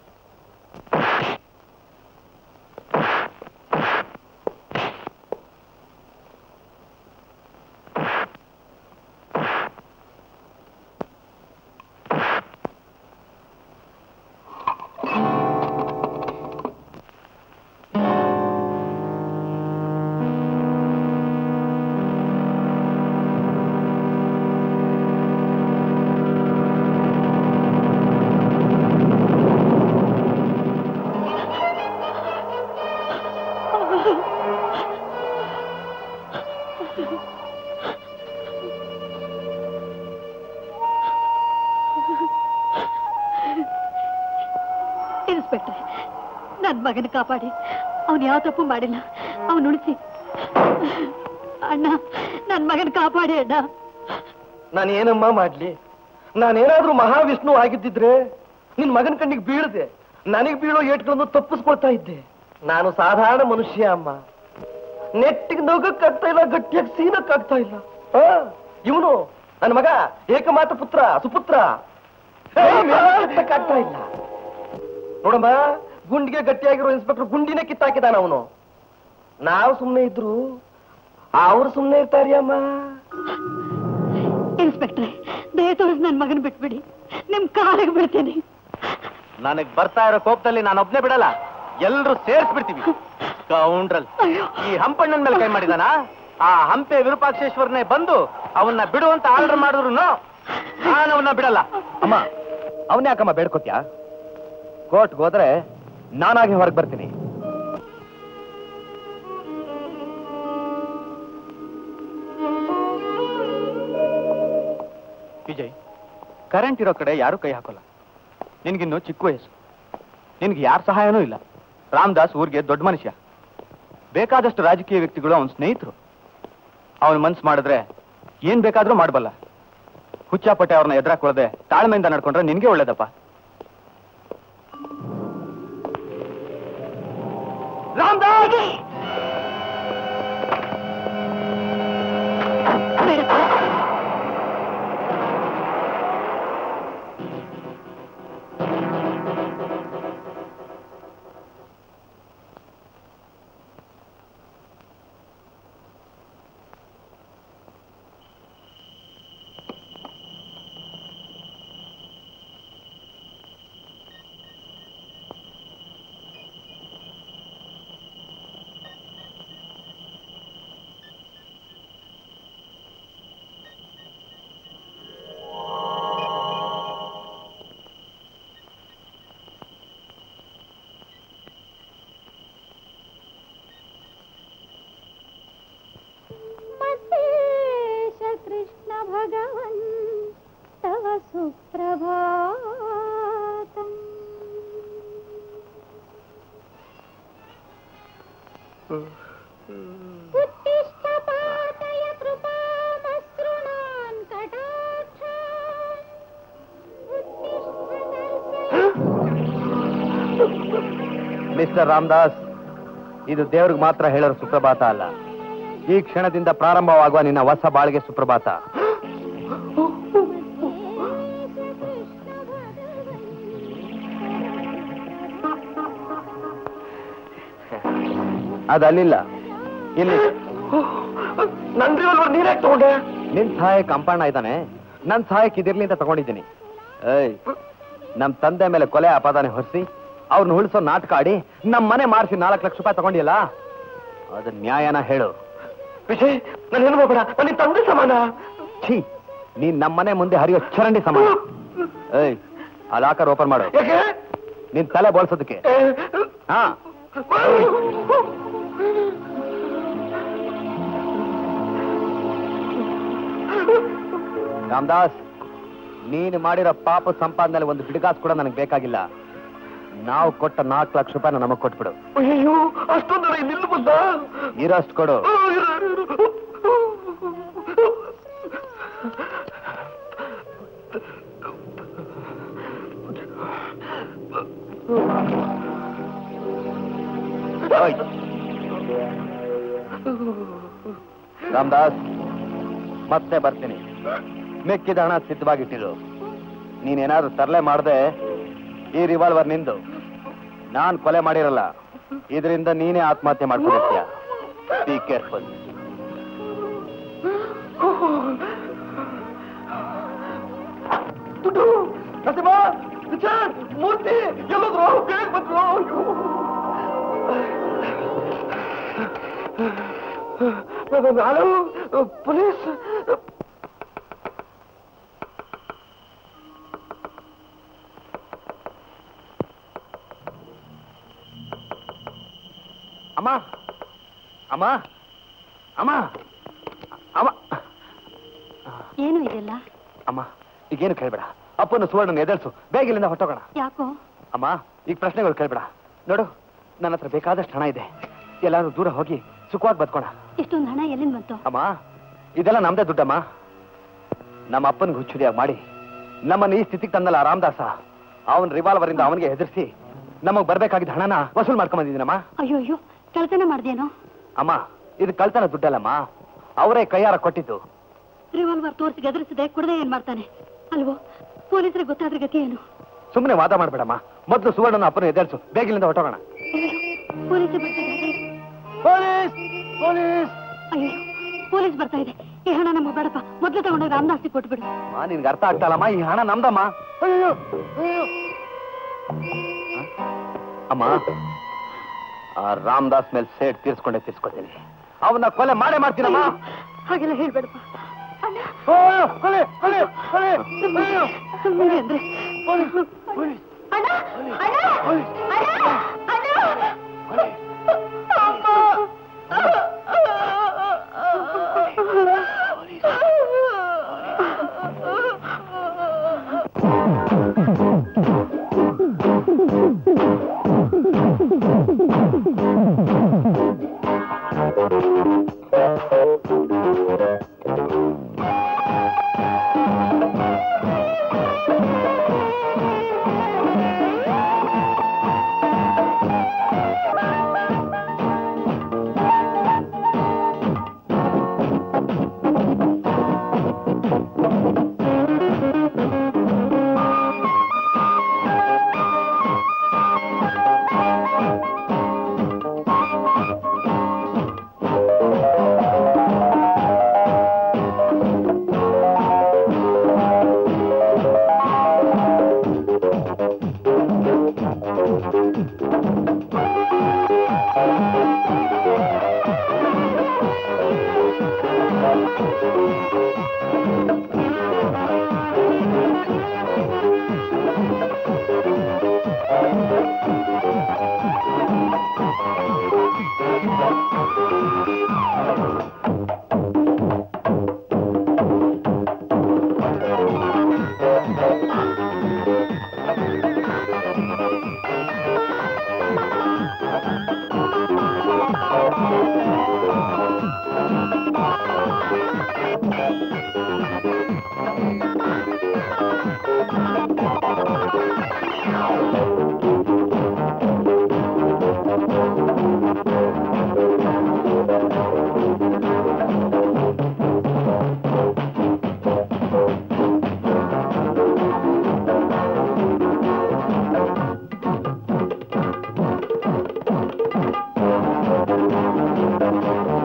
ಇನ್ಸ್ಪೆಕ್ಟ್ರೆ ನನ್ ಮಗನ ಕಾಪಾಡಿ ಅವನು ಯಾವ ತಪ್ಪು ಮಾಡಿಲ್ಲ ಅವನು ಉಳಿಸಿ ಅಣ್ಣ ನನ್ ಮಗನ ಕಾಪಾಡಿ ಅಣ್ಣ ನಾನು ಏನಮ್ಮ ಮಾಡ್ಲಿ ನಾನೇನಾದ್ರೂ ಮಹಾವಿಷ್ಣು ಆಗಿದ್ದಿದ್ರೆ ನಿನ್ ಮಗನ ಕಣ್ಣಿಗೆ ಬೀಳದೆ ನನಗೆ ಬೀಳೋ ಏಟ್ಗಳನ್ನು ತಪ್ಪಿಸ್ಕೊಳ್ತಾ ಇದ್ದೆ ನಾನು ಸಾಧಾರಣ ಮನುಷ್ಯ ಅಮ್ಮ ನೆಟ್ಟಿಗೆ ನಗಕ್ಕಾಗ್ತಾ ಇಲ್ಲ ಗಟ್ಟಿಯಾಗಿ ಸೀನಕ್ಕಾಗ್ತಾ ಇಲ್ಲ ಇವನು ನನ್ನ ಮಗ ಏಕಮಾತ ಪುತ್ರ ಸುಪುತ್ರ ಆಗ್ತಾ ಇಲ್ಲ ನೋಡಮ್ಮ ಗುಂಡಿಗೆ ಗಟ್ಟಿಯಾಗಿರೋ ಇನ್ಸ್ಪೆಕ್ಟರ್ ಗುಂಡಿನೇ ಕಿತ್ತಾಕಿದಾನ ಅವನು ನಾವು ಸುಮ್ಮನೆ ಇದ್ರು ಅವ್ರು ಸುಮ್ಮನೆ ಇರ್ತಾರಿ ಅಮ್ಮ ಇನ್ಸ್ಪೆಕ್ಟ್ರೆ ದಯ ತೋರಿಸಿ ನನ್ ಮಗನ ಬಿಟ್ಬಿಡಿ ನಿಮ್ ಕಾಲಿಗೆ ಬಿಡ್ತೀನಿ ನನಗ್ ಬರ್ತಾ ಇರೋ ಕೋಪದಲ್ಲಿ ನಾನು ಒಬ್ನೇ ಬಿಡಲ್ಲ ಎಲ್ರು ಸೇರ್ಸ್ಬಿಡ್ತೀವಿ ಕೌಂಡ್ರಲ್ ಈ ಹಂಪಣ್ಣನ ಮೇಲೆ ಕೈ ಮಾಡಿದಾನ ಆ ಹಂಪೆ ವಿರೂಪಾಕ್ಷೇಶ್ವರನೇ ಬಂದು ಅವನ್ನ ಬಿಡುವಂತ ಆರ್ಡರ್ ಮಾಡಿದ್ರು ನಾನು ಅವನ್ನ ಬಿಡಲ್ಲ ಅಮ್ಮ ಅವನೇ ಯಾಕಮ್ಮ ಬೇಡ್ಕೋತ್ಯಾ ಕೋರ್ಟ್ಗೆ ಹೋದ್ರೆ ನಾನಾಗಿ ಹೊರಗೆ ಬರ್ತೀನಿ ವಿಜಯ್ ಕರೆಂಟ್ ಇರೋ ಕಡೆ ಯಾರು ಕೈ ಹಾಕೋಲ್ಲ ನಿನ್ಗಿನ್ನು ಚಿಕ್ಕ ವಯಸ್ಸು ನಿನ್ಗೆ ಯಾರ ಸಹಾಯನೂ ಇಲ್ಲ ರಾಮದಾಸ್ ಊರಿಗೆ ದೊಡ್ಡ ಮನುಷ್ಯ ಬೇಕಾದಷ್ಟು ರಾಜಕೀಯ ವ್ಯಕ್ತಿಗಳು ಅವನ ಸ್ನೇಹಿತರು ಅವನ ಮನ್ಸು ಮಾಡಿದ್ರೆ ಏನ್ ಬೇಕಾದ್ರೂ ಮಾಡಬಲ್ಲ ಹುಚ್ಚಾಪಟ್ಟೆ ಅವ್ರನ್ನ ಎದುರಾಕೊಳ್ಳದೆ ತಾಳ್ಮೆಯಿಂದ ನಡ್ಕೊಂಡ್ರೆ ನಿನ್ಗೆ ಒಳ್ಳೇದಪ್ಪ ರಾಮದಾಸ್ ಮತೇಶ ಕೃಷ್ಣ ಭಗವನ್ ತವ ಸುಪ್ರಭಾತಂ ಉತ್ತಿಷ್ಠ ಪಾತಯ ಕೃಪಾಮಸೃಣಾನ್ ಕಟಾಕ್ಷಾನ್ ಮಿಸ್ಟರ್ ರಾಮದಾಸ್ ಇದು ದೇವ್ರಿಗೆ ಮಾತ್ರ ಹೇಳೋರು ಸುಪ್ರಭಾತ ಅಲ್ಲ ಈ ಕ್ಷಣದಿಂದ ಪ್ರಾರಂಭವಾಗುವ ನಿನ್ನ ಹೊಸ ಬಾಳಿಗೆ ಸುಪ್ರಭಾತ ಅದಲ್ಲಿಲ್ಲ ಇಲ್ಲಿ ನನ್ ರಿವಲ್ವರ್ ನೀರ್ಯಾಕೆ ತಗೊಂಡೆ ನಿನ್ ಸಹಾಯಕ್ಕೆ ಕಂಪಣ್ಣ ಇದ್ದಾನೆ ನನ್ ಸಹಾಯಕ್ಕೆ ಇದಿರ್ಲಿ ಅಂತ ತಗೊಂಡಿದ್ದೀನಿ ಏಯ್ ನಮ್ ತಂದೆ ಮೇಲೆ ಕೊಲೆ ಅಪಾದಾನೆ ಹೊರಿಸಿ ಅವ್ರನ್ನ ಉಳಿಸೋ ನಾಟಕ ಆಡಿ ನಮ್ ಮನೆ ಮಾರಿಸಿ ನಾಲ್ಕು ಲಕ್ಷ ರೂಪಾಯಿ ತಗೊಂಡಿಲ್ಲ ಅದು ನ್ಯಾಯನ ಹೇಳು ವಿಜಯ್ ನಾನು ಏನು ಹೋಗ್ಬೇಡ ನನ್ನ ತಂದೆ ಸಮಾನ ಛೀ ನೀನ್ ನಮ್ ಮನೆ ಮುಂದೆ ಹರಿಯೋ ಚರಂಡಿ ಸಮಾನ ಏಯ್ ಆ ಲಾಕರ್ ಓಪನ್ ಮಾಡು ಯಾಕೆ ನಿನ್ ತಲೆ ಬೋಳ್ಸೋದಕ್ಕೆ ಹಾ ರಾಮದಾಸ್ ನೀನು ಮಾಡಿರೋ ಪಾಪ ಸಂಪಾದನೆ ಒಂದು ಬಿಡುಗಾಸ್ ಕೂಡ ನನಗೆ ಬೇಕಾಗಿಲ್ಲ ನಾವು ಕೊಟ್ಟ ನಾಲ್ಕು ಲಕ್ಷ ರೂಪಾಯಿನ ನಮಗ್ ಕೊಟ್ಬಿಡು ಅಯ್ಯೋ ಅಷ್ಟೊಂದು ನಿಲ್ಲು ಬಂದ ಇರೋಷ್ಟು ಕೊಡು ಓಯ್. ರಾಮದಾಸ್ ಮತ್ತೆ ಬರ್ತೀನಿ ಮೆಕ್ಕಿದ ಹಣ ಸಿದ್ಧವಾಗಿಟ್ಟಿರು ನೀನೇನಾದ್ರೂ ತರಲೆ ಮಾಡದೆ ಈ ರಿವಾಲ್ವರ್ ನಿಂದು ನಾನ್ ಕೊಲೆ ಮಾಡಿರಲ್ಲ ಇದರಿಂದ ನೀನೇ ಆತ್ಮಹತ್ಯೆ ಮಾಡ್ಕೊಂಡಿರ್ತೀಯ ಬಿ ಕೇರ್ಫುಲ್ ದುಡ್ಡು ನರಸಿಂಹ ವಿಚಾರ್ ಮೂರ್ತಿ ಎಲ್ಲೋದ್ರು ಬೇಗ ಬಂದ್ರು ಹಲೋ ಪೊಲೀಸ್ ಅಮ್ಮ ಅಮ್ಮ ಅಮ್ಮ ಅಮ್ಮ ಏನು ಇದೆಲ್ಲ ಅಮ್ಮ ಈಗೇನು ಕೇಳ್ಬೇಡ ಅಪ್ಪನ ಸುವರ್ಣನ ಎದರ್ಸು ಬೇಗ ಇಲ್ಲಿಂದ ಹೊಟ್ಟೋಗೋಣ ಯಾಕೋ ಅಮ್ಮ ಈಗ ಪ್ರಶ್ನೆಗಳು ಕೇಳ್ಬೇಡ ನೋಡು ನನ್ನ ಹತ್ರ ಬೇಕಾದಷ್ಟು ಹಣ ಇದೆ ಎಲ್ಲಾದ್ರೂ ದೂರ ಹೋಗಿ ಸುಖವಾಗಿ ಬದ್ಕೋಣ ಇಷ್ಟೊಂದು ಹಣ ಎಲ್ಲಿಂದ ಬಂತು ಅಮ್ಮ ಇದೆಲ್ಲ ನಮ್ದೇ ದುಡ್ಡಮ್ಮ ನಮ್ಮ ಅಪ್ಪನಿಗೆ ಹುಚ್ಚುದಿಯಾಗಿ ಮಾಡಿ ನಮ್ಮನ್ನ ಈ ಸ್ಥಿತಿಗೆ ತಂದಲ್ಲ ಆ ರಾಮದಾಸ ಅವನ್ ರಿವಾಲ್ವರ್ ಇಂದ ಅವನಿಗೆ ಹೆದರ್ಸಿ ನಮಗ್ ಬರ್ಬೇಕಾಗಿದ್ದ ಹಣನ ವಸೂಲ್ ಮಾಡ್ಕೊಂಡ್ ಬಂದಿದ್ದೀನಮ್ಮ ಅಯ್ಯೋ ಅಯ್ಯೋ ಕೆಲಸನ ಮಾಡ್ದೇನೋ ಅಮ್ಮ ಇದು ಕಳ್ತನ ದುಡ್ಡಲ್ಲಮ್ಮ ಅವರೇ ಕೈಯಾರ ಕೊಟ್ಟಿದ್ದು ರಿವಾಲ್ವರ್ ತೋರಿಸಿ ಗದರಿಸದೆ ಕುಡದೆ ಏನ್ ಮಾಡ್ತಾನೆ ಅಲ್ವೋ ಪೊಲೀಸರಿಗೆ ಗೊತ್ತಾದ್ರೆ ಗತಿ ಏನು ಸುಮ್ಮನೆ ವಾದ ಮಾಡ್ಬೇಡಮ್ಮ ಮೊದಲು ಸುವರ್ಣನ ಅಪ್ಪನ ಎದರ್ಸು ಬೇಗಿಲಿಂದ ಹೊಟ್ಟೋಗೋಣ ಪೊಲೀಸ್ ಬರ್ತಾ ಇದೆ ಪೊಲೀಸ್ ಪೊಲೀಸ್ ಅಯ್ಯೋ ಪೊಲೀಸ್ ಬರ್ತಾ ಇದೆ ಈ ಹಣ ನಮಗೆ ಬೇಡಪ್ಪ ಮೊದ್ಲು ತಗೊಂಡೋಗಿ ರಾಮದಾಸ್ತಿ ಕೊಟ್ಬಿಡು ಅಮ್ಮ ನಿನ್ಗೆ ಅರ್ಥ ಆಗ್ತಾಳಮ್ಮ ಈ ಹಣ ನಮ್ದಮ್ಮ ಅಯ್ಯೋ ಅಯ್ಯೋ ಅಮ್ಮ ಆ ರಾಮದಾಸ್ ಮೇಲೆ ಸೇಡ್ ತೀರ್ಸ್ಕೊಂಡೆ ತೀರ್ಸ್ಕೊತೀನಿ ಅವನ್ನ ಕೊಲೆ ಮಾಡೇ ಮಾಡ್ತೀನಮ್ಮ ಹಾಗೆಲ್ಲ ಹೇಳ್ಬೇಡಪ್ಪ ಅಯ್ಯೋ, ಕೊಲೆ ಕೊಲೆ ಕೊಲೆ ಅಯ್ಯೋ. ಸುಮ್ಮನೆ ಅಂದ್ರೆ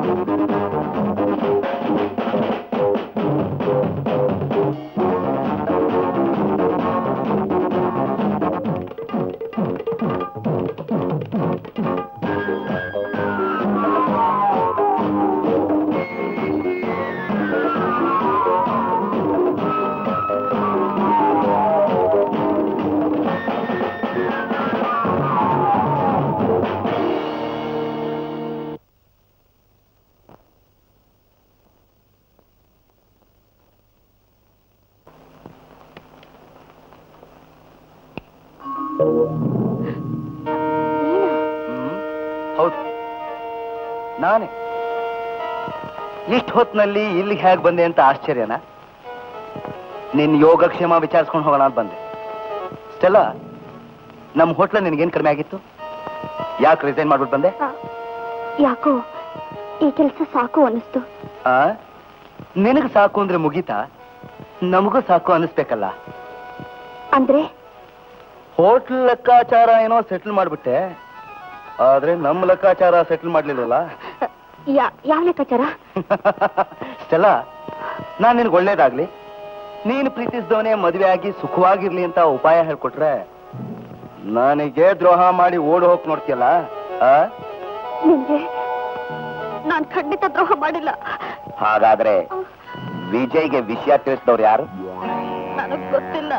ಹೌದು ನಾನೇ ಇಷ್ಟು ಹೊತ್ತಿನಲ್ಲಿ ಇಲ್ಲಿಗೆ ಹೇಗೆ ಬಂದೆ ಅಂತ ಆಶ್ಚರ್ಯನಾ ನಿನ್ನ ಯೋಗಕ್ಷೇಮ ವಿಚಾರಿಸ್ಕೊಂಡು ಹೋಗೋಣ ಅಂತ ಬಂದೆ ಸ್ಟೆಲ್ಲ ನಮ್ಮ ಹೋಟ್ಲ ನಿನಗೇನು ಕಡಿಮೆ ಆಗಿತ್ತು ಯಾಕೆ ರಿಸೈನ್ ಮಾಡ್ಬಿಟ್ಟು ಬಂದೆ ಯಾಕೋ ಈ ಕೆಲಸ ಸಾಕು ಅನಿಸ್ತು ಆ ನಿನಗೆ ಸಾಕು ಅಂದ್ರೆ ಮುಗೀತಾ ನಮಗೂ ಸಾಕು ಅನ್ನಿಸ್ಬೇಕಲ್ಲ ಅಂದ್ರೆ ಹೋಟ್ಲ್ ಲೆಕ್ಕಾಚಾರ ಏನೋ ಸೆಟ್ಲ್ ಮಾಡ್ಬಿಟ್ಟೆ ಆದ್ರೆ ನಮ್ಮ ಲೆಕ್ಕಾಚಾರ ಸೆಟ್ಲ್ ಮಾಡ್ಲಿಲ್ವಲ್ಲ ಯಾ- ಯಾವ ಲೆಕ್ಕಾಚಾರ ಸ್ಟೆಲ್ಲ ನಾನ್ ನಿನ್ಗೆ ಒಳ್ಳೇದಾಗ್ಲಿ ನೀನು ಪ್ರೀತಿಸಿದವನೇ ಮದುವೆ ಆಗಿ ಸುಖವಾಗಿರ್ಲಿ ಅಂತ ಉಪಾಯ ಹೇಳ್ಕೊಟ್ರೆ ನನಗೆ ದ್ರೋಹ ಮಾಡಿ ಓಡ್ ಹೋಗ್ ನೋಡ್ತೀಯಲ್ಲ ಆ? ನಿನ್ಗೆ ನಾನ್ ಖಂಡಿತ ದ್ರೋಹ ಮಾಡಿಲ್ಲ ಹಾಗಾದ್ರೆ ವಿಜಯ್ಗೆ ವಿಷಯ ತಿಳಿಸಿದವ್ರು ಯಾರು ನನಗ್ ಗೊತ್ತಿಲ್ಲ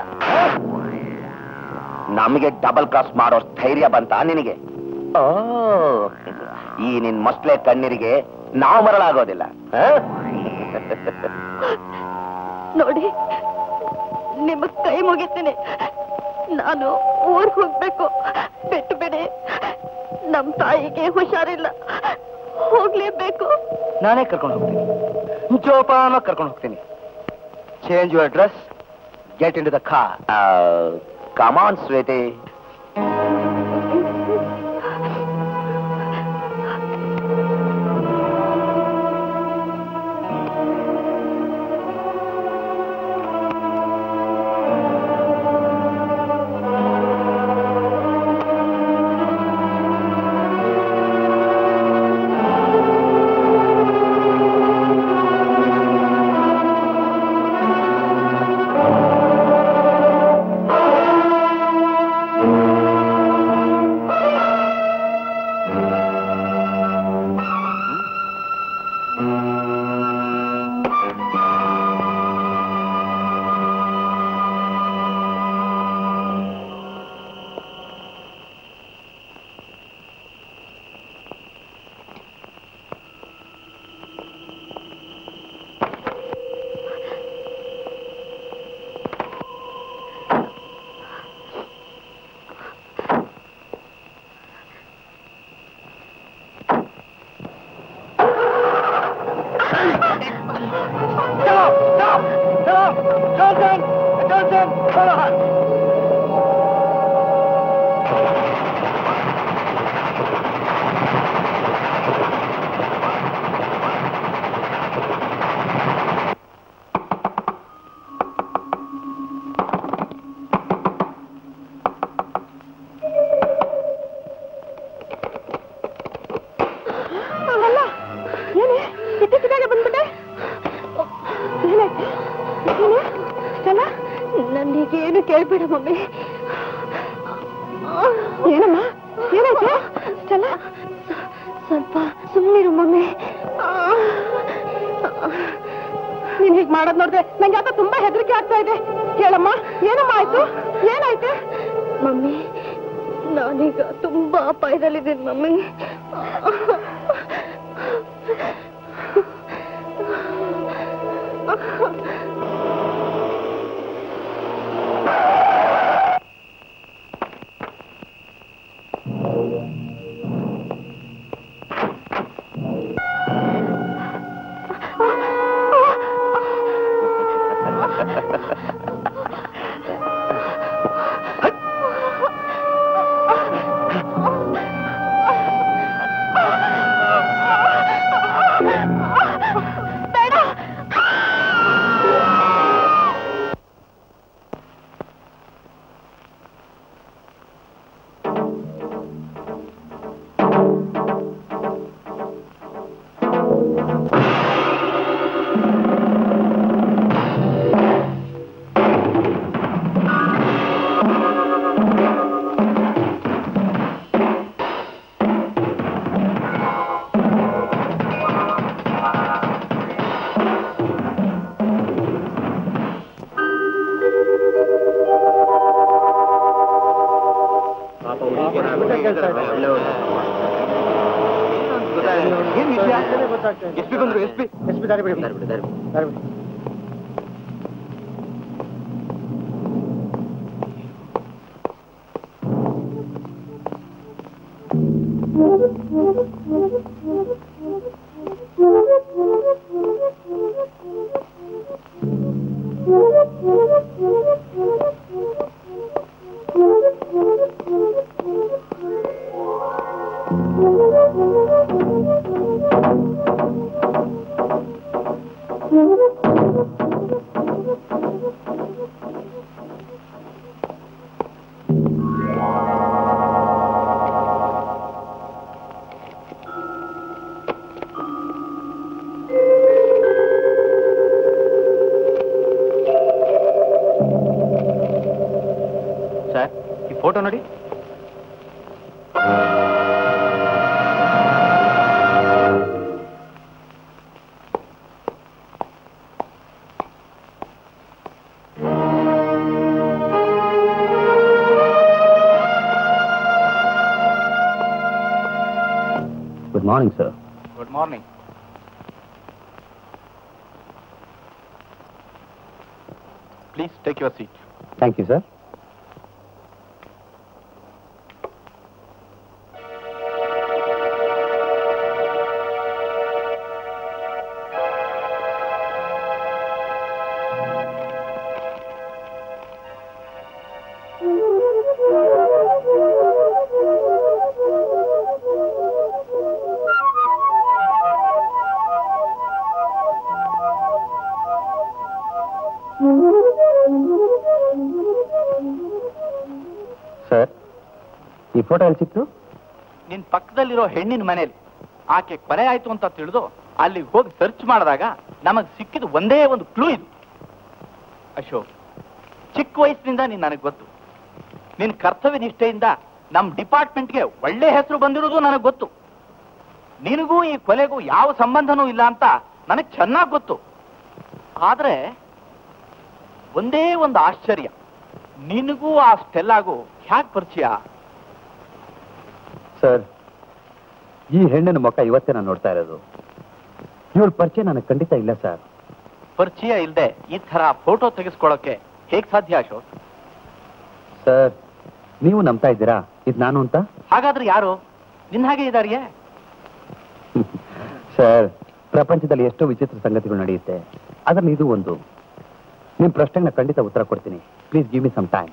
ನಮಗೆ ಡಬಲ್ ಕ್ರಾಸ್ ಮಾಡೋ ಧೈರ್ಯ ಬಂತ ನಿನಗೆ ಓ ಈ ನಿನ್ ಮಸ್ಲೆ ಕಣ್ಣೀರಿಗೆ ನಾವು ಮರಳಾಗೋದಿಲ್ಲ ಆ? ನೋಡಿ ನಿಮ್ಮ ಕೈ ಮುಗಿತೀನಿ ನಾನು ಊರ್ಗ್ ಹೋಗ್ಬೇಕು ಬಿಟ್ಟು ಬಿಡಿ ನಮ್ ತಾಯಿಗೆ ಹುಷಾರಿಲ್ಲ ಹೋಗ್ಲೇಬೇಕು ನಾನೇ ಕರ್ಕೊಂಡು ಹೋಗ್ತೀನಿ ಜೋಪಾನ ಕರ್ಕೊಂಡು ಹೋಗ್ತೀನಿ change your dress get into the car come on sweety ಅಲ್ಲ ಏನೇ ಇದ್ದಕ್ಕಿದ್ದಾಗ ಬಂದ್ಬಿಟ್ಟೆ ಏನಾಯ್ತು ಏನೇ ಸ್ಟೆಲ್ಲ ನನಗೇನು ಕೇಳ್ಬೇಡ ಮಮ್ಮಿ ಏನಮ್ಮ ಏನಾಯ್ತು ಸ್ಟೆಲ್ಲ ಸ್ವಲ್ಪ ಸುಮ್ಮನಿರು ಮಮ್ಮಿ ನೀನ್ ಹೀಗ್ ಮಾಡೋದ್ ನೋಡ್ದೆ ನಂಗೆ ಯಾಕೋ ತುಂಬಾ ಹೆದರಿಕೆ ಆಗ್ತಾ ಇದೆ ಹೇಳಮ್ಮ ಏನಮ್ಮ ಆಯ್ತು ಏನಾಯ್ತು ಮಮ್ಮಿ ನಾನೀಗ ತುಂಬಾ ಅಪಾಯದಲ್ಲಿದ್ದೀನಿ ಮಮ್ಮಿ ಬಂದ್ರು ಎಸ್ ಪಿ ಎಸ್ ಪಿ ದಾರಿ ಬಿಡಿ ದಾರಿ ಬಿಡು, ದಾರಿ ಬಿಡು. ದಾರಿ ಬಿಡಿ ಸರ್ ಈ ಫೋಟೋ ನೋಡಿ good morning sir good morning please take your seat thank you sir sir ಈ ಫೋಟೋ ಎಲ್ಲಿ ಸಿಕ್ತು ನಿನ್ ಪಕ್ಕದಲ್ಲಿರೋ ಹೆಣ್ಣಿನ ಮನೇಲಿ ಆಕೆ ಕೊಲೆ ಆಯ್ತು ಅಂತ ತಿಳಿದು ಅಲ್ಲಿಗೆ ಹೋಗಿ ಸರ್ಚ್ ಮಾಡಿದಾಗ ನಮಗ್ ಸಿಕ್ಕಿದ ಒಂದೇ ಒಂದು ಕ್ಲೂ ಇದು ಅಶೋಕ್ ಚಿಕ್ಕ ವಯಸ್ಸಿನಿಂದ ನೀನ್ ನನಗೆ ಗೊತ್ತು ನಿನ್ ಕರ್ತವ್ಯ ನಿಷ್ಠೆಯಿಂದ ನಮ್ ಡಿಪಾರ್ಟ್ಮೆಂಟ್ಗೆ ಒಳ್ಳೆ ಹೆಸರು ಬಂದಿರೋದು ನನಗೆ ಗೊತ್ತು ನಿನಗೂ ಈ ಕೊಲೆಗೂ ಯಾವ ಸಂಬಂಧನೂ ಇಲ್ಲ ಅಂತ ನನಗೆ ಚೆನ್ನಾಗಿ ಗೊತ್ತು ಆದ್ರೆ ಒಂದೇ ಒಂದು ಆಶ್ಚರ್ಯ ನಿನಗೂ ಆ ಸ್ಟೆಲ್ಲಾಗೂ ಹ್ಯಾಕ್ ಪರಿಚಯ ಸರ್ ಈ ಹೆಣ್ಣಿನ ಮುಖ ಇವತ್ತೇ ನಾನು ನೋಡ್ತಾ ಇರೋದು ಇವಳ ಪರಿಚಯ ನನಗೆ ಖಂಡಿತ ಇಲ್ಲ ಸರ್ ಪರಿಚಯ ಇಲ್ಲದೆ ಈ ತರ ಫೋಟೋ ತೆಗೆಸ್ಕೊಳ್ಳೋಕೆ ಹೇಗ್ ಸಾಧ್ಯ ಅಶೋಕ್ ಸರ್ ನೀವು ನಂಬ್ತಾ ಇದ್ದೀರಾ ಇದು ನಾನು ಅಂತ ಹಾಗಾದ್ರೆ ಯಾರು ನಿನ್ ಹಾಗೆ ಇದಾರಿಯೇ ಸರ್ ಪ್ರಪಂಚದಲ್ಲಿ ಎಷ್ಟೋ ವಿಚಿತ್ರ ಸಂಗತಿಗಳು ನಡೆಯುತ್ತೆ ಅದ್ರಲ್ಲಿ ಇದು ಒಂದು ನಿಮ್ಮ ಪ್ರಶ್ನೆಗೆ ನಾನು ಖಂಡಿತ ಉತ್ತರ ಕೊಡ್ತೀನಿ please give me some time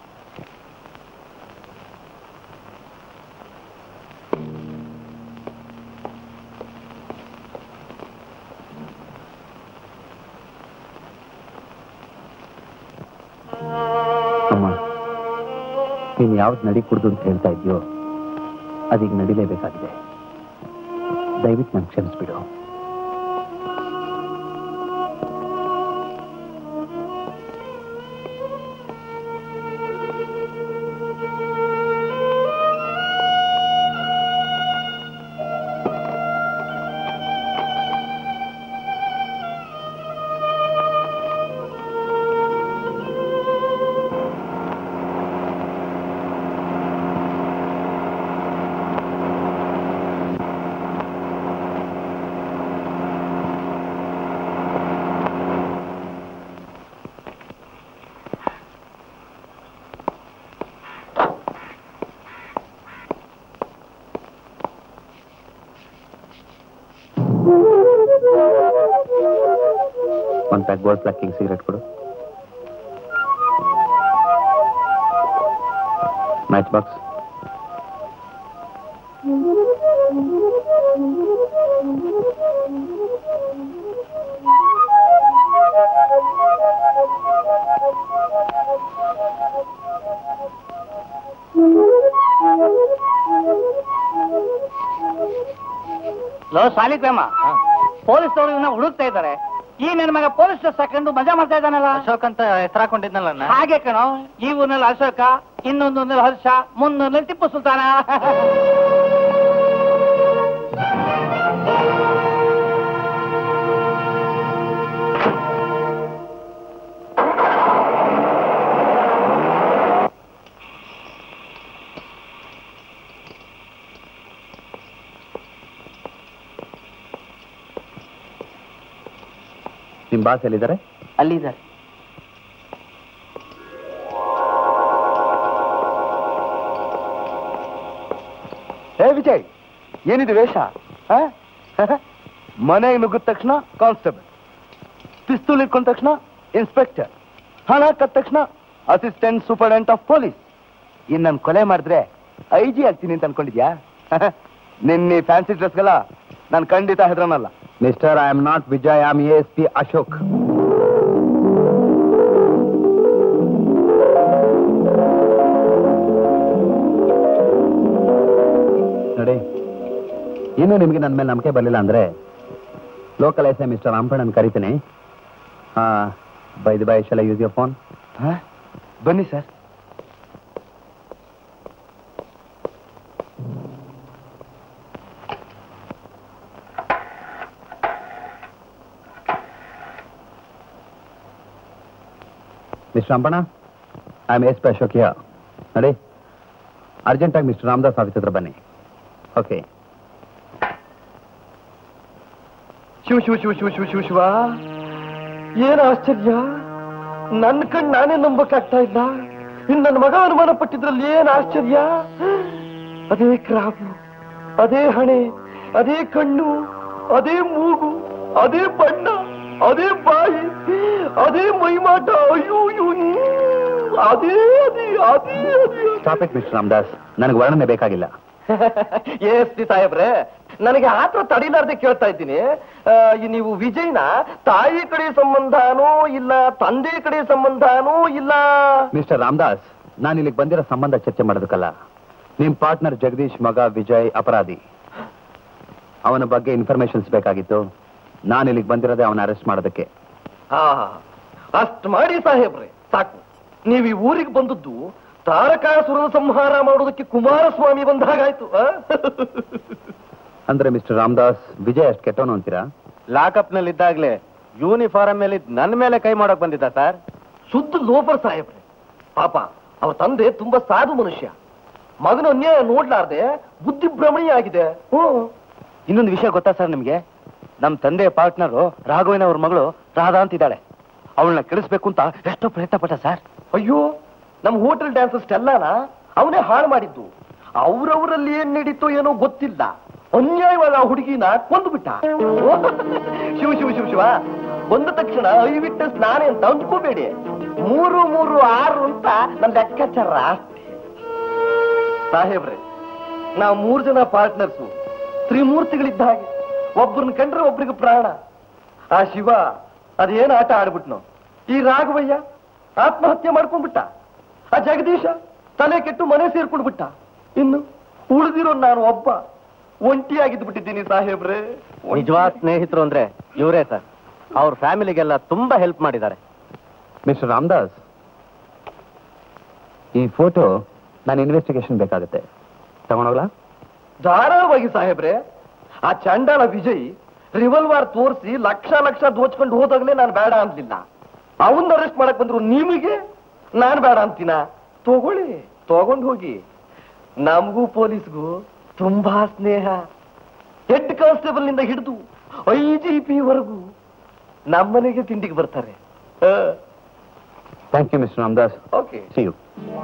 ಅಮ್ಮ ನೀನು ಯಾವ್ದು ನಡಿ ಕುಡ್ದು ಅಂತ ಹೇಳ್ತಾ ಇದೆಯೋ ಅದೀಗ ನಡಿಲೇಬೇಕಾಗಿದೆ ದಯವಿಟ್ಟು ನಂಗೆ ಕ್ಷಮಿಸ್ಬಿಡು ಒಂದು ಪ್ಯಾಕ್ ಗೋಲ್ಡ್ ಪ್ಲಕ್ಕಿಂಗ್ ಸಿಗರೆಟ್ ಕೊಡು ಮ್ಯಾಚ್ ಬಾಕ್ಸ್ ಲೋ ಸಾಲಿಗ್ರಾಮ ಪೊಲೀಸ್ನವರು ಇವನ್ನ ಹುಡುಕ್ತಾ ಇದ್ದಾರೆ ಈ ನನ್ನ ಮಗ ಪೊಲೀಸ್ ಡ್ರೆಸ್ ಹಾಕೊಂಡು ಮಜಾ ಮಾಡ್ತಾ ಇದ್ದಾನಲ್ಲ ಅಶೋಕ್ ಅಂತ ಹೆಸರು ಹಾಕೊಂಡಿದ್ನಲ್ಲ ಹಾಗೆ ಕಣೋ ಈ ಊರಿನಲ್ಲಿ ಅಶೋಕ ಇನ್ನೊಂದು ಊರಿನಲ್ಲಿ ಹರ್ಷ ಮುಂದೊಂದಲ್ಲಿ ಟಿಪ್ಪು ಸುಲ್ತಾನ ನಿಮ್ ಬಾಸ್ ಎಲ್ಲಿದ್ದಾರೆ ಅಲ್ಲಿದ್ದಾರೆ ಏ ವಿಜಯ್ ಏನಿದೆ ವೇಷ ಆ? ಮನೆಗೆ ನುಗ್ಗಿದ ತಕ್ಷಣ ಕಾನ್ಸ್ಟೇಬಲ್ ಪಿಸ್ತೂಲ್ ಇಟ್ಕೊಂಡ ತಕ್ಷಣ ಇನ್ಸ್ಪೆಕ್ಟರ್ ಹಣ ಕತ್ತ ತಕ್ಷಣ ಅಸಿಸ್ಟೆಂಟ್ ಸೂಪರ್ಡೆಂಟ್ ಆಫ್ ಪೊಲೀಸ್ ಇನ್ ನನ್ ಕೊಲೆ ಮಾಡಿದ್ರೆ ಐ ಜಿ ಆಗ್ತೀನಿ ಅಂತ ಅನ್ಕೊಂಡಿದ್ಯಾ ನಿನ್ನೆ ಫ್ಯಾನ್ಸಿ ಡ್ರೆಸ್ಗೆಲ್ಲ ನಾನು ಖಂಡಿತ ಹೆದರನಲ್ಲ mister I am not Vijay I am a S P Ashok ನೋಡಿ ಇನ್ನು ನಿಮಗೆ ನನ್ನ ಮೇಲೆ ನಂಬಿಕೆ ಬರಲಿಲ್ಲ ಅಂದ್ರೆ ಲೋಕಲ್ ಎಸ್ ಐ ಮಿಸ್ಟರ್ ರಾಮಪಣ್ಣನ್ ಕರಿತೀನಿ ಹಾ by the by shall use your phone ಹ? ಬನ್ನಿ sir mister Ramapanna I am S P Ashok here ನೋಡಿ ಅರ್ಜೆಂಟಾಗಿ ಮಿಸ್ಟರ್ ರಾಮದಾಸ್ ಆಫೀಸ್ ಹತ್ರ ಬನ್ನಿ ಓಕೆ ಶಿವ ಶಿವ ಶಿವ ಶಿವ ಶಿವ ಶಿವ ಶಿವ ಏನ್ ಆಶ್ಚರ್ಯ ನನ್ನ ಕಣ್ ನಾನೇ ನಂಬಕ್ಕಾಗ್ತಾ ಇಲ್ಲ ಇನ್ ನನ್ನ ಮಗ ಅನುಮಾನ ಪಟ್ಟಿದ್ರಲ್ಲಿ ಏನ್ ಆಶ್ಚರ್ಯ ಅದೇ ಕ್ರಾಬು ಅದೇ ಹಣೆ ಅದೇ ಕಣ್ಣು ಅದೇ ಮೂಗು ಅದೇ ಬಣ್ಣ ಅದೇ ಬಾಯಿ ಅದೇ ಮೈಮಾಟ ಅಯ್ಯೋ ಅಯ್ಯೋ, ಹ್ಮ್. ಅದೇ ಅದೇ ಅದೇ ಅದೇ ಸ್ಟಾಪ್ ಇಟ್ ಮಿಸ್ಟರ್ ರಾಮದಾಸ್ ನನಗೆ ವರ್ಣನೆ ಬೇಕಾಗಿಲ್ಲ ಎಸ್ ಪಿ ಸಾಹೇಬ್ರೆ ನನಗೆ ಆತರ ತಡಿಲಾರ್ದೆ ಕೇಳ್ತಾ ಇದ್ದೀನಿ ಆ, ಈ ನೀವು ವಿಜಯ್ನ ತಾಯಿ ಕಡೆ ಸಂಬಂಧನೋ ಇಲ್ಲ ತಂದೆ ಕಡೆ ಸಂಬಂಧನೋ ಇಲ್ಲ ಮಿಸ್ಟರ್ ರಾಮದಾಸ್ ನಾನು ಇಲ್ಲಿಗೆ ಬಂದಿರೋ ಸಂಬಂಧ ಚರ್ಚೆ ಮಾಡೋದಕ್ಕಲ್ಲ ನಿಮ್ ಪಾರ್ಟ್ನರ್ ಜಗದೀಶ್ ಮಗ ವಿಜಯ್ ಅಪರಾಧಿ ಅವನ ಬಗ್ಗೆ ಇನ್ಫಾರ್ಮೇಶನ್ಸ್ ಬೇಕಾಗಿತ್ತು ನಾನು ಇಲ್ಲಿಗೆ ಬಂದಿರೋದೇ ಅವನ ಅರೆಸ್ಟ್ ಮಾಡೋದಕ್ಕೆ ಹಾ ಅಷ್ಟ್ ಮಾಡಿ ಸಾಹೇಬ್ರೆ ಸಾಕು ನೀವು ಈ ಊರಿಗೆ ಬಂದದ್ದು ತಾರಕಾಸುರದ ಸಂಹಾರ ಮಾಡೋದಕ್ಕೆ ಕುಮಾರಸ್ವಾಮಿ ಬಂದ ಹಾಗಾಯ್ತು ಆ? ಅಂದ್ರೆ ಮಿಸ್ಟರ್ ರಾಮದಾಸ್ ವಿಜಯ್ ಅಷ್ಟು ಕೆಟ್ಟವನು ಅಂತೀರಾ ಲಾಕಪ್ ನಲ್ಲಿ ಇದ್ದಾಗ್ಲೇ ಯೂನಿಫಾರ್ಮ್ ಮೇಲೆ ನನ್ನ ಮೇಲೆ ಕೈ ಮಾಡಕ್ ಬಂದಿದ್ದ ಸರ್ ಶುದ್ಧ ಲೋಫರ್ ಸಾಹೇಬ್ರೆ ಪಾಪ ಅವ್ರ ತಂದೆ ತುಂಬಾ ಸಾಧು ಮನುಷ್ಯ ಮಗನ ಅನ್ಯಾಯ ನೋಡ್ಲಾರ್ದೆ ಬುದ್ಧಿ ಭ್ರಮಣಿ ಆಗಿದೆ ಇನ್ನೊಂದು ವಿಷಯ ಗೊತ್ತಾ ಸರ್ ನಿಮ್ಗೆ ನಮ್ ತಂದೆ ಪಾರ್ಟ್ನರು ರಾಘವೇನ ಅವ್ರ ಮಗಳು ರಾಧಾ ಅಂತಿದ್ದಾಳೆ ಅವಳನ್ನ ಕೆಡಿಸ್ಬೇಕು ಅಂತ ಎಷ್ಟೋ ಪ್ರಯತ್ನ ಪಟ್ಟ ಸರ್ ಅಯ್ಯೋ ನಮ್ ಹೋಟೆಲ್ ಡ್ಯಾನ್ಸರ್ ಸ್ಟೆಲ್ಲಾನ ಅವನೇ ಹಾಳು ಮಾಡಿದ್ದು ಅವ್ರವರಲ್ಲಿ ಏನ್ ನಡೀತೋ ಏನೋ ಗೊತ್ತಿಲ್ಲ ಅನ್ಯಾಯವಾಗಿ ಆ ಹುಡುಗಿನ ಕೊಂದ್ಬಿಟ್ಟ ಶಿವ ಶಿವ ಶಿವ ಶಿವ ಬಂದ ತಕ್ಷಣ ಐ ವಿಟ್ನೆಸ್ ನಾನೇ ಅಂತ ಅಂದ್ಕೋಬೇಡಿ ಮೂರು ಮೂರು ಆರು ಅಂತ ನನ್ನ ಲೆಕ್ಕಾಚಾರ ಆಸ್ತಿ ಸಾಹೇಬ್ರೆ ನಾವು ಮೂರ್ ಜನ ಪಾರ್ಟ್ನರ್ಸು ತ್ರಿಮೂರ್ತಿಗಳಿದ್ದ ಹಾಗೆ ಒಬ್ಬರನ್ನ ಕಂಡ್ರೆ ಒಬ್ರಿಗೆ ಪ್ರಾಣ ಆ ಶಿವ ಅದೇನ್ ಆಟ ಆಡ್ಬಿಟ್ನು ಈ ರಾಘವಯ್ಯ ಆತ್ಮಹತ್ಯೆ ಮಾಡ್ಕೊಂಡ್ಬಿಟ್ಟ ಆ ಜಗದೀಶ ತಲೆ ಕೆಟ್ಟು ಮನೆ ಸೇರ್ಕೊಂಡು ಬಿಟ್ಟ ಇನ್ನು ಉಳಿದಿರೋ ನಾನು ಒಬ್ಬ ಒಂಟಿಯಾಗಿದ್ದು ಬಿಟ್ಟಿದ್ದೀನಿ ಸಾಹೇಬ್ರೆ ನಿಜವಾದ ಸ್ನೇಹಿತರು ಅಂದ್ರೆ ಇವರೇ ಸರ್ ಅವ್ರ ಫ್ಯಾಮಿಲಿಗೆಲ್ಲ ತುಂಬಾ ಹೆಲ್ಪ್ ಮಾಡಿದ್ದಾರೆ ಮಿಸ್ಟರ್ ರಾಮದಾಸ್ ಈ ಫೋಟೋ ನಾನು ಇನ್ವೆಸ್ಟಿಗೇಷನ್ ಬೇಕಾಗುತ್ತೆ ತಗೊಂಡೋಗ್ಲಾ ಧಾರಾಳವಾಗಿ ಸಾಹೇಬ್ರೆ ಆ ಚಂಡಾಳ ವಿಜಯ್ ರಿವಲ್ವಾರ್ ತೋರಿಸಿ ಲಕ್ಷ ಲಕ್ಷ ದೋಚ್ಕೊಂಡು ಹೋದಾಗಲೇ ನಾನು ಬೇಡ ಅಂತಿಲ್ಲ ಅವನ್ನ ಅರೆಸ್ಟ್ ಮಾಡಕ್ ಬಂದ್ರು ನಿಮಗೆ ನಾನ್ ಬೇಡ ಅಂತೀನ ತಗೊಳ್ಳಿ ತಗೊಂಡು ಹೋಗಿ ನಮಗೂ ಪೊಲೀಸ್ಗೂ ತುಂಬಾ ಸ್ನೇಹ ಹೆಡ್ ಕಾನ್ಸ್ಟೇಬಲ್ ನಿಂದ ಹಿಡಿದು ಐ ಜಿ ಪಿ ವರೆಗೂ ನಮ್ಮನೆಗೆ ತಿಂಡಿಗೆ ಬರ್ತಾರೆ thank you mister Ramdas okay see you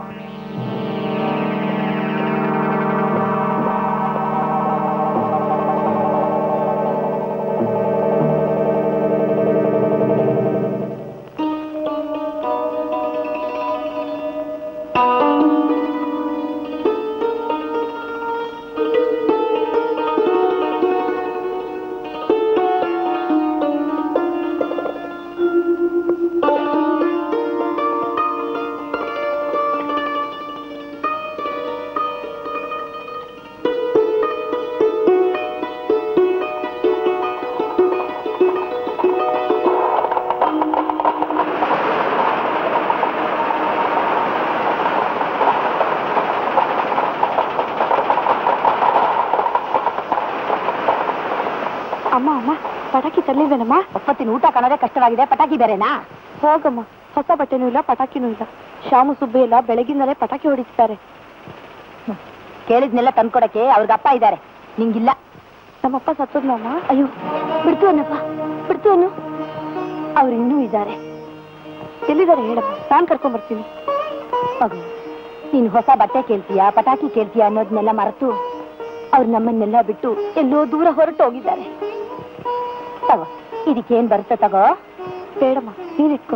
ಅಮ್ಮ ಅಮ್ಮ ಪಟಾಕಿ ತರ್ಲಿಲ್ವೇನಮ್ಮ ಒಪ್ಪತ್ತಿನ ಊಟ ಕಾಣೋದೇ ಕಷ್ಟವಾಗಿದೆ ಪಟಾಕಿ ಬೇರೆನಾ ಹೋಗಮ್ಮ ಹೊಸ ಬಟ್ಟೆನೂ ಇಲ್ಲ ಪಟಾಕಿನೂ ಇಲ್ಲ ಶ್ಯಾಮು ಸುಬ್ಬು ಎಲ್ಲ ಬೆಳಗಿಂದಲೇ ಪಟಾಕಿ ಹೊಡಿತಾರೆ ಕೇಳಿದ್ನೆಲ್ಲ ತಂದ್ಕೊಡಕ್ಕೆ ಅವ್ರಿಗೆ ಅಪ್ಪ ಇದ್ದಾರೆ ನಿಂಗಿಲ್ಲ ನಮ್ಮಪ್ಪ ಸತ್ತದ್ನಮ್ಮ ಅಯ್ಯೋ ಬಿಡ್ತು ಅನ್ನಪ್ಪ ಬಿಡ್ತು ಅನ್ನು ಅವ್ರು ಇನ್ನೂ ಇದ್ದಾರೆ ಎಲ್ಲಿದ್ದಾರೆ ಹೇಳಮ್ಮ ನಾನ್ ಕರ್ಕೊಂಡ್ ಬರ್ತೀನಿ ಮಗು ನೀನು ಹೊಸ ಬಟ್ಟೆ ಕೇಳ್ತೀಯಾ ಪಟಾಕಿ ಕೇಳ್ತೀಯಾ ಅನ್ನೋದನ್ನೆಲ್ಲ ಮರೆತು ಅವ್ರು ನಮ್ಮನ್ನೆಲ್ಲ ಬಿಟ್ಟು ಎಲ್ಲೋ ದೂರ ಹೊರಟು ಹೋಗಿದ್ದಾರೆ ತಗೋ ಇದಕ್ಕೇನ್ ಬರುತ್ತೆ ತಗೋ ಬೇಡಮ್ಮ ನೀನ್ ಇಟ್ಕೋ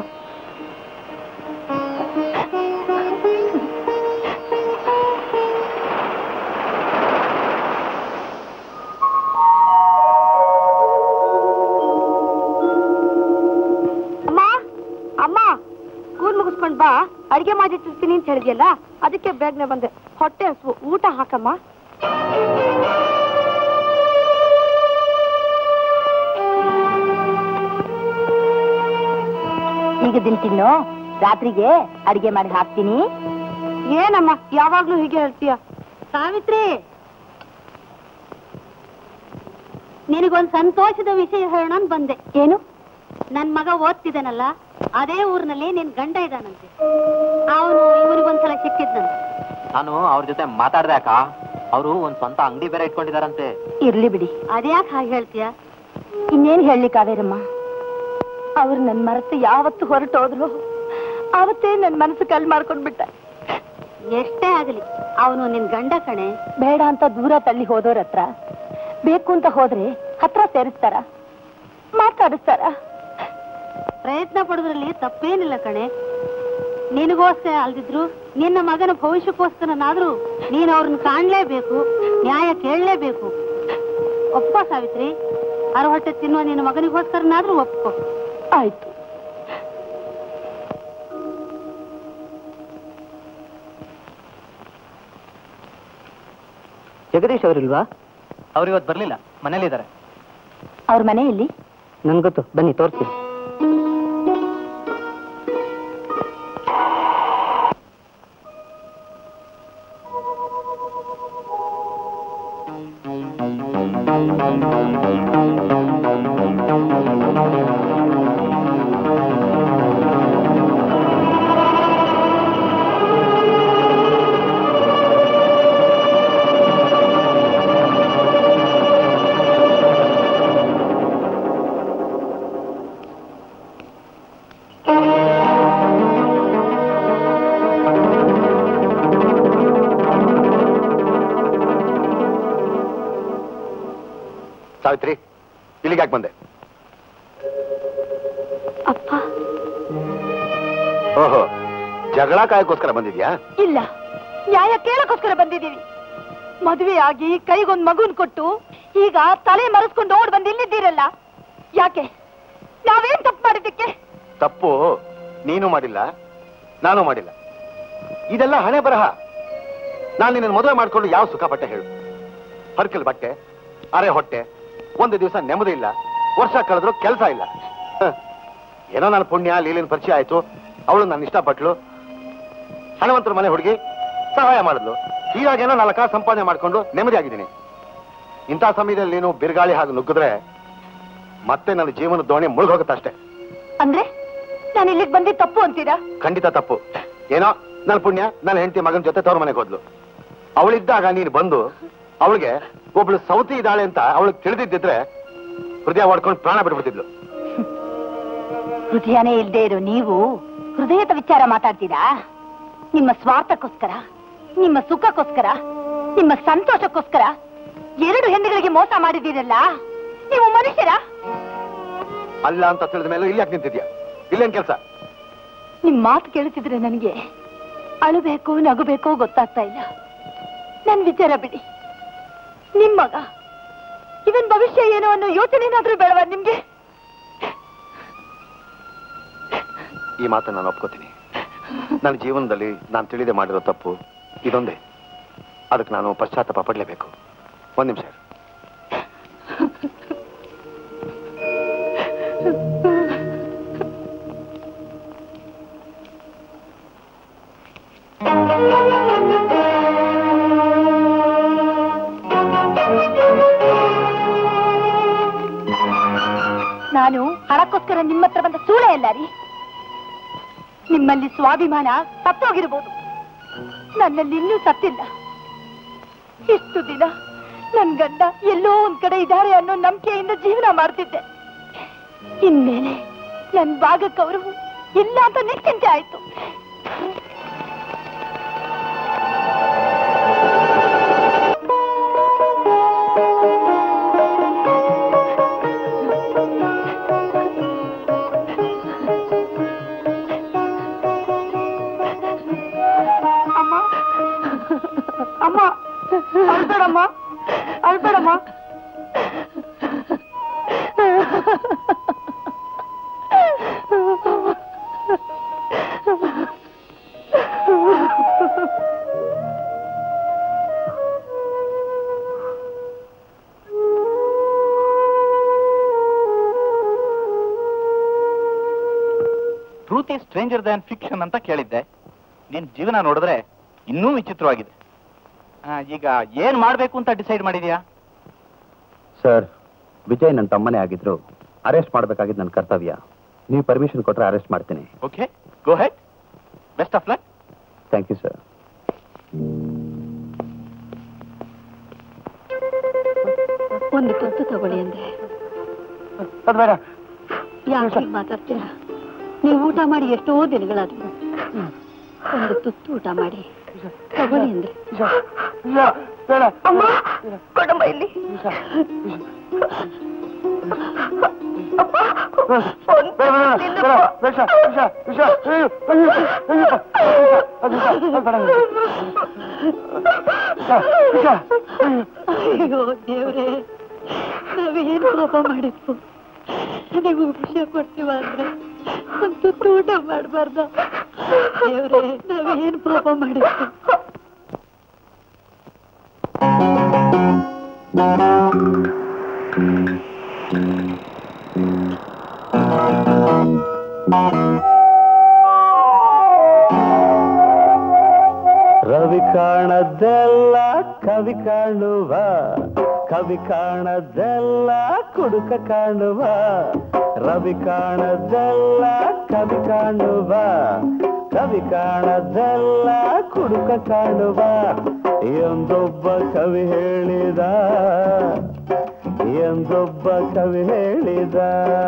ಅಮ್ಮ ಅಮ್ಮ ಸ್ಕೂಲ್ ಮುಗಿಸ್ಕೊಂಡ್ ಬಾ ಅಡಿಗೆ ಮಾಡಿಟ್ಟಿರ್ತೀನಿ ಅಂತ ಹೇಳಿದ್ಯಲ್ಲ ಅದಕ್ಕೆ ಬೇಗನೆ ಬಂದೆ ಹೊಟ್ಟೆ ಹಸು ಊಟ ಹಾಕಮ್ಮ ಈಗ ದಿನ ತಿನ್ನು ರಾತ್ರಿಗೆ ಅಡಿಗೆ ಮಾಡಿ ಹಾಕ್ತೀನಿ ಏನಮ್ಮ ಯಾವಾಗ್ಲೂ ಹೀಗೆ ಹೇಳ್ತೀಯ ಸಾವಿತ್ರಿ ನಿನಗೊಂದ್ ಸಂತೋಷದ ವಿಷಯ ಹೇಳೋಣ ಅಂತ ಬಂದೆ ಏನು ನನ್ ಮಗ ಓದ್ತಿದ್ದಾನಲ್ಲ ಅದೇ ಊರಿನಲ್ಲಿ ನಿನ್ ಗಂಡ ಇದ್ದಾನಂತೆ ಅವನು ಇವನಿಗೊಂದ್ಸಲ ಸಿಕ್ಕಿದ್ನಂತೆ ನಾನು ಅವ್ರ ಜೊತೆ ಮಾತಾಡ್ದೆ ಅಕ್ಕ ಅವರು ಒಂದ್ ಸ್ವಂತ ಅಂಗಡಿ ಬೇರೆ ಇಟ್ಕೊಂಡಿದಾರಂತೆ ಇರ್ಲಿ ಬಿಡಿ ಅದ್ಯಾಕ್ ಹಾಗೆ ಹೇಳ್ತೀಯ ಇನ್ನೇನ್ ಹೇಳಿ ಕಾವೇರಮ್ಮ ಅವ್ರು ನನ್ ಮರೆತು ಯಾವತ್ತು ಹೊರಟೋದ್ರು ಅವತ್ತೇ ನನ್ ಮನಸ್ಸು ಕಲ್ ಮಾಡ್ಕೊಂಡ್ಬಿಟ್ಟ ಎಷ್ಟೇ ಆಗಲಿ ಅವನು ನಿನ್ ಗಂಡ ಕಣೆ ಬೇಡ ಅಂತ ದೂರ ತಳ್ಳಿ ಹೋದವ್ರ ಹತ್ರ ಬೇಕು ಅಂತ ಹೋದ್ರೆ ಹತ್ರ ಸೇರಿಸ್ತಾರ ಮಾತಾಡಿಸ್ತಾರ ಪ್ರಯತ್ನ ಪಡೋದ್ರಲ್ಲಿ ತಪ್ಪೇನಿಲ್ಲ ಕಣೆ ನಿನಗೋಸ್ಕರ ಅಲ್ದಿದ್ರು ನಿನ್ನ ಮಗನ ಭವಿಷ್ಯಕ್ಕೋಸ್ಕರನಾದ್ರೂ ನೀನು ಅವ್ರನ್ನ ಕಾಣ್ಲೇಬೇಕು ನ್ಯಾಯ ಕೇಳಲೇಬೇಕು ಒಪ್ಕೋ ಸಾವಿತ್ರಿ ಅರ ಹೊಟ್ಟೆ ತಿನ್ನುವ ನಿನ್ನ ಮಗನಿಗೋಸ್ಕರನಾದ್ರೂ ಒಪ್ಕೋ ಆಯ್ತು ಜಗದೀಶ್ ಅವರಿಲ್ವಾ ಅವ್ರು ಇವತ್ತು ಬರ್ಲಿಲ್ಲ ಮನೇಲಿದ್ದಾರೆ ಅವ್ರ ಮನೆ ಎಲ್ಲಿ ನನ್ ಗೊತ್ತು ಬನ್ನಿ ತೋರಿಸ್ತೀನಿ ಸಾವಿತ್ರಿ ಇಲ್ಲಿಗೆ ಯಾಕೆ ಬಂದೆ ಅಪ್ಪ ಓಹೋ ಜಗಳ ಕಾಯಕ್ಕೋಸ್ಕರ ಬಂದಿದ್ಯಾ ಇಲ್ಲ ನ್ಯಾಯ ಕೇಳಕ್ಕೋಸ್ಕರ ಬಂದಿದ್ದೀವಿ ಮದುವೆ ಆಗಿ ಕೈಗೊಂದ್ ಮಗುನ್ ಕೊಟ್ಟು ಈಗ ತಲೆ ಮರೆಸ್ಕೊಂಡು ಓಡ್ ಬಂದು ಇಲ್ಲಿದ್ದೀರಲ್ಲ ಯಾಕೆ ನಾವೇನ್ ತಪ್ಪು ಮಾಡಿದ್ದಕ್ಕೆ ತಪ್ಪು ನೀನು ಮಾಡಿಲ್ಲ ನಾನು ಮಾಡಿಲ್ಲ ಇದೆಲ್ಲ ಹಣೆ ಬರಹ ನಾನು ನಿನ್ನ ಮದುವೆ ಮಾಡ್ಕೊಂಡು ಯಾವ ಸುಖ ಪಟ್ಟೆ ಹೇಳು ಹರ್ಕಲ್ ಬಟ್ಟೆ ಅರೆ ಹೊಟ್ಟೆ ಒಂದು ದಿವಸ ನೆಮ್ಮದಿ ಇಲ್ಲ ವರ್ಷ ಕಳೆದ್ರು ಕೆಲಸ ಇಲ್ಲ ಹ. ಏನೋ ನನ್ನ ಪುಣ್ಯ ಲೀಲಿನ ಪರಿಚಯ ಆಯ್ತು ಅವಳು ನನ್ನ ಇಷ್ಟಪಟ್ಲು ಹಣವಂತರ ಮನೆ ಹುಡುಗಿ ಸಹಾಯ ಮಾಡಿದ್ಲು ಹೀಗಾಗೇನೋ ನಾಲ್ಕ ಸಂಪಾದನೆ ಮಾಡ್ಕೊಂಡು ನೆಮ್ಮದಿ ಆಗಿದ್ದೀನಿ ಇಂಥ ಸಮಯದಲ್ಲಿ ನೀನು ಬಿರುಗಾಳಿ ಹಾಗೆ ನುಗ್ಗಿದ್ರೆ ಮತ್ತೆ ನನ್ನ ಜೀವನದ ದೋಣಿ ಮುಳುಗೋಗುತ್ತಷ್ಟೇ ಅಂದ್ರೆ ನಾನು ಇಲ್ಲಿಗೆ ಬಂದಿದ್ದು ತಪ್ಪು ಅಂತೀರಾ ಖಂಡಿತ ತಪ್ಪು ಏನೋ ನನ್ನ ಪುಣ್ಯ ನನ್ನ ಹೆಂಡತಿ ಮಗನ ಜೊತೆ ತವ್ರ ಮನೆಗೆ ಹೋದ್ಲು ಅವಳಿದ್ದಾಗ ನೀನು ಬಂದು ಅವಳಿಗೆ ಒಬ್ಳು ಸೌತಿ ಇದ್ದಾಳೆ ಅಂತ ಅವಳಿಗೆ ತಿಳಿದಿದ್ದಿದ್ರೆ ಹೃದಯ ಹೊಡ್ಕೊಂಡು ಪ್ರಾಣ ಬಿಟ್ಬಿಡ್ತಿದ್ಲು ಹೃದಯನೇ ಇಲ್ದೇ ಇರೋ ನೀವು ಹೃದಯದ ವಿಚಾರ ಮಾತಾಡ್ತೀರಾ ನಿಮ್ಮ ಸ್ವಾರ್ಥಕ್ಕೋಸ್ಕರ ನಿಮ್ಮ ಸುಖಕ್ಕೋಸ್ಕರ ನಿಮ್ಮ ಸಂತೋಷಕ್ಕೋಸ್ಕರ ಎರಡು ಹೆಣ್ಣುಗಳಿಗೆ ಮೋಸ ಮಾಡಿದ್ದೀರಲ್ಲ ನೀವು ಮನುಷ್ಯರ ಅಲ್ಲ ಅಂತ ತಿಳಿದ ಮೇಲೆ ಇಲ್ಲಿ ಯಾಕೆ ನಿಂತಿದ್ಯಾ ಇಲ್ಲೇನ್ ಕೆಲಸ ನಿಮ್ ಮಾತು ಕೇಳುತ್ತಿದ್ರೆ ನನಗೆ ಅಳಬೇಕು ನಗಬೇಕು ಗೊತ್ತಾಗ್ತಾ ಇಲ್ಲ ನನ್ ವಿಚಾರ ಬಿಡಿ ನಿಮ್ ಮಗ ಇವನ್ ಭವಿಷ್ಯ ಏನು ಅನ್ನೋ ಯೋಚನೆನಾದ್ರೂ ಬೇಡವಾ ನಿಮ್ಗೆ ಈ ಮಾತನ್ನ ನಾನು ಒಪ್ಕೋತೀನಿ ನನ್ನ ಜೀವನದಲ್ಲಿ ನಾನು ತಿಳಿದೆ ಮಾಡಿರೋ ತಪ್ಪು ಇದೊಂದೇ ಅದಕ್ಕೆ ನಾನು ಪಶ್ಚಾತ್ತಾಪ ಪಡಲೇಬೇಕು ಒಂದ್ ನಿಮಿಷ ಇರು. ನಾನು ಹಣಕ್ಕೋಸ್ಕರ ನಿಮ್ಮ ಹತ್ರ ಬಂದ ಸೂಳೆ ಅಲ್ಲ ರೀ ನಿಮ್ಮಲ್ಲಿ ಸ್ವಾಭಿಮಾನ ಸತ್ತೋಗಿರ್ಬೋದು ನನ್ನಲ್ಲಿ ಇನ್ನೂ ಸತ್ತಿಲ್ಲ ಇಷ್ಟು ದಿನ ನನ್ ಗಂಡ ಎಲ್ಲೋ ಒಂದ್ ಕಡೆ ಇದ್ದಾರೆ ಅನ್ನೋ ನಂಬಿಕೆಯಿಂದ ಜೀವನ ಮಾಡ್ತಿದ್ದೆ ಇನ್ಮೇಲೆ ನನ್ ಭಾಗಕ್ಕೆ ಅವರು ಇಲ್ಲ ಅಂತ ನಿಶ್ಚಿಂತೆ ಆಯ್ತು ಅಮ್ಮ ಅಮ್ಮ ಅಳ್ಬೇಡಮ್ಮ ಅಳ್ಬೇಡಮ್ಮ truth is stranger than fiction ಅಂತ ಕೇಳಿದ್ದೆ ನಿನ್ ಜೀವನ ನೋಡಿದ್ರೆ ಇನ್ನೂ ವಿಚಿತ್ರವಾಗಿದೆ ಆ, ಈಗ ಏನ್ ಮಾಡ್ಬೇಕು ಅಂತ ಡಿಸೈಡ್ ಮಾಡಿದ್ಯಾ ಸರ್ ವಿಜಯ್ ನನ್ನ ತಮ್ಮನೇ ಆಗಿದ್ರು ಅರೆಸ್ಟ್ ಮಾಡಬೇಕಾಗಿದ್ದು ನನ್ನ ಕರ್ತವ್ಯ ನೀವು ಪರ್ಮಿಷನ್ ಕೊಟ್ಟರೆ ಅರೆಸ್ಟ್ ಮಾಡ್ತೀನಿ okay go head best of luck thank you sir ಒಂದು ತುತ್ತು ತಗೊಳ್ಳಿ ಅಂದ್ರೆ ಅದು ಬೇಡ ಯಾಕೆ ಹೀಗ್ ಮಾತಾಡ್ತೀರಾ ನೀವು ಊಟ ಮಾಡಿ ಎಷ್ಟೋ ದಿನಗಳಾದ್ವು ಒಂದು ತುತ್ತು ಊಟ ಮಾಡಿ ತಗೊಳ್ಳಿ ಅಂದ್ರೆ ಇಲ್ಲ ಬೇಡ ಅಮ್ಮ ಕೊಡಮ್ಮ ಇಲ್ಲಿ ಅಪ್ಪ, ಒಂದ್ ಬೇಡ ಬೇಡ ತಿನ್ನಪ್ಪ. ಬೇಡ ವಿಷ ವಿಷ ವಿಷ ಅಯ್ಯೋ ಅಯ್ಯೋ ಅಯ್ಯೋ ಅದು ವಿಷ ಅದು ಬೇಡ ವಿಷ ವಿಷ ಅಯ್ಯೋ ದೇವ್ರೆ ನಾವೇನ್ ಪಾಪ ಮಾಡಿದ್ವು ನೀವು ವಿಷಯ ಕೊಡ್ತೀವ ಅಂದ್ರೆ ಒಂದ್ ತುತ್ತು ಊಟ ಮಾಡ್ಬಾರ್ದ ದೇವ್ರೆ ನಾವೇನ್ ಪಾಪ ಮಾಡಿದ್ವು ರವಿ ಕಾಣದೆಲ್ಲ ಕವಿ ಕಾಣುವ ಕವಿ ಕಾಣದೆಲ್ಲ ಕುಡುಕ ಕಾಣುವ ರವಿ ಕಾಣದೆಲ್ಲ ಕವಿ ಕಾಣುವ ಕವಿ ಕಾಣದೆಲ್ಲ ಕುಡುಕ ಕಾಣುವ ಎಂದೊಬ್ಬ ಕವಿ ಹೇಳಿದ ಎಂದೊಬ್ಬ ಕವಿ ಹೇಳಿದ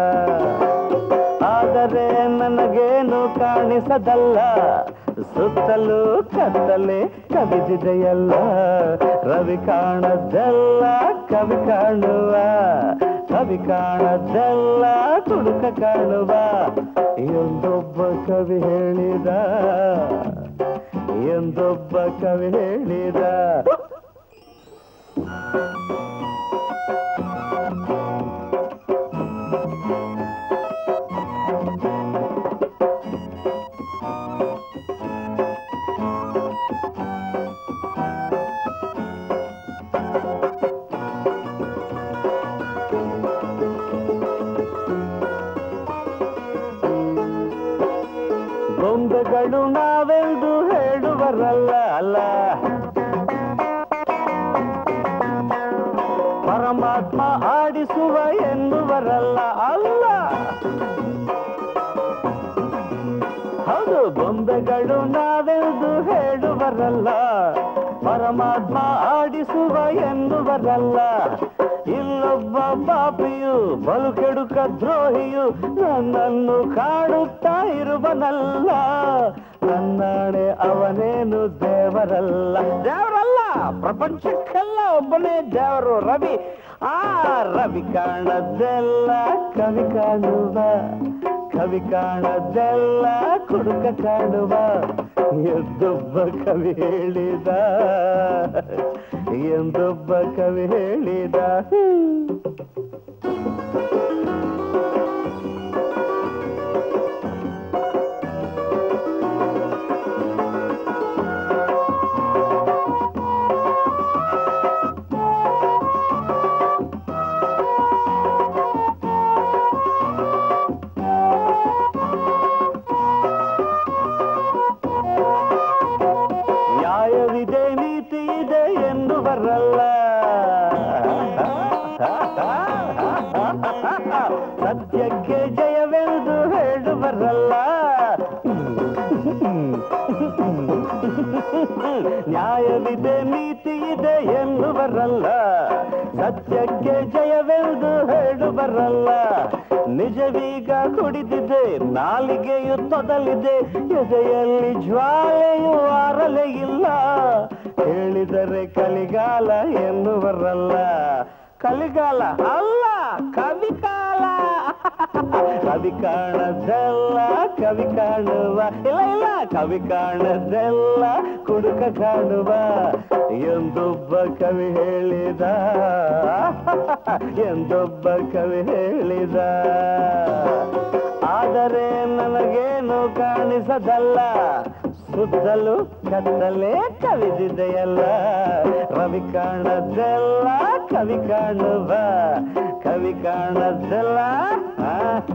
ಆದರೆ ನನಗೇನು ಕಾಣಿಸದಲ್ಲ ಸುತ್ತಲೂ ಕತ್ತಲೆ ಕವಿದಿದೆಯಲ್ಲ ರವಿ ಕಾಣದೆಲ್ಲ ಕವಿ ಕಾಣುವ ಕವಿ ಕಾಣದೆಲ್ಲ ತುಡುಕ ಕಾಣುವ ಎಂದೊಬ್ಬ ಕವಿ ಹೇಳಿದ ಎಂದೊಬ್ಬ ಕವಿ ಹೇಳಿದ ಗೊಂಬೆಗಳು ನಾವೆಂದು ಹೇಳುವರಲ್ಲ ಅಲ್ಲ ಪರಮಾತ್ಮ ಆಡಿಸುವ ಎನ್ನುವರಲ್ಲ ಅಲ್ಲ ಹೌದು ಗೊಂಬೆಗಳು ನಾವೆಂದು ಹೇಳುವರಲ್ಲ ಪರಮಾತ್ಮ ಆಡಿಸುವ ಎನ್ನುವರಲ್ಲ ಇಲ್ಲೊಬ್ಬ ಪಾಪಿಯು ಬಲು ಕೆಡುಕ ದ್ರೋಹಿಯು ನನ್ನನ್ನು ಕಾಡುತ್ತಾ ಇರುವನಲ್ಲ ನನ್ನಾಣೆ ಅವನೇನು ದೇವರಲ್ಲ ದೇವರಲ್ಲ ಪ್ರಪಂಚಕ್ಕೆಲ್ಲ ಒಬ್ಬನೇ ದೇವರು ರವಿ ಆ ರವಿ ಕಾಣದೆಲ್ಲ ಕವಿ ಕಾಣುವ ಕವಿ ಕಾಣದೆಲ್ಲ ಕುಡುಕ ಕಾಣುವ ಎಂದೊಬ್ಬ ಕವಿ ಹೇಳಿದ ಎಂದೊಬ್ಬ ಕವಿ ಹೇಳಿದ ನ್ಯಾಯವಿದೆ ನೀತಿ ಇದೆ ಎನ್ನುವರಲ್ಲ ಸತ್ಯಕ್ಕೆ ಜಯವೆಂದು ಹೇಳುವರಲ್ಲ ನ್ಯಾಯವಿದೆ ನೀತಿ ಇದೆ ಎನ್ನುವರಲ್ಲ ಸತ್ಯಕ್ಕೆ ಜಯವೆಂದು ಹೇಳುವರಲ್ಲ ನಿಜವೀ ಈಗ ಕುಡಿದಿದೆ ನಾಲಿಗೆಯು ತೊದಲಿದೆ ಎದೆಯಲ್ಲಿ ಜ್ವಾಲೆಯು ಆರಲೆ ಇಲ್ಲ ಹೇಳಿದರೆ ಕಲಿಗಾಲ ಎನ್ನುವರಲ್ಲ ಕಲಿಗಾಲ ಅಲ್ಲ ಕವಿಕಾಲ ಕವಿ ಕಾಣದೆಲ್ಲ ಕವಿ ಕಾಣುವ ಇಲ್ಲ ಇಲ್ಲ ಕವಿ ಕಾಣದೆಲ್ಲ ಕುಡುಕ ಕಾಣುವ ಎಂದೊಬ್ಬ ಕವಿ ಹೇಳಿದ ಎಂದೊಬ್ಬ ಕವಿ ಹೇಳಿದ ಆದರೆ ನನಗೇನು ಕಾಣಿಸದಲ್ಲ ಸುತ್ತಲೂ ಕತ್ತಲೇ ಕವಿದಿದೆಯಲ್ಲ ರವಿ ಕಾಣದೆಲ್ಲ ಕವಿ ಕಾಣುವ ಕವಿ ಕಾಣದೆಲ್ಲ ಆ?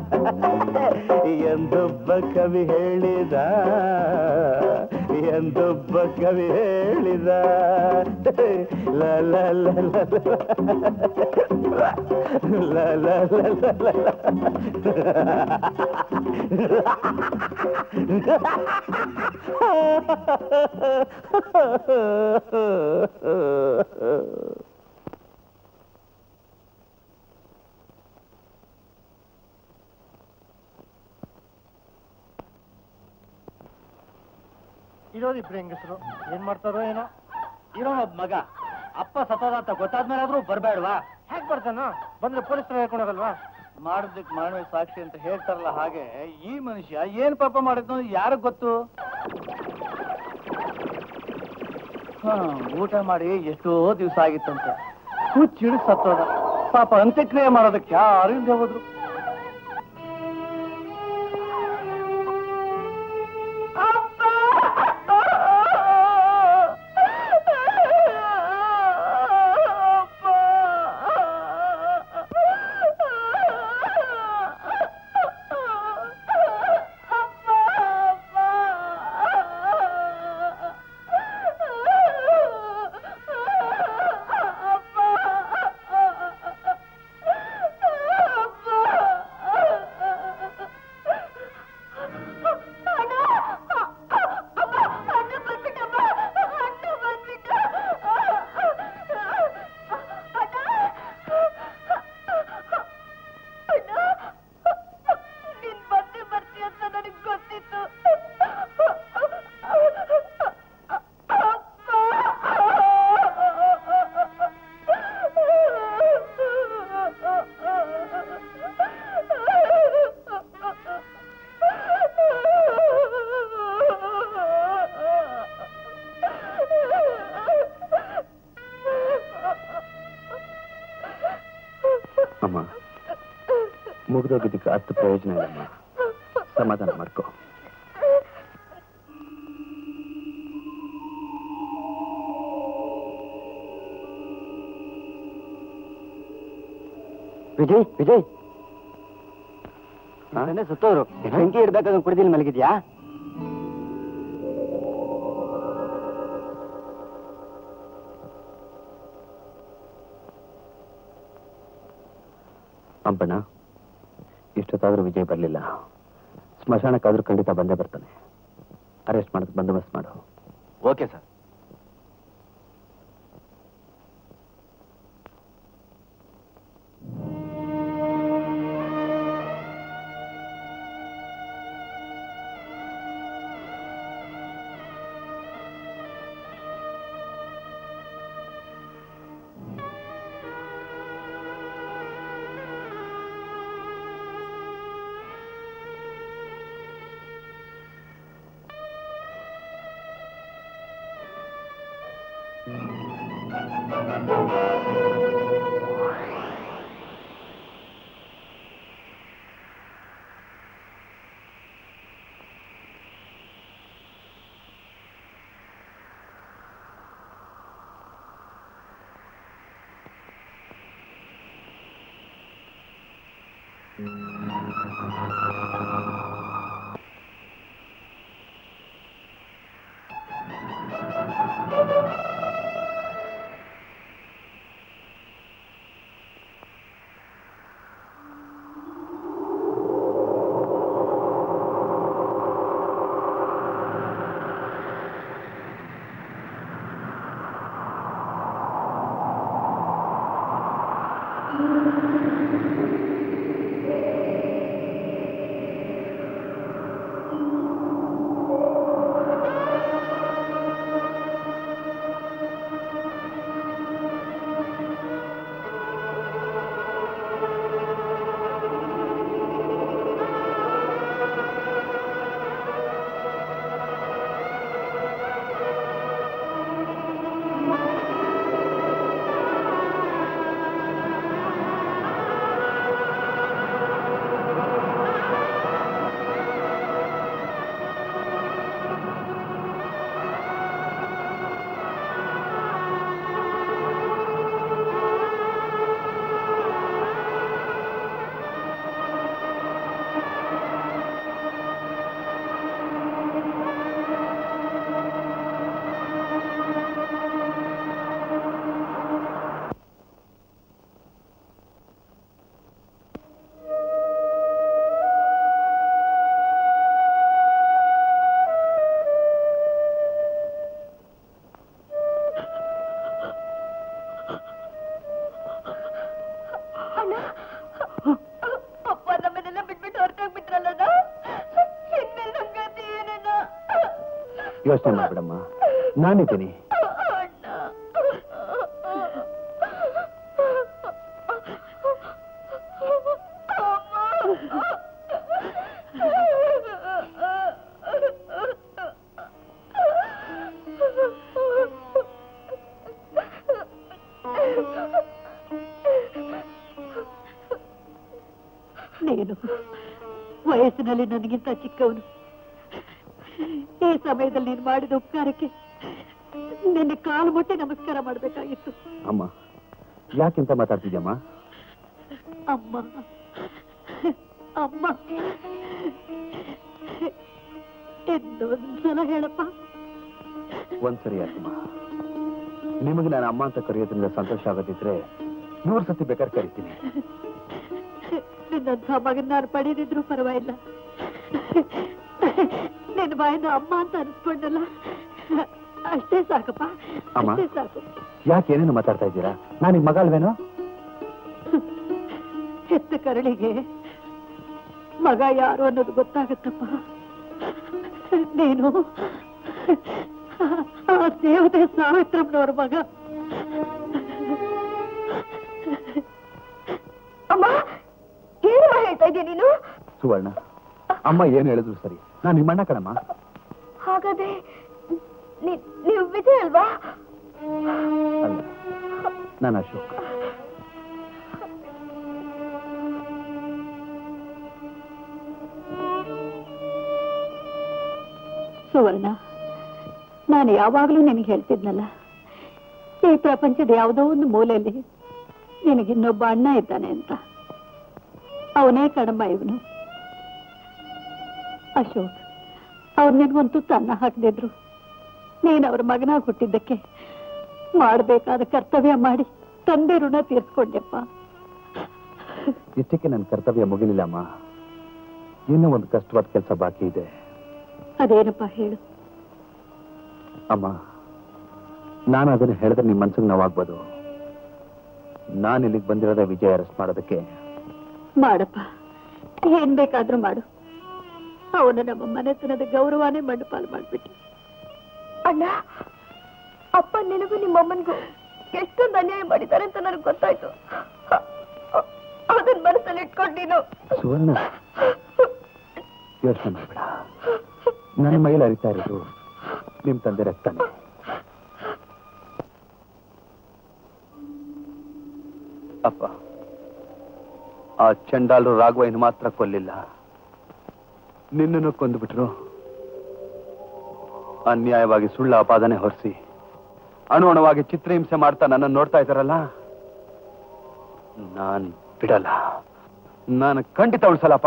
ಎಂದೊಬ್ಬ ಕವಿ ಹೇಳಿದ ಎಂದೊಬ್ಬ ಕವಿ ಹೇಳಿದ ಲ ಲ ಲ ಲ ಲ ಲ ಲ ಲ ಇರೋದು ಇಬ್ರು ಹೆಂಗಸರು ಏನ್ ಮಾಡ್ತಾರೋ ಏನೋ ಇರೋನೊಬ್ಬ ಮಗ ಅಪ್ಪ ಸತ್ತೋದ ಅಂತ ಗೊತ್ತಾದ್ಮೇಲಾದ್ರೂ ಬರ್ಬೇಡ್ವಾ ಹೇಗ್ ಬರ್ತಾನ ಬಂದ್ರೆ ಪೊಲೀಸರು ಹೇಳ್ಕೊಳಗಲ್ವಾ ಮಾಡೋದಕ್ಕೆ ಮಾಡುವೆ ಸಾಕ್ಷಿ ಅಂತ ಹೇಳ್ತಾರಲ್ಲ ಹಾಗೆ ಈ ಮನುಷ್ಯ ಏನ್ ಪಾಪ ಮಾಡಿದ್ನೋ ಯಾರಿಗ್ ಗೊತ್ತು ಹಾ ಊಟ ಮಾಡಿ ಎಷ್ಟೋ ದಿವಸ ಆಗಿತ್ತಂತೆ ಹುಚ್ಚಿಡಿ ಸತ್ತೋದ ಪಾಪ ಅಂತ್ಯಕ್ರಿಯೆ ಮಾಡೋದಕ್ಕೆ ಯಾರು ಇಲ್ದೆ ಹೋದ್ರು ನೀನ್ ಬಂದೆ ಬರ್ತೀಯ ಅಂತ ನನಗ್ ಗೊತ್ತಿತ್ತು ಅಮ್ಮ ಮುಗಿದೋಗಿದ್ದಕ್ಕೆ ಅಷ್ಟು ಪ್ರಯೋಜನ ಇಲ್ಲಮ್ಮ ಸಮಾಧಾನ ಮಾಡ್ಕೋ ವಿಜಯ್ ವಿಜಯ್ ಸುತ್ತೋರು ಬೆಂಕಿ ಇಡ್ಬೇಕಾದ್ರೆ ಕುಡಿದಿಲ್ ಮಲಗಿದ್ಯಾ ಅಂಬಣ್ಣ ಇಷ್ಟೊತ್ತಾದ್ರೂ ವಿಜಯ್ ಬರಲಿಲ್ಲ ಸ್ಮಶಾನಕ್ಕಾದ್ರೂ ಖಂಡಿತ ಬಂದೇ ಬರ್ತಾನೆ ಅರೆಸ್ಟ್ ಮಾಡೋದು ಬಂದೋಬಸ್ತ್ ಮಾಡು ಓಕೆ ಸರ್ ಆ ಯೋಚನೆ ಮಾಡ್ಬಿಡಮ್ಮ ನಾನಿದ್ದೀನಿ ನೀನು ವಯಸ್ಸಿನಲ್ಲಿ ನನಗಿಂತ ಚಿಕ್ಕವನು ಈ ಸಮಯದಲ್ಲಿ ನೀನು ಮಾಡಿದ ಉಪಕಾರಕ್ಕೆ ನಿನ್ನ ಕಾಲು ಮುಟ್ಟಿ ನಮಸ್ಕಾರ ಮಾಡಬೇಕಾಗಿತ್ತು ಅಮ್ಮ ಯಾಕೆಂತ ಮಾತಾಡ್ತಿದ್ಯಮ್ಮ ಅಮ್ಮ ಅಮ್ಮ ಇನ್ನೊಂದ್ಸಲ ಹೇಳಪ್ಪ ಒಂದ್ಸರಿ ಯಾಕಮ್ಮ ನಿಮಗೆ ನಾನು ಅಮ್ಮ ಅಂತ ಕರೆಯೋದ್ರಿಂದ ಸಂತೋಷ ಆಗೋದಿದ್ರೆ ನೂರು ಸತಿ ಬೇಕಾದ್ರೆ ಕರಿತೀನಿ ನಿನ್ನಂಥ ಮಗನ್ ನಾನು ಪಡೆದಿದ್ರು ಪರವಾಗಿಲ್ಲ ನಿನ್ನ ಬಾಯಿಂದ ಅಮ್ಮ ಅಂತ ಅನ್ಸ್ಕೊಂಡಲ್ಲ ಅಷ್ಟೇ ಸಾಕಪ್ಪ ಅಮ್ಮ. ಅಷ್ಟೇ ಸಾಕು ಯಾಕೆ ಏನೇನು ಮಾತಾಡ್ತಾ ಇದ್ದೀರಾ ನಾನು ನಿಮ್ಮ ಮಗ ಅಲ್ವೇನೋ ಹೆತ್ತ ಕರಳಿಗೆ ಮಗ ಯಾರು ಅನ್ನೋದು ಗೊತ್ತಾಗತ್ತಪ್ಪ ನೀನು ಆ ದೇವತೆ ಸಾವಿತ್ರಮ್ಮನವ್ರ ಮಗ ಅಮ್ಮ ಏನಮ್ಮ ಹೇಳ್ತಾ ಇದೀಯ ನೀನು ಸುವರ್ಣ ಅಮ್ಮ ಏನ್ ಹೇಳಿದ್ರು ಸರಿ ನಾನು ನಿಮ್ಮಣ್ಣ ಕಣಮ್ಮ ಹಾಗಾದ್ರೆ ನೀ- ನೀವು ವಿಜಯ್ ಅಲ್ವಾ ಅಲ್ಲ ನಾನು ಅಶೋಕ್ ಸುವರ್ಣ ನಾನು ಯಾವಾಗಲೂ ನಿನಗೆ ಹೇಳ್ತಿದ್ನಲ್ಲ ಈ ಪ್ರಪಂಚದ ಯಾವುದೋ ಒಂದು ಮೂಲೆಯಲ್ಲಿ ನಿನಗಿನ್ನೊಬ್ಬ ಅಣ್ಣ ಇದ್ದಾನೆ ಅಂತ ಅವನೇ ಕಡಂಬ ಇವನು ಅಶೋಕ್ ಅವ್ರು ನಿನ್ಗೊಂದು ತುತ್ತು ಅನ್ನ ಹಾಕದಿದ್ರು ನೀನು ಅವ್ರ ಮಗನಾಗಿ ಹುಟ್ಟಿದ್ದಕ್ಕೆ ಮಾಡಬೇಕಾದ ಕರ್ತವ್ಯ ಮಾಡಿ ತಂದೆ ಋಣ ತೀರ್ಸ್ಕೊಂಡೆಪ್ಪ ಇಷ್ಟಕ್ಕೆ ನನ್ನ ಕರ್ತವ್ಯ ಮುಗಿಲಿಲ್ಲಮ್ಮ ಇನ್ನೂ ಒಂದು ಕಷ್ಟವಾದ ಕೆಲಸ ಬಾಕಿ ಇದೆ ಅದೇನಪ್ಪ ಹೇಳು ಅಮ್ಮ ನಾನು ಅದನ್ನ ಹೇಳಿದ್ರೆ ನಿಮ್ಮ ಮನ್ಸಿಗೆ ನೋವಾಗ್ಬೋದು ನಾನು ಇಲ್ಲಿಗೆ ಬಂದಿರೋದೇ ವಿಜಯ ಅರೆಸ್ಟ್ ಮಾಡೋದಕ್ಕೆ ಮಾಡಪ್ಪ ಏನ್ ಬೇಕಾದ್ರೂ ಮಾಡು ಅವನು ನಮ್ಮ ಮನೆತನದ ಗೌರವನೇ ಮಣ್ಣುಪಾಲು ಮಾಡ್ಬಿಟ್ಟು ಅಣ್ಣ ಅಪ್ಪ ನಿನಗೂ ನಿಮ್ಮಮ್ಮನಿಗೂ ಎಷ್ಟೊಂದು ಅನ್ಯಾಯ ಮಾಡಿದ್ದಾರೆ ಅಂತ ನನಗೆ ಗೊತ್ತಾಯ್ತು ಅ- ಅ- ಅದನ್ನ ಮನಸ್ಸಲ್ಲಿ ಇಟ್ಕೊಂಡು ನೀನು ಸುವರ್ಣ ಯೋಚನೆ ಮಾಡಬೇಡ ನನ್ನ ಮೈಲಿ ಅರಿತಾ ಇರೋದು ನಿಮ್ ತಂದೆ ರಕ್ತಾನೆ ಅಪ್ಪ ಆ ಚಂಡಾಲರು ರಾಘವಯ್ಯನ ಮಾತ್ರ ಕೊಲ್ಲಿಲ್ಲ ನಿನ್ನನ್ನು ಕೊಂದುಬಿಟ್ರು ಅನ್ಯಾಯವಾಗಿ ಸುಳ್ಳು ಅಪಾದನೆ ಹೊರಿಸಿ ಅಣು ಅಣುವಾಗಿ ಚಿತ್ರಹಿಂಸೆ ಮಾಡ್ತಾ ನನ್ನನ್ನು ನೋಡ್ತಾ ಇದ್ದಾರಲ್ಲ ನಾನ್ ಬಿಡಲ್ಲ ನಾನು ಖಂಡಿತ ಉಳಿಸಲ್ಲಪ್ಪ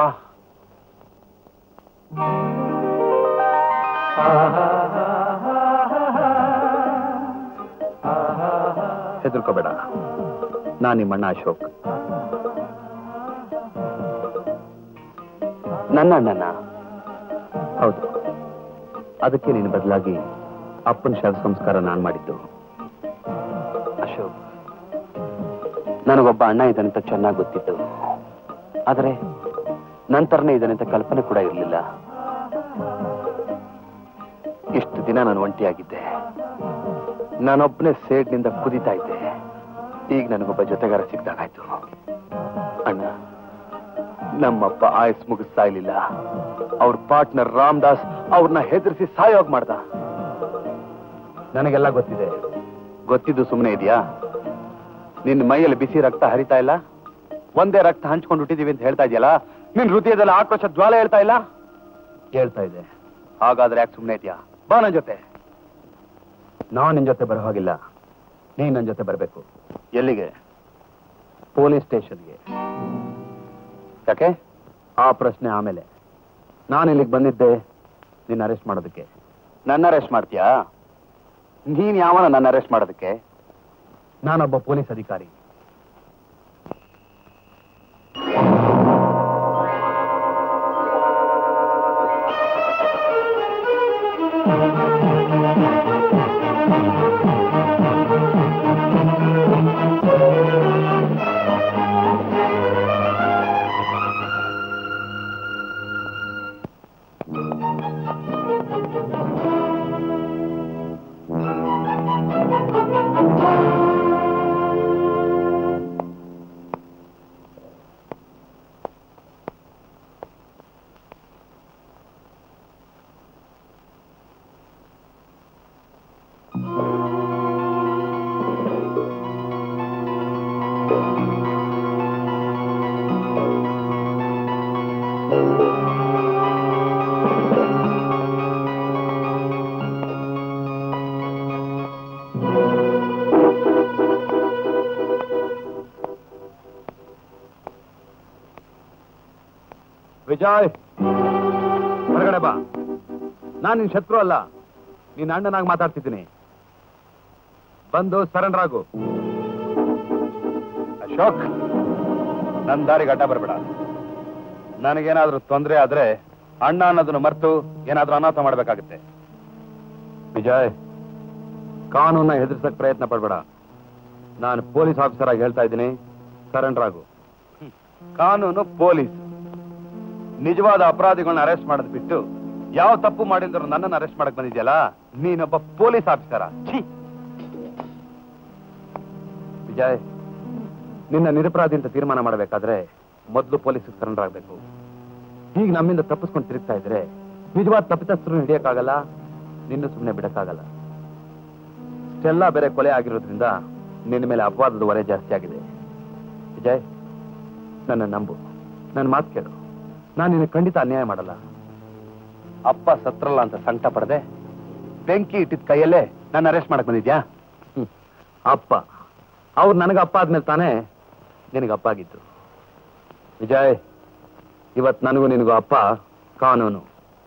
ಹೆದರ್ಕೋಬೇಡ ನಾನು ನಿಮ್ಮಣ್ಣ ಅಶೋಕ್ ನನ್ನ ಅಣ್ಣನ ಹೌದು ಅದಕ್ಕೆ ನೀನು ಬದಲಾಗಿ ಅಪ್ಪನ ಶವ ಸಂಸ್ಕಾರ ನಾನು ಮಾಡಿದ್ದು ಅಶೋಕ್ ನನಗೊಬ್ಬ ಅಣ್ಣ ಇದ್ದಾನೆ ಅಂತ ಚೆನ್ನಾಗಿ ಗೊತ್ತಿತ್ತು ಆದರೆ ನಂತರನೇ ಇದ್ದಾನೆ ಅಂತ ಕಲ್ಪನೆ ಕೂಡ ಇರಲಿಲ್ಲ ಇಷ್ಟು ದಿನ ನಾನು ಒಂಟಿಯಾಗಿದ್ದೆ ನಾನೊಬ್ಬನೇ ಸೇಡ್ನಿಂದ ಕುದಿತಾ ಇದ್ದೆ ಈಗ ನನಗೊಬ್ಬ ಜೊತೆಗಾರ ಸಿಕ್ದಾಗಾಯ್ತು ಅಣ್ಣ ನಮ್ಮಪ್ಪ ಆಯಸ್ ಮುಗಿಸ್ತಾ ಇರ್ಲಿಲ್ಲ ಅವ್ರ ಪಾರ್ಟ್ನರ್ ರಾಮದಾಸ್ ಅವ್ರನ್ನ ಹೆದರಿಸಿ ಸಾಯೋಗ್ ಮಾಡ್ದ ನನಗೆಲ್ಲ ಗೊತ್ತಿದೆ ಗೊತ್ತಿದ್ದು ಸುಮ್ಮನೆ ಇದೆಯಾ ನಿನ್ನ ಮೈಯಲ್ಲಿ ಬಿಸಿ ರಕ್ತ ಹರಿತಾ ಇಲ್ಲ ಒಂದೇ ರಕ್ತ ಹಂಚ್ಕೊಂಡು ಹುಟ್ಟಿದೀವಿ ಅಂತ ಹೇಳ್ತಾ ಇದೆಯಲ್ಲ ನಿನ್ ಹೃದಯದಲ್ಲಿ ಆಕ್ರೋಶ ಜ್ವಾಲೆ ಹೇಳ್ತಾ ಇಲ್ಲ ಹೇಳ್ತಾ ಇದೆ ಹಾಗಾದ್ರೆ ಯಾಕೆ ಸುಮ್ಮನೆ ಇದೆಯಾ ಬಾ ನನ್ನ ಜೊತೆ ನಾನ್ ನಿನ್ ಜೊತೆ ಬರೋ ಹಾಗಿಲ್ಲ ನೀನ್ ನನ್ನ ಜೊತೆ ಬರಬೇಕು ಎಲ್ಲಿಗೆ ಪೊಲೀಸ್ ಸ್ಟೇಷನ್ಗೆ ಯಾಕೆ ಆ ಪ್ರಶ್ನೆ ಆಮೇಲೆ ನಾನು ಇಲ್ಲಿಗೆ ಬಂದಿದ್ದೆ ನಿನ್ನ ಅರೆಸ್ಟ್ ಮಾಡೋದಕ್ಕೆ ನನ್ನ ಅರೆಸ್ಟ್ ಮಾಡ್ತೀಯಾ ನೀನ್ ಯಾವನ ನನ್ನ ಅರೆಸ್ಟ್ ಮಾಡೋದಕ್ಕೆ ನಾನೊಬ್ಬ ಪೊಲೀಸ್ ಅಧಿಕಾರಿ ವಿಜಯ್ ಹೊರಗಡೆ ಬಾ ನಾನು ನಿನ್ ಶತ್ರು ಅಲ್ಲ ನಿನ್ನ ಅಣ್ಣನಾಗಿ ಮಾತಾಡ್ತಿದ್ದೀನಿ ಬಂದು ಸರೆಂಡರ್ ಆಗು ಅಶೋಕ್ ನನ್ನ ದಾರಿಗೆ ಅಡ್ಡ ಬರಬೇಡ ನನಗೇನಾದ್ರೂ ತೊಂದರೆ ಆದ್ರೆ ಅಣ್ಣ ಅನ್ನೋದನ್ನು ಮರೆತು ಏನಾದ್ರೂ ಅನಾಥ ಮಾಡ್ಬೇಕಾಗುತ್ತೆ ವಿಜಯ್ ಕಾನೂನ ಹೆದರ್ಸಕ್ ಪ್ರಯತ್ನ ಪಡ್ಬೇಡ ನಾನು ಪೊಲೀಸ್ ಆಫೀಸರ್ ಆಗಿ ಹೇಳ್ತಾ ಇದ್ದೀನಿ ಸರೆಂಡರ್ ಆಗು ಹ್ಮ್. ಕಾನೂನು ಪೊಲೀಸ್ ನಿಜವಾದ ಅಪರಾಧಿಗಳನ್ನ ಅರೆಸ್ಟ್ ಮಾಡೋದ್ ಬಿಟ್ಟು ಯಾವ ತಪ್ಪು ಮಾಡಿದ್ರು ನನ್ನನ್ನು ಅರೆಸ್ಟ್ ಮಾಡಕ್ ಬಂದಿದ್ಯಲ್ಲ ನೀನೊಬ್ಬ ಪೊಲೀಸ್ ಆಫೀಸರ ಛೀ ವಿಜಯ್ ನಿನ್ನ ನಿರಪರಾಧಿ ಅಂತ ತೀರ್ಮಾನ ಮಾಡಬೇಕಾದ್ರೆ ಮೊದಲು ಪೊಲೀಸ್ ಸರೆಂಡರ್ ಆಗ್ಬೇಕು ಈಗ ನಮ್ಮಿಂದ ತಪ್ಪಿಸ್ಕೊಂಡು ತಿರುಗ್ತಾ ಇದ್ರೆ ನಿಜವಾದ ತಪ್ಪಿತಸ್ಥರು ಹಿಡಿಯಕ್ಕಾಗಲ್ಲ ನಿನ್ನ ಸುಮ್ಮನೆ ಬಿಡಕ್ಕಾಗಲ್ಲ ಇಷ್ಟೆಲ್ಲ ಬೇರೆ ಕೊಲೆ ಆಗಿರೋದ್ರಿಂದ ನಿನ್ನ ಮೇಲೆ ಅಪವಾದದ ಹೊರೆ ಜಾಸ್ತಿ ಆಗಿದೆ ವಿಜಯ್ ನನ್ನ ನಂಬು ನನ್ನ ಮಾತು ಕೇಳು ನಾನು ನಿನಗೆ ಖಂಡಿತ ಅನ್ಯಾಯ ಮಾಡಲ್ಲ ಅಪ್ಪ ಸತ್ರಲ್ಲ ಅಂತ ಸಂಕಟ ಪಡದೆ ಬೆಂಕಿ ಇಟ್ಟಿದ ಕೈಯಲ್ಲೇ ನನ್ನ ಅರೆಸ್ಟ್ ಮಾಡಕ್ ಬಂದಿದ್ಯಾ ಹ್ಮ್. ಅಪ್ಪ ಅವ್ರು ನನಗೆ ಅಪ್ಪ ಆದ್ಮೇಲೆ ತಾನೇ ನಿನಗೆ ಅಪ್ಪ ಆಗಿದ್ದು ವಿಜಯ್ ಇವತ್ ನನಗೂ ನಿನಗೂ ಅಪ್ಪ ಕಾನೂನು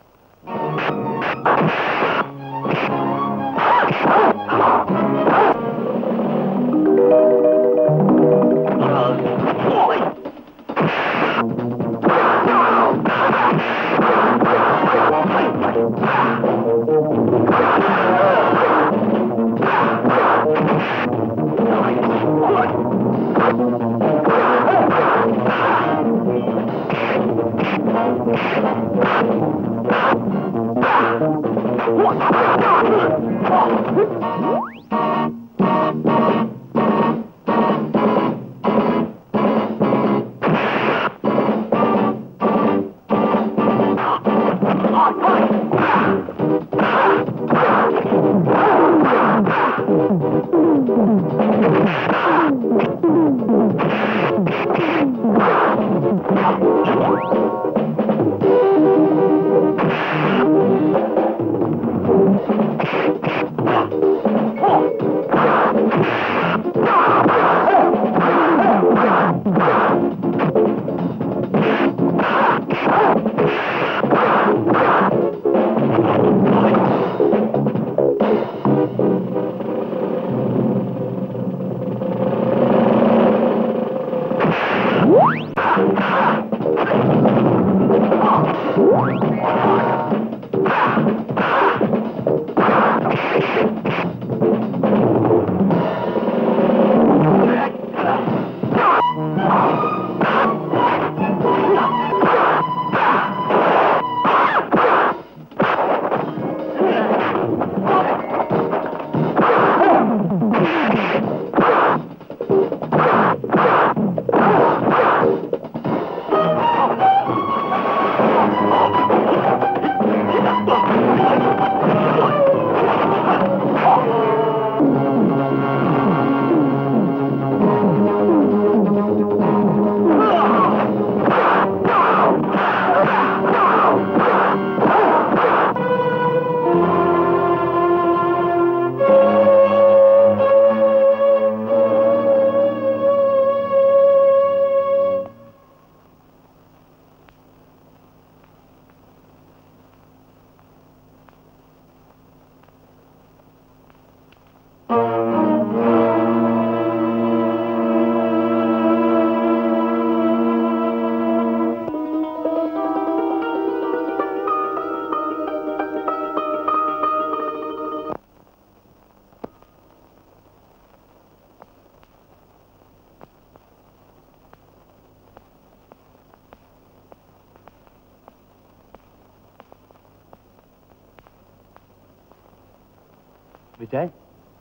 Vijay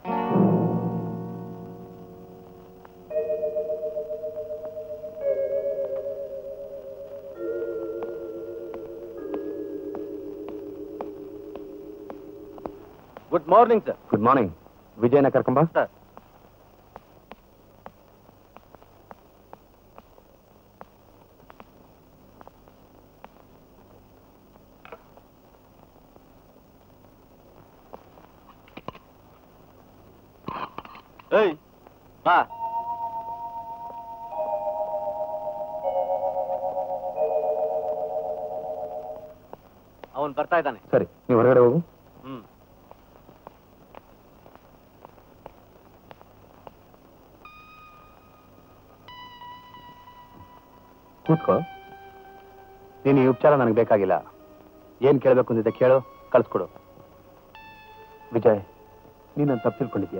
good morning sir good morning ವಿಜಯನ ಕರ್ಕೊಂಬ ಸರ್ ಏಯ್ ಬಾ ಅವನ್ ಬರ್ತಾ ಇದ್ದಾನೆ ಸರಿ ನೀವು ಹೊರಗಡೆ ಹೋಗು ಹ್ಮ್ ಕೂತ್ಕೋ ನೀನು ಈ ಉಪಚಾರ ನನಗೆ ಬೇಕಾಗಿಲ್ಲ ಏನ್ ಕೇಳಬೇಕು ಅಂದಿದ್ದೆ ಕೇಳು ಕಳ್ಸ್ಕೊಡು ವಿಜಯ್ ನೀನು ನನ್ನ ತಪ್ಪು ತಿಳ್ಕೊಂಡಿದ್ಯಾ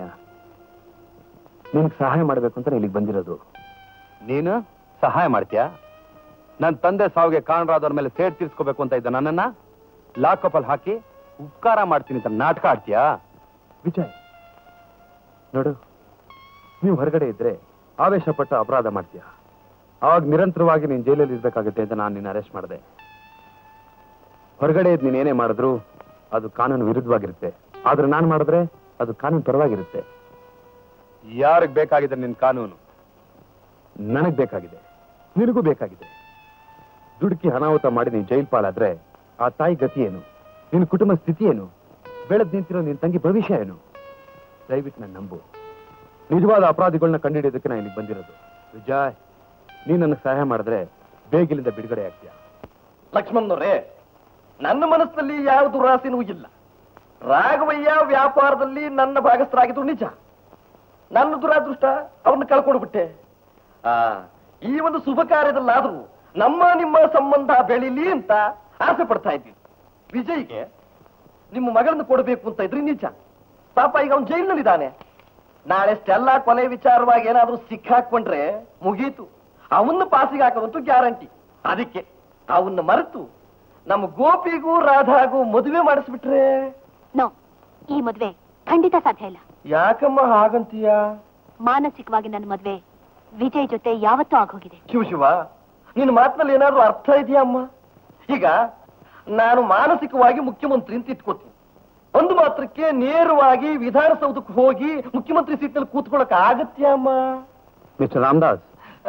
ನಿನಗೆ ಸಹಾಯ ಮಾಡಬೇಕು ಅಂತ ಇಲ್ಲಿಗೆ ಬಂದಿರೋದು ನೀನು ಸಹಾಯ ಮಾಡ್ತೀಯಾ ನನ್ನ ತಂದೆ ಸಾವಿಗೆ ಕಾರಣರಾದವ್ರ ಮೇಲೆ ಸೇಡ್ ತೀರ್ಸ್ಕೋಬೇಕು ಅಂತ ಇದ್ದ ನನ್ನನ್ನ ಲಾಕಪ್ ಅಲ್ಲಿ ಹಾಕಿ ಉಪಕಾರ ಮಾಡ್ತೀನಿ ಅಂತ ನಾಟಕ ಆಡ್ತೀಯಾ ವಿಜಯ್ ನೋಡು ನೀವು ಹೊರಗಡೆ ಇದ್ರೆ ಆವೇಶಪಟ್ಟು ಅಪರಾಧ ಮಾಡ್ತೀಯಾ ಅವಾಗ ನಿರಂತರವಾಗಿ ನೀನು ಜೈಲಲ್ಲಿ ಇರ್ಬೇಕಾಗುತ್ತೆ ಅಂತ ನಾನು ನಿನ್ನ ಅರೆಸ್ಟ್ ಮಾಡಿದೆ ಹೊರಗಡೆ ಇದ್ದು ನೀನ್ ಏನೇ ಮಾಡಿದ್ರು ಅದು ಕಾನೂನು ವಿರುದ್ಧವಾಗಿರುತ್ತೆ ಆದ್ರೆ ನಾನು ಮಾಡಿದ್ರೆ ಅದು ಕಾನೂನು ಪರವಾಗಿರುತ್ತೆ ಯಾರಿಗೆ ಬೇಕಾಗಿದೆ ನಿನ್ ಕಾನೂನು ನನಗ್ ಬೇಕಾಗಿದೆ ನಿನಗೂ ಬೇಕಾಗಿದೆ ದುಡುಕಿ ಅನಾಹುತ ಮಾಡಿ ನೀನು ಜೈಲ್ ಪಾಲಾದ್ರೆ ಆ ತಾಯಿ ಗತಿ ಏನು ನಿನ್ನ ಕುಟುಂಬ ಸ್ಥಿತಿ ಏನು ಬೆಳೆದ್ ನಿಂತಿರೋ ನಿನ್ ತಂಗಿ ಭವಿಷ್ಯ ಏನು ದಯವಿಟ್ಟು ನನ್ನ ನಂಬು ನಿಜವಾದ ಅಪರಾಧಿಗಳನ್ನ ಕಂಡುಹಿಡಿಯೋದಕ್ಕೆ ನಾನು ಇಲ್ಲಿಗೆ ಬಂದಿರೋದು ವಿಜಯ್ ನೀನ್ ನನಗೆ ಸಹಾಯ ಮಾಡಿದ್ರೆ ಬೇಗಿಲಿಂದ ಬಿಡುಗಡೆ ಆಗ್ತೀಯಾ ಲಕ್ಷ್ಮಣ್ಣವ್ರೆ ನನ್ನ ಮನಸ್ಸಿನಲ್ಲಿ ಯಾವ ದುರಾಸೆನೂ ಇಲ್ಲ ರಾಘವಯ್ಯ ವ್ಯಾಪಾರದಲ್ಲಿ ನನ್ನ ಭಾಗಸ್ಥರಾಗಿದ್ದು ನಿಜ ನನ್ನ ದುರಾದೃಷ್ಟ ಅವನ್ನ ಕಳ್ಕೊಂಡ್ಬಿಟ್ಟೆ ಆ ಈ ಒಂದು ಶುಭ ಕಾರ್ಯದಲ್ಲಾದ್ರೂ ನಮ್ಮ ನಿಮ್ಮ ಸಂಬಂಧ ಬೆಳೀಲಿ ಅಂತ ಆಸೆ ಪಡ್ತಾ ಇದ್ವಿ ವಿಜಯ್ಗೆ ನಿಮ್ಮ ಮಗಳನ್ನು ಕೊಡಬೇಕು ಅಂತ ಇದ್ರಿ ನಿಜ ಪಾಪ ಈಗ ಅವನು ಜೈಲಿನಲ್ಲಿದ್ದಾನೆ ನಾಳೆ ಸ್ಟೆಲ್ಲಾ ಕೊಲೆ ವಿಚಾರವಾಗಿ ಏನಾದ್ರೂ ಸಿಕ್ಕಾಕೊಂಡ್ರೆ ಮುಗೀತು ಅವನ್ನ ಪಾಸಿಗೆ ಹಾಕೋದಂತೂ ಗ್ಯಾರಂಟಿ ಅದಕ್ಕೆ ಅವನ್ನ ಮರೆತು ನಮ್ಮ ಗೋಪಿಗೂ ರಾಧಾಗೂ ಮದುವೆ ಮಾಡಿಸ್ಬಿಟ್ರೆ ನೋ ಈ ಮದ್ವೆ ಖಂಡಿತ ಸಾಧ್ಯ ಇಲ್ಲ ಯಾಕಮ್ಮ ಹಾಗಂತೀಯ ಮಾನಸಿಕವಾಗಿ ನನ್ನ ಮದ್ವೆ ವಿಜಯ್ ಜೊತೆ ಯಾವತ್ತೂ ಆಗೋಗಿದೆ ಶಿವ ಶಿವ ನಿನ್ನ ಮಾತಿನಲ್ಲಿ ಏನಾದ್ರೂ ಅರ್ಥ ಇದೆಯಾ ಅಮ್ಮ ಈಗ ನಾನು ಮಾನಸಿಕವಾಗಿ ಮುಖ್ಯಮಂತ್ರಿ ಅಂತ ಇಟ್ಕೋತೀನಿ ಒಂದು ಮಾತ್ರಕ್ಕೆ ನೇರವಾಗಿ ವಿಧಾನಸೌಧಕ್ಕೆ ಹೋಗಿ ಮುಖ್ಯಮಂತ್ರಿ ಸೀಟ್ನಲ್ಲಿ ಕೂತ್ಕೊಳ್ಳಕ್ ಆಗತ್ಯಾ ಅಮ್ಮ ಮಿಸ್ಟರ್ ರಾಮದಾಸ್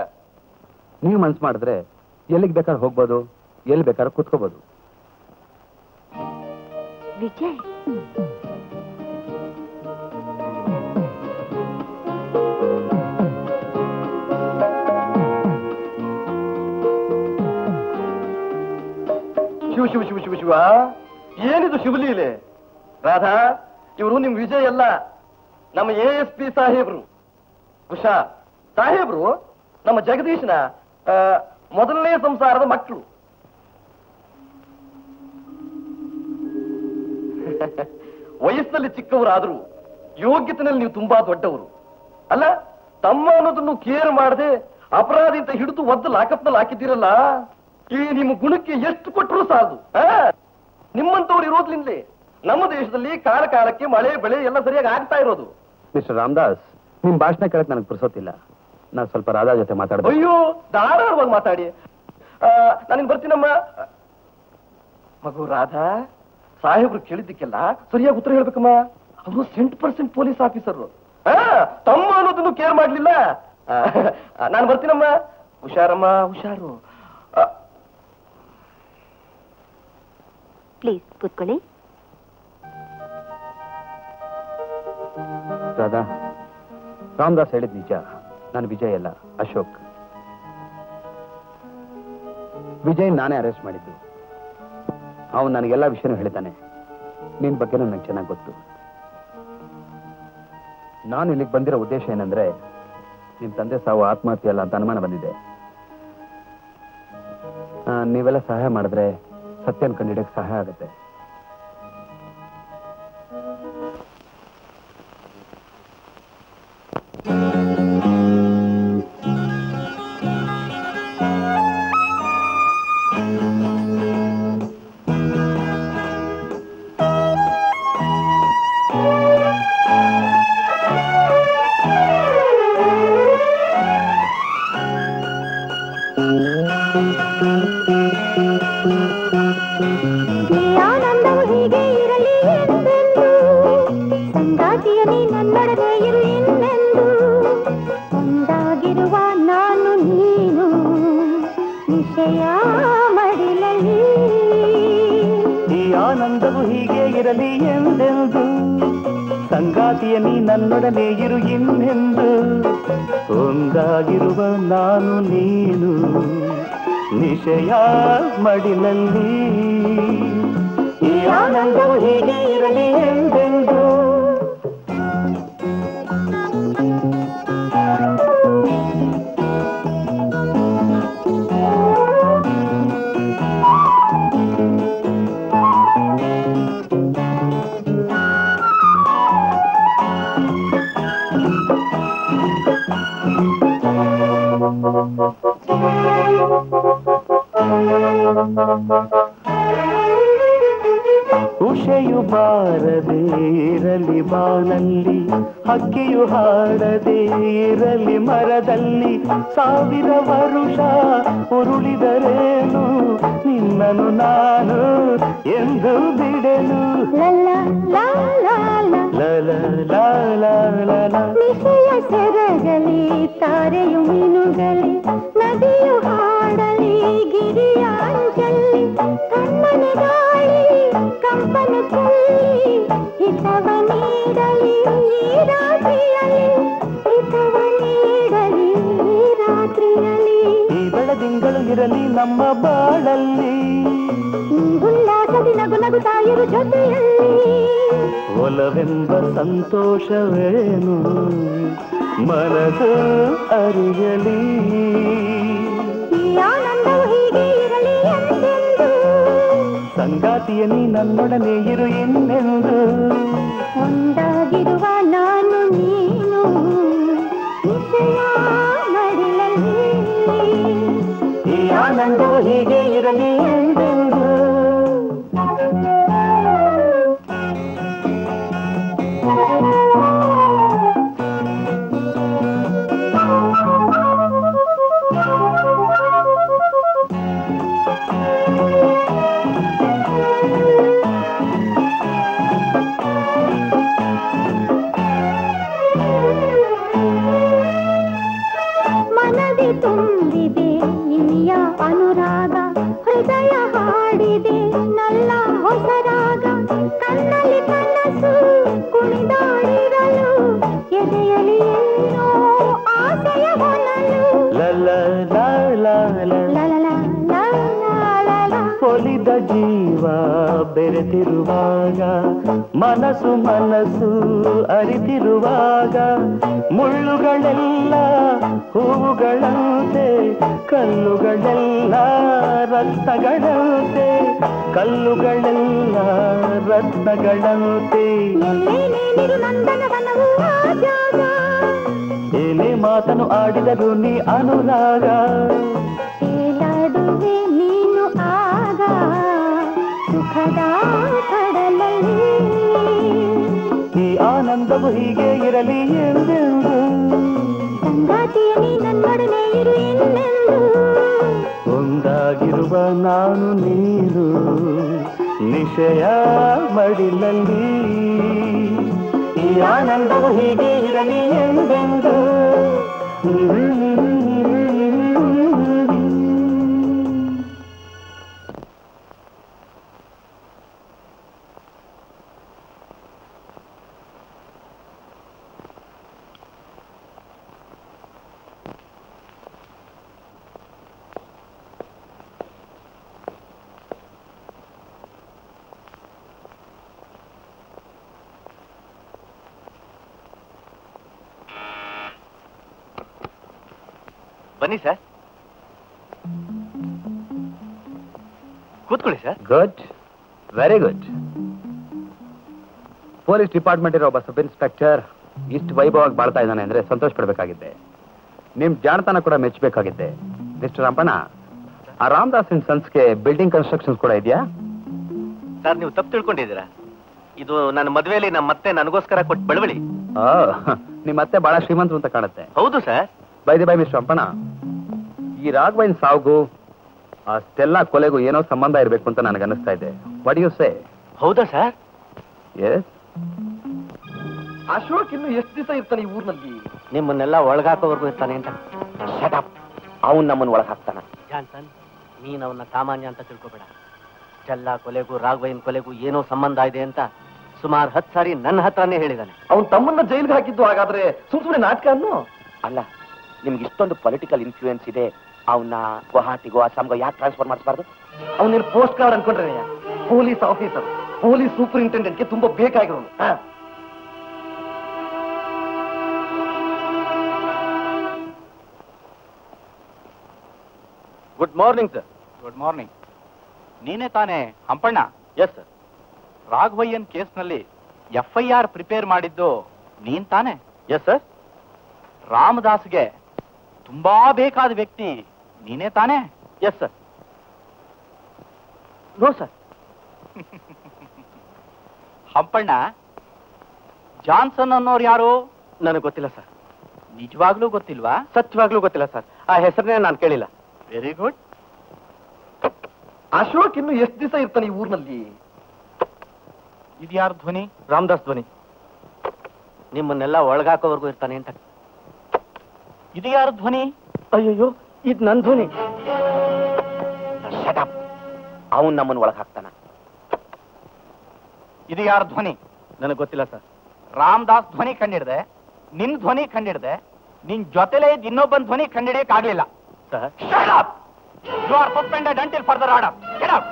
ನೀವು ಮನ್ಸು ಮಾಡಿದ್ರೆ ಎಲ್ಲಿಗೆ ಬೇಕಾದ್ರೆ ಹೋಗ್ಬೋದು ಎಲ್ಲಿ ಬೇಕಾದ್ರೆ ಕೂತ್ಕೋಬಹುದು ವಿಜಯ್ ಶಿವ ಶಿವ ಶಿವ ಶಿವ ಶಿವ ಏನಿದು ಶಿವಲೀಲೆ ರಾಧಾ ಇವರು ನಿಮ್ ವಿಜಯ್ ಅಲ್ಲ ನಮ್ಮ ಎ ಎಸ್ ಪಿ ಸಾಹೇಬ್ರು ಉಷಾ ಸಾಹೇಬ್ರು ನಮ್ಮ ಜಗದೀಶನ ಆ, ಮೊದಲನೇ ಸಂಸಾರದ ಮಕ್ಕಳು ವಯಸ್ಸಿನಲ್ಲಿ ಚಿಕ್ಕವರಾದ್ರು ಯೋಗ್ಯತೆನಲ್ಲಿ ನೀವು ತುಂಬಾ ದೊಡ್ಡವರು ಅಲ್ಲ ತಮ್ಮ ಅನ್ನೋದನ್ನು ಕೇರ್ ಮಾಡದೆ ಅಪರಾಧಿ ಅಂತ ಹಿಡಿದು ಒದ್ದು ಲಾಕಪ್ನಲ್ಲಿ ಹಾಕಿದ್ದೀರಲ್ಲ ಈ ನಿಮ್ಮ ಗುಣಕ್ಕೆ ಎಷ್ಟು ಕೊಟ್ಟರು ಸಾಲದು ಆ? ನಿಮ್ಮಂತವ್ರು ಇರೋದ್ಲಿಂದಲೇ ನಮ್ಮ ದೇಶದಲ್ಲಿ ಕಾಲ ಕಾಲಕ್ಕೆ ಮಳೆ ಬೆಳೆ ಎಲ್ಲ ಸರಿಯಾಗಿ ಆಗ್ತಾ ಇರೋದು ಮಿಸ್ಟರ್ ರಾಮದಾಸ್ ನಿಮ್ ಭಾಷಣ ಕೇಳಕ್ ನನಗೆ ಪುರ್ಸೋತಿಲ್ಲ ನಾನು ಸ್ವಲ್ಪ ರಾಧಾ ಜೊತೆ ಮಾತಾಡ್ಬೇಕು ಅಯ್ಯೋ ಧಾರಾಳವಾಗಿ ಮಾತಾಡಿ ನಾನು ಬರ್ತೀನಮ್ಮ ಮಗು ರಾಧಾ ಸಾಹೇಬ್ರು ಕೇಳಿದ್ದಕ್ಕೆಲ್ಲ ಸರಿಯಾಗಿ ಉತ್ತರ ಹೇಳ್ಬೇಕಮ್ಮ ಅವರು ಸೆಂಟ್ ಪರ್ಸೆಂಟ್ ಪೊಲೀಸ್ ಆಫೀಸರ್ ತಮ್ಮ ಅನ್ನೋದನ್ನು ಕೇರ್ ಮಾಡ್ಲಿಲ್ಲ ನಾನು ಬರ್ತೀನಮ್ಮ ಹುಷಾರಮ್ಮ ಹುಷಾರು ಆ, ಪ್ಲೀಸ್ ಕೂತ್ಕೊಳ್ಳಿ ರಾಧಾ ರಾಮದಾಸ್ ಹೇಳಿದ್ ನಿಜ ನಾನು ವಿಜಯ್ ಅಲ್ಲ ಅಶೋಕ್ ವಿಜಯ್ ನಾನೇ ಅರೆಸ್ಟ್ ಮಾಡಿದ್ದು ಅವನು ನನಗೆಲ್ಲ ವಿಷಯನೂ ಹೇಳಿದ್ದಾನೆ ನಿನ್ ಬಗ್ಗೆನೂ ನನಗೆ ಚೆನ್ನಾಗಿ ಗೊತ್ತು ನಾನು ಇಲ್ಲಿಗೆ ಬಂದಿರೋ ಉದ್ದೇಶ ಏನಂದ್ರೆ ನಿಮ್ ತಂದೆ ಸಾವು ಆತ್ಮಹತ್ಯೆ ಅಲ್ಲ ಅಂತ ಅನುಮಾನ ಬಂದಿದೆ ಆ, ನೀವೆಲ್ಲ ಸಹಾಯ ಮಾಡಿದ್ರೆ ಸತ್ಯನ ಕಂಡಿಡಿಯಕ್ಕೆ ಸಹಾಯ ಆಗುತ್ತೆ ಈ ಆನಂದವು ಹೀಗೆ ಇರಲಿ ಎಂದೆಂದು ಸಂಗಾತಿಯ ನೀ ನನ್ನೊಡನೆ ಇರು ಇನ್ನೆಂದು ಒಂದಾಗಿರುವ ನಾನು ನೀನು ನಿಶಯ ಮಡಿಲಲಿ ಈ ಆನಂದವು ಹೀಗೆ ಇರಲಿ ಎಂದೆಂದು ಸಂಗಾತಿಯ ನೀ ನನ್ನೊಡನೆ ಇರು ಇನ್ನೆಂದು ಒಂದಾಗಿರುವ ನಾನು ನೀನು ನಿಶಯ ಮಡಿಲಲ್ಲಿ ಈ ಆನಂದವು ಹೀಗೆ ಇರಲಿ ಎಂದೆಂದು ಉಷೆಯು ಬಾರದೆ ಇರಲಿ ಬಾನಲ್ಲಿ ಹಕ್ಕಿಯು ಹಾಡದೆ ಇರಲಿ ಮರದಲ್ಲಿ ಸಾವಿರ ವರುಷ ಉರುಳಿದರೇನು ನಿನ್ನನು ನಾನು ಎಂದು ಬಿಡೆನು ಲಲ್ಲ ಲಾ ಲಾ ಲಾ ಲಲ ಲಾಲ ಲಲ ನಿಶೆಯ ಸೆರಗಲಿ ತಾರೆಯು ಮೀನುಗಲಿ ನದಿಯು ಹಾಡಲಿ ಗಿರಿಯ ಅಂಚಲ್ಲಿ ಕಣ್ಣನ ಗಾಳಿ ಕಂಪನ ಚಲ್ಲಿ ಹಿತವ ನೀಡಲಿ ಈ ರಾತ್ರಿಯಲ್ಲಿ ಹಿತವ ನೀಡಲಿ ಈ ರಾತ್ರಿಯಲ್ಲಿ ಈ ಬೆಳದಿಂಗಳು ಇರಲಿ ನಮ್ಮ ಬಾಳಲ್ಲಿ ಈ ಉಲ್ಲಾಸದಿ ನಗು ನಗುತ್ತಾ ಇರು ಜೊತೆಯಲ್ಲಿ ಒಲವೆಂಬ ಸಂತೋಷವೇನು ಮನಸ್ಸು ಅರಿಯಲಿ ಈ ಆನಂದವು ಹೀಗೆ ಇರಲಿ ಎಂದೆಂದು ಸಂಗಾತಿಯ ನೀ ನನ್ನೊಡನೆ ಇರು ಇನ್ನೆಂದು ಒಂದಾಗಿರುವ ನಾನು ನೀನು ನಿಶ್ಚಯ ಮಡಿಲಲ್ಲಿ ಈ ಆನಂದವು ಹೀಗೆ ಇರಲಿ ಎಂದೆಂದು ಮನದಿ ತುಂಬಿದೆ ಇನಿಯ ಅನುರಾಗ ಹೃದಯ ಹಾಡಿದೆ ನಲ್ಲ ಹೊಸರಾಗ ಕಣ್ಣಲ್ಲಿ ಕನಸು ಕುಣಿದಾಡಿರಲು ಎದೆಯಲ್ಲಿ ಏನೋ ಆಸೆಯ ಹೊನಲು ಲಲ ಲಾಲ ಲಲಲ ಲಲಲ ಒಲಿದ ಜೀವ ಬೆರೆತಿರುವಾಗ ಮನಸ್ಸು ಮನಸ್ಸು ಅರಿತಿರುವಾಗ ಮುಳ್ಳುಗಳೆಲ್ಲ ಹೂವುಗಳಂತೆ ಕಲ್ಲುಗಳೆಲ್ಲ ರತ್ನಗಳಂತೆ ಕಲ್ಲುಗಳೆಲ್ಲ ರತ್ನಗಳಂತೆ ಎಲ್ಲೇ ನೀನಿರು ನಂದನವನವು ಆ ಜಾಗ ಏನೇ ಮಾತನು ಆಡಿದರು ನೀ ಅನುರಾಗ ತೇಲಾಡುವೆ ನೀನು ಆಗ ಸುಖದ ಕಡಲಲ್ಲಿ ಈ ಆನಂದವು ಹೀಗೆ ಇರಲಿ ಎಂದೆಂದು ಸಂಗಾತಿಯ ನೀ ನನ್ನೊಡನೆ ಇರು ಇನ್ನೆಂದು ಒಂದಾಗಿರುವ ನಾನು ನೀನು ನಿಶಯ ಮಡಿಲಲ್ಲಿ ಈ ಆನಂದವು ಹೀಗೆ ಇರಲಿ ಎಂದೆಂದು ಬನ್ನಿ ಸರ್ ಕೂತ್ಕೊಳ್ಳಿ sir good very good police department ಇರೋ ಒಬ್ಬ ಸಬ್ ಇನ್ಸ್ಪೆಕ್ಟರ್ ಇಷ್ಟು ವೈಭವವಾಗಿ ಬಾಳ್ತಾ ಇದ್ದಾನೆ ಅಂದ್ರೆ ಸಂತೋಷ ಪಡ್ಬೇಕಾಗಿದ್ದೆ ನಿಮ್ ಜಾಣತನ ಕೂಡ ಮೆಚ್ಚಬೇಕಾಗಿದ್ದೆ ಮಿಸ್ಟರ್ ರಂಪಣ ಆ ರಾಮದಾಸ್ ಅಂಡ್ ಸನ್ಸ್ಗೆ ಬಿಲ್ಡಿಂಗ್ ಕನ್ಸ್ಟ್ರಕ್ಷನ್ಸ್ ಕೂಡ ಇದೆಯಾ ಸರ್ ನೀವು ತಪ್ಪು ತಿಳ್ಕೊಂಡಿದ್ದೀರಾ ಇದು ನನ್ನ ಮದುವೆಯಲ್ಲಿ ನಮ್ಮ ಮತ್ತೆ ನನಗೋಸ್ಕರ ಕೊಟ್ಟು ಬಡವಳಿ ಆ, ನಿಮ್ ಮತ್ತೆ ಬಹಳ ಶ್ರೀಮಂತರು ಅಂತ ಕಾಣುತ್ತೆ ಹೌದು sir by the by mister Rampana ಈ ರಾಘವೈನ್ ಸಾವುಗೂ ಆ ಸ್ಟೆಲ್ಲಾ ಕೊಲೆಗೂ ಏನೋ ಸಂಬಂಧ ಇರಬೇಕು ಅಂತ ನನಗೆ ಅನಿಸ್ತಾ ಇದೆ ವಾಟ್ ಯು ಸೇ ಹೌದಾ ಸರ್ ಎಸ್ ಅಶೋಕ್ ಇನ್ನು ಎಷ್ಟು ದಿವಸ ಇರ್ತಾನೆ ಈ ಊರಿನಲ್ಲಿ ನಿಮ್ಮನ್ನೆಲ್ಲ ಒಳಗಾಕೋವರೆಗೂ ಇರ್ತಾನೆ ಅಂತ ಅವನ್ ನಮ್ಮನ್ನ ಒಳಗ್ ಹಾಕ್ತಾನ ಜಾನ್ಸನ್ ನೀನ್ ಅವನ್ನ ಸಾಮಾನ್ಯ ಅಂತ ತಿಳ್ಕೊಬೇಡ ಸ್ಟೆಲ್ಲಾ ಕೊಲೆಗೂ ರಾಘವೈನ್ ಕೊಲೆಗೂ ಏನೋ ಸಂಬಂಧ ಇದೆ ಅಂತ ಸುಮಾರು ಹತ್ತು ಸಾರಿ ನನ್ನ ಹತ್ರನೇ ಹೇಳಿದಾನೆ ಅವನ್ ತಮ್ಮನ್ನ ಜೈಲಿಗೆ ಹಾಕಿದ್ದು ಹಾಗಾದ್ರೆ ಸುಮ್ ಸುಮ್ಮನೆ ನಾಟಕ ಅನ್ನು ಅಲ್ಲ ನಿಮ್ಗೆ ಇಷ್ಟೊಂದು ಪೊಲಿಟಿಕಲ್ ಇನ್ಫ್ಲೂಯೆನ್ಸ್ ಇದೆ ಅವನ್ನ ಗುವಾಹಟಿಗೋ ಅಸ್ಸಾಂಗೋ ಯಾಕೆ ಟ್ರಾನ್ಸ್ಫರ್ ಮಾಡಿಸ್ಬಾರ್ದು ಅವನೇನು ಪೋಸ್ಟ್ ಕಾರ್ಡ್ ಅನ್ಕೊಂಡ್ರೆ ಪೊಲೀಸ್ ಆಫೀಸರ್ ಪೊಲೀಸ್ ಸೂಪರಿಂಟೆಂಡೆಂಟ್ಗೆ ತುಂಬಾ ಬೇಕಾಗಿರೋನು ಹಾ good morning sir good morning ನೀನೇ ತಾನೇ ಹಂಪಣ್ಣ ಎಸ್ ಸರ್ ರಾಘವಯ್ಯನ್ ಕೇಸ್ನಲ್ಲಿ ಎಫ್ ಐ ಆರ್ ಪ್ರಿಪೇರ್ ಮಾಡಿದ್ದು ನೀನ್ ತಾನೇ ಎಸ್ ಸರ್ ರಾಮದಾಸ್ಗೆ ತುಂಬಾ ಬೇಕಾದ ವ್ಯಕ್ತಿ ನೀನೇ ತಾನೇ yes sir no sir Hampanna Johnson ಅನ್ನೋರು ಯಾರು ನನಗೆ ಗೊತ್ತಿಲ್ಲ ಸರ್ ನಿಜವಾಗ್ಲೂ ಗೊತ್ತಿಲ್ವಾ ಸತ್ಯವಾಗ್ಲೂ ಗೊತ್ತಿಲ್ಲ ಸರ್ ಆ ಹೆಸರನ್ನೇ ನಾನು ಕೇಳಿಲ್ಲ ವೆರಿ ಗುಡ್ ಅಶೋಕ್ ಇನ್ನು ಎಷ್ಟು ದಿವಸ ಇರ್ತಾನೆ ಈ ಊರಿನಲ್ಲಿ ಇದು ಯಾರ ಧ್ವನಿ ರಾಮದಾಸ್ ಧ್ವನಿ ನಿಮ್ಮನ್ನೆಲ್ಲ ಒಳಗಾಕೋವರೆಗೂ ಇರ್ತಾನೆ ಅಂತ ಇದು ಯಾರ ಧ್ವನಿ ಅಯ್ಯಯ್ಯೋ ಇದು ನನ್ನ ಧ್ವನಿ ಅವನ್ ನಮ್ಮನ್ನ ಒಳಗ್ ಹಾಕ್ತಾನ ಇದು ಯಾರ ಧ್ವನಿ ನನಗೆ ಗೊತ್ತಿಲ್ಲ ಸರ್ ರಾಮದಾಸ್ ಧ್ವನಿ ಕಂಡಿಡ್ದೆ ನಿನ್ ಧ್ವನಿ ಕಂಡಿಡ್ದೆ ನಿನ್ ಜೊತೆಲೇ ಇದ್ದ ಇನ್ನೊಬ್ಬನ್ ಧ್ವನಿ ಕಂಡಿಡಿಯಕ್ ಆಗ್ಲಿಲ್ಲ sir you are suspended until further order get out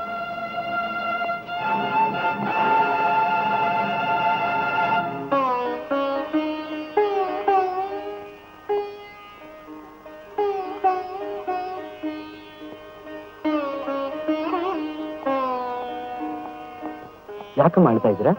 ಯಾಕೆ ಮಾಡ್ತಾ ಇದ್ದೀರಾ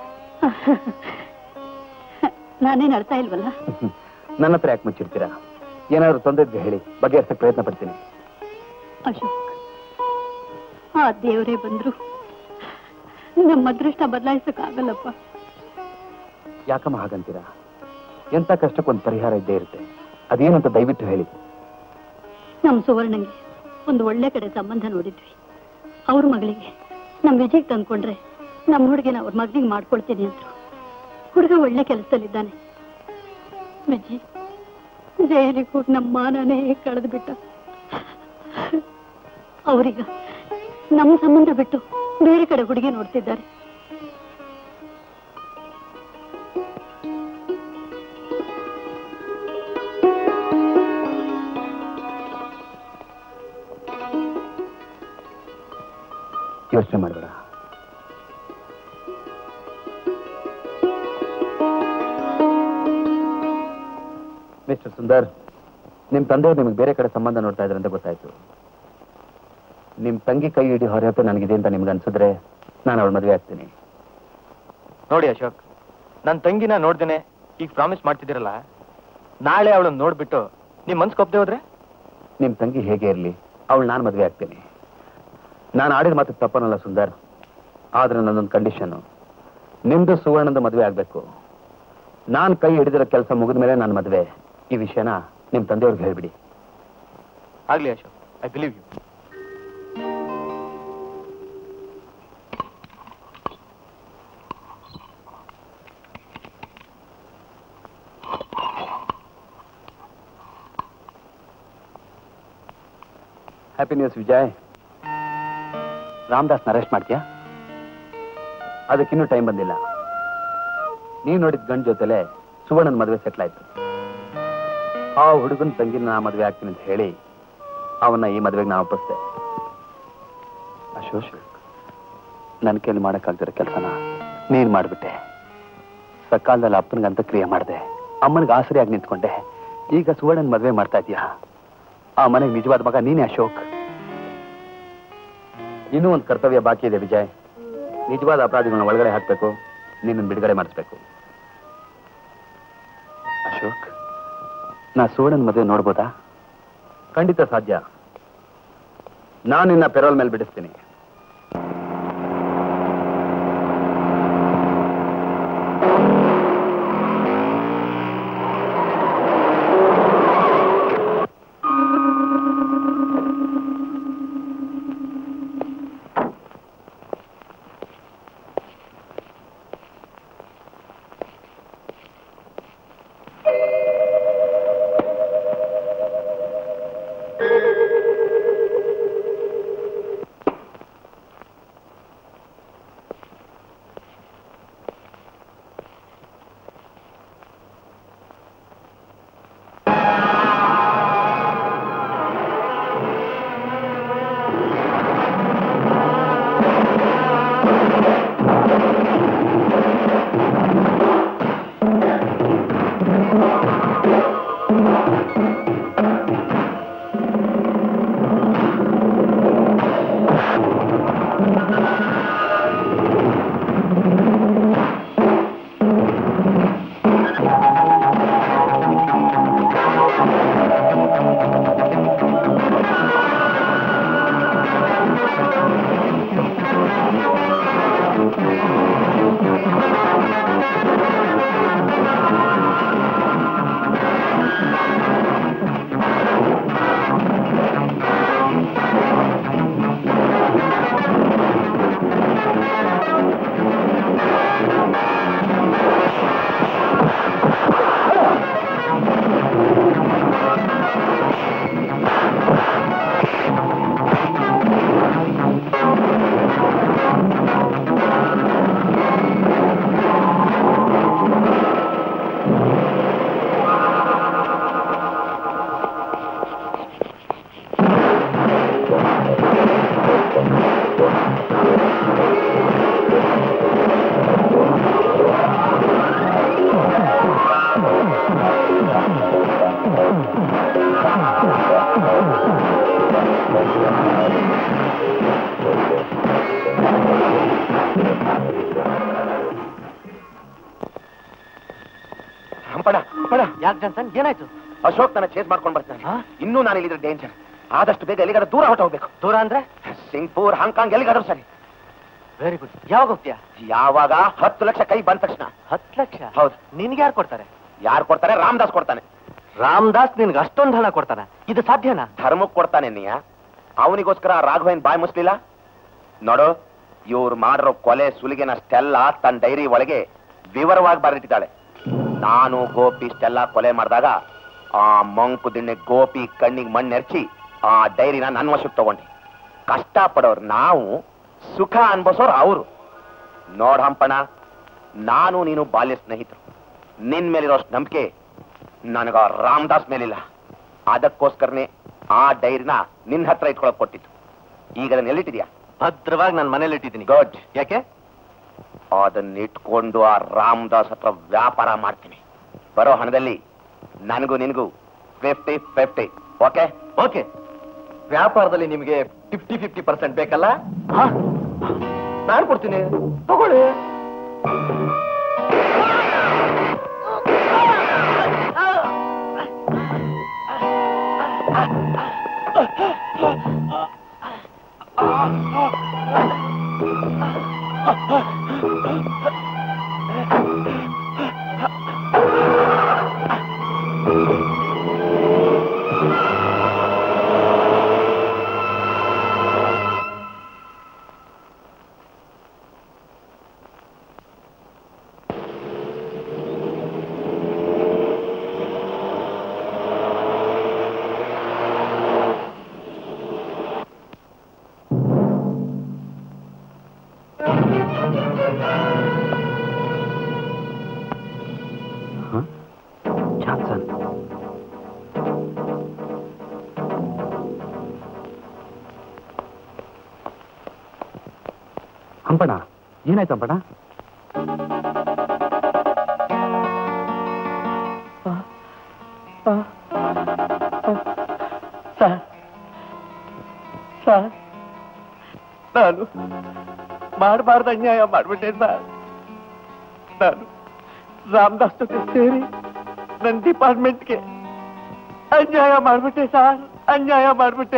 ನಾನೇನ್ ಅಳ್ತಾ ಇಲ್ವಲ್ಲ ನನ್ನ ಹತ್ರ ಯಾಕೆ ಮುಚ್ಚಿರ್ತೀರಾ ಏನಾದ್ರು ತೊಂದರೆ ಇದ್ರೆ ಹೇಳಿ ಬಗೆಹರಿಸಕ್ಕೆ ಪ್ರಯತ್ನ ಪಡ್ತೀನಿ ಅಶೋಕ್ ಆ ದೇವರೇ ಬಂದ್ರು ನಮ್ಮ ಅದೃಷ್ಟ ಬದಲಾಯಿಸಕ್ಕಾಗಲ್ಲಪ್ಪ ಯಾಕಮ್ಮ ಹಾಗಂತೀರಾ ಎಂತ ಕಷ್ಟಕ್ಕೊಂದು ಪರಿಹಾರ ಇದ್ದೇ ಇರುತ್ತೆ ಅದೇನಂತ ದಯವಿಟ್ಟು ಹೇಳಿ ನಮ್ಮ ಸುವರ್ಣಂಗೆ ಒಂದು ಒಳ್ಳೆ ಕಡೆ ಸಂಬಂಧ ನೋಡಿದ್ವಿ ಅವ್ರ ಮಗಳಿಗೆ ನಮ್ ವಿಜಯ್ ತಂದ್ಕೊಂಡ್ರೆ ನಮ್ಮ ಹುಡುಗಿನ ಅವ್ರ ಮಗನಿಗೆ ಮಾಡ್ಕೊಳ್ತೀನಿ ಅಂದ್ರು ಹುಡುಗ ಒಳ್ಳೆ ಕೆಲಸದಲ್ಲಿದ್ದಾನೆ ವಿಜಯ್ ಜೈಲಿಗೆ ಹೋಗಿ ನಮ್ಮ ಮಾನನೇ ಕಳೆದು ಬಿಟ್ಟ ಅವರೀಗ ನಮ್ಮ ಸಂಬಂಧ ಬಿಟ್ಟು ಬೇರೆ ಕಡೆ ಹುಡುಗಿ ನೋಡ್ತಿದ್ದಾರೆ ಯೋಚನೆ ಮಾಡಬೇಡ ಮಿಸ್ಟರ್ ಸುಂದರ್ ನಿಮ್ ತಂದೆಯವರು ನಿಮಗೆ ಬೇರೆ ಕಡೆ ಸಂಬಂಧ ನೋಡ್ತಾ ಇದ್ದಾರೆ ಅಂತ ಗೊತ್ತಾಯ್ತು ನಿಮ್ ತಂಗಿ ಕೈ ಹಿಡಿ ಹೊರೆಯಪ್ಪ ನನಗಿದೆ ಅಂತ ನಿಮ್ಗೆ ಅನ್ಸಿದ್ರೆ ನಾನು ಅವಳ ಮದುವೆ ಆಗ್ತೀನಿ ನೋಡಿ ಅಶೋಕ್ ನನ್ನ ತಂಗಿನ ನೋಡ್ದೇನೆ ಈಗ ಪ್ರಾಮಿಸ್ ಮಾಡ್ತಿದ್ದೀರಲ್ಲ ನಾಳೆ ಅವಳನ್ನ ನೋಡ್ಬಿಟ್ಟು ನಿಮ್ ಮನ್ಸ್ ಕೊಪ್ಪದೆ ಹೋದ್ರೆ ನಿಮ್ ತಂಗಿ ಹೇಗೆ ಇರಲಿ ಅವಳು ನಾನು ಮದುವೆ ಆಗ್ತೀನಿ ನಾನು ಆಡಿದ ಮಾತು ತಪ್ಪನಲ್ಲ ಸುಂದರ್ ಆದ್ರೆ ನನ್ನೊಂದು ಕಂಡೀಷನ್ ನಿಮ್ದು ಸುವರ್ಣಂದು ಮದುವೆ ಆಗ್ಬೇಕು ನಾನ್ ಕೈ ಹಿಡಿದಿರೋ ಕೆಲಸ ಮುಗಿದ ಮೇಲೆ ನನ್ನ ಮದುವೆ ಈ ವಿಷಯನ ನಿಮ್ ತಂದೆಯವ್ರಿಗೆ ಹೇಳ್ಬಿಡಿ ಆಗ್ಲಿ Ashok I believe you happy news Vijay ರಾಮದಾಸ್ನ ಅರೆಸ್ಟ್ ಮಾಡ್ತೀಯಾ ಅದಕ್ಕಿನ್ನೂ ಟೈಮ್ ಬಂದಿಲ್ಲ ನೀವ್ ನೋಡಿದ ಗಂಡ ಜೊತೆಲೆ ಸುವರ್ಣನ ಮದುವೆ ಸೆಟ್ಲ್ ಆಯ್ತು ಆ ಹುಡುಗನ ತಂಗಿನ ನಾ ಮದುವೆ ಆಗ್ತೀನಿ ಅಂತ ಹೇಳಿ ಅವನ್ನ ಈ ಮದುವೆಗೆ ನಾ ಒಪ್ಪಿಸ್ದೆ ಅಶೋಕ್ ನನ್ನ ಕೈಲಿ ಮಾಡಕ್ಕಾಗ್ದಿರೋ ಕೆಲಸನ ನೀನ್ ಮಾಡ್ಬಿಟ್ಟೆ ಸಕಾಲದಲ್ಲಿ ಅಪ್ಪನಿಗೆ ಅಂತ್ಯಕ್ರಿಯೆ ಮಾಡಿದೆ ಅಮ್ಮನಿಗೆ ಆಸರಿಯಾಗಿ ನಿಂತ್ಕೊಂಡೆ ಈಗ ಸುವರ್ಣನ್ ಮದುವೆ ಮಾಡ್ತಾ ಇದೀಯಾ ಆ ಮನೆಗೆ ನಿಜವಾದ ಮಗ ನೀನೇ ಅಶೋಕ್ ಇನ್ನೂ ಒಂದು ಕರ್ತವ್ಯ ಬಾಕಿ ಇದೆ ವಿಜಯ್ ನಿಜವಾದ ಅಪರಾಧಿಗಳನ್ನ ಒಳಗಡೆ ಹಾಕ್ಬೇಕು ನಿನ್ನ ಬಿಡುಗಡೆ ಮಾಡಿಸ್ಬೇಕು ಅಶೋಕ್ ನಾ ಸುವರ್ಣನ್ ಮದುವೆ ನೋಡ್ಬೋದಾ ಖಂಡಿತ ಸಾಧ್ಯ ನಾನು ನಿನ್ನ ಪೆರೋಲ್ ಮೇಲೆ ಬಿಡಿಸ್ತೀನಿ ಹಂಪಣ ಹಂಪಣ ಯಾಕೆ ಜಾನ್ಸನ್ ಏನಾಯ್ತು ಅಶೋಕ್ ನನ್ನ ಚೇಸ್ ಮಾಡ್ಕೊಂಡು ಬರ್ತಾನೆ ಇನ್ನೂ ನಾನು ಇಲ್ಲಿದ್ರೆ ಡೇಂಜರ್ ಆದಷ್ಟು ಬೇಗ ಎಲ್ಲಿಗಾದ್ರೂ ದೂರ ಹೊಟ್ಟು ಹೋಗ್ಬೇಕು ದೂರ ಅಂದ್ರೆ ಸಿಂಗ್ಪುರ್ ಹಾಂಗ್ಕಾಂಗ್ ಎಲ್ಲಿಗಾದ್ರೂ ಸರಿ ವೆರಿ ಗುಡ್ ಯಾವಾಗ ಹೋಗ್ತೀಯಾ ಯಾವಾಗ ಹತ್ತು ಲಕ್ಷ ಕೈ ಬಂದ ತಕ್ಷಣ ಹತ್ತು ಲಕ್ಷ ಹೌದು ನಿನ್ಗೆ ಯಾರು ಕೊಡ್ತಾರೆ ಯಾರು ಕೊಡ್ತಾರೆ ರಾಮದಾಸ್ ಕೊಡ್ತಾನೆ ರಾಮದಾಸ್ ನಿನ್ಗೆ ಅಷ್ಟೊಂದು ಹಣ ಕೊಡ್ತಾನ ಇದು ಸಾಧ್ಯನಾ ಧರ್ಮಕ್ಕೆ ಕೊಡ್ತಾನೆ ನೀಯ ಅವನಿಗೋಸ್ಕರ ರಾಘವೇನ್ ಬಾಯ್ ಮುಸ್ಲಿಲ್ಲ ನೋಡು ಇವ್ರು ಮಾಡಿರೋ ಕೊಲೆ ಸುಲಿಗೆನ ಸ್ಟೆಲ್ಲ ತನ್ನ ಡೈರಿ ಒಳಗೆ ವಿವರವಾಗಿ ಬರೆದಿಟ್ಟಿದ್ದಾಳೆ ನಾನು ಗೋಪಿ ಸ್ಟೆಲ್ಲ ಕೊಲೆ ಮಾಡಿದಾಗ ಆ ಮಂಕು ದಿಣ್ಣೆ ಗೋಪಿ ಕಣ್ಣಿಗೆ ಮಣ್ಣೆರ್ಚಿ ಆ ಡೈರಿನ ನನ್ನ ವಶಕ್ಕೆ ತಗೊಂಡೆ ಕಷ್ಟಪಡೋರು ನಾವು ಸುಖ ಅನ್ಭವಿಸೋರು ಅವರು ನೋಡ್ ಹಂಪಣ ನಾನು ನೀನು ಬಾಲ್ಯ ಸ್ನೇಹಿತರು ನಿನ್ ಮೇಲಿರೋಷ್ಟು ನಂಬಿಕೆ ನನಗ ರಾಮದಾಸ್ ಮೇಲಿಲ್ಲ ಅದಕ್ಕೋಸ್ಕರನೇ ಆ ಡೈರಿನ ನಿನ್ನ ಹತ್ರ ಇಟ್ಕೊಳಕ್ ಕೊಟ್ಟಿತ್ತು ಈಗ ಅದನ್ನ ಎಲ್ಲಿಟ್ಟಿದ್ಯಾ ಭದ್ರವಾಗಿ ನಾನು ಮನೇಲಿ ಇಟ್ಟಿದ್ದೀನಿ ಗುಡ್ ಯಾಕೆ ಅದನ್ನ ಇಟ್ಕೊಂಡು ಆ ರಾಮದಾಸ್ ಹತ್ರ ವ್ಯಾಪಾರ ಮಾಡ್ತೀನಿ ಬರೋ ಹಣದಲ್ಲಿ ನನಗೂ ನಿನಗೂ ಫಿಫ್ಟಿ ಫಿಫ್ಟಿ ಓಕೆ ಓಕೆ ವ್ಯಾಪಾರದಲ್ಲಿ ನಿಮಗೆ ಫಿಫ್ಟಿ ಫಿಫ್ಟಿ ಪರ್ಸೆಂಟ್ ಬೇಕಲ್ಲ ನಾನು ಕೊಡ್ತೀನಿ ತಗೊಳ್ಳಿ ಜಾನ್ಸನ್ ಹಂಪಣ ಏನಾಯ್ತು ಹಂಪಣ ಸರ್ ಸರ್ ನಾನು ಮಾಡಬಾರ್ದು ಅನ್ಯಾಯ ಮಾಡ್ಬಿಟ್ಟೆ ಸರ್ ನಾನು ರಾಮದಾಸ್ ಜೊತೆ ಸೇರಿ ನನ್ನ ಡಿಪಾರ್ಟ್ಮೆಂಟ್ಗೆ ಅನ್ಯಾಯ ಮಾಡ್ಬಿಟ್ಟೆ ಸರ್ ಅನ್ಯಾಯ ಮಾಡ್ಬಿಟ್ಟೆ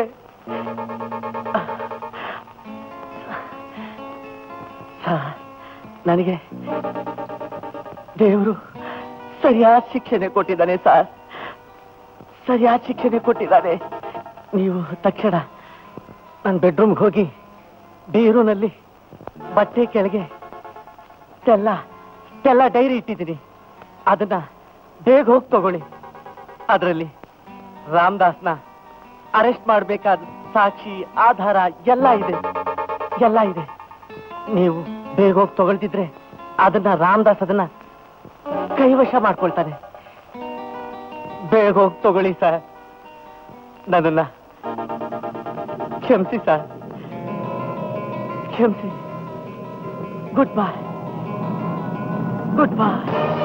ಸರ್ ನನಗೆ ದೇವರು ಸರಿಯಾದ ಶಿಕ್ಷಣೆ ಕೊಟ್ಟಿದ್ದಾನೆ ಸರ್ ಸರಿಯಾದ ಶಿಕ್ಷಣೆ ಕೊಟ್ಟಿದ್ದಾರೆ ನೀವು ತಕ್ಷಣ ನನ್ನ ಬೆಡ್ರೂಮ್ಗೆ ಹೋಗಿ ಬೀರೂನಲ್ಲಿ ಬಟ್ಟೆ ಕೆಳಗೆ ಸ್ಟೆಲ್ಲ ಸ್ಟೆಲ್ಲ ಡೈರಿ ಇಟ್ಟಿದ್ದೀನಿ ಅದನ್ನ ಬೇಗ ಹೋಗಿ ತಗೊಳ್ಳಿ ಅದರಲ್ಲಿ ರಾಮದಾಸ್ನ ಅರೆಸ್ಟ್ ಮಾಡಬೇಕಾದ ಸಾಕ್ಷಿ ಆಧಾರ ಎಲ್ಲ ಇದೆ ಎಲ್ಲ ಇದೆ ನೀವು ಬೇಗ ಹೋಗಿ ತಗೊಳ್ತಿದ್ರೆ ಅದನ್ನ ರಾಮದಾಸ್ ಅದನ್ನ ಕೈವಶ ಮಾಡ್ಕೊಳ್ತಾನೆ ಬೇಗ ಹೋಗಿ ತಗೊಳ್ಳಿ ಸರ್ ನನ್ನನ್ನ ಕ್ಷಮಿಸಿ ಸರ್ ಕ್ಷಮಿಸಿ good boy good boy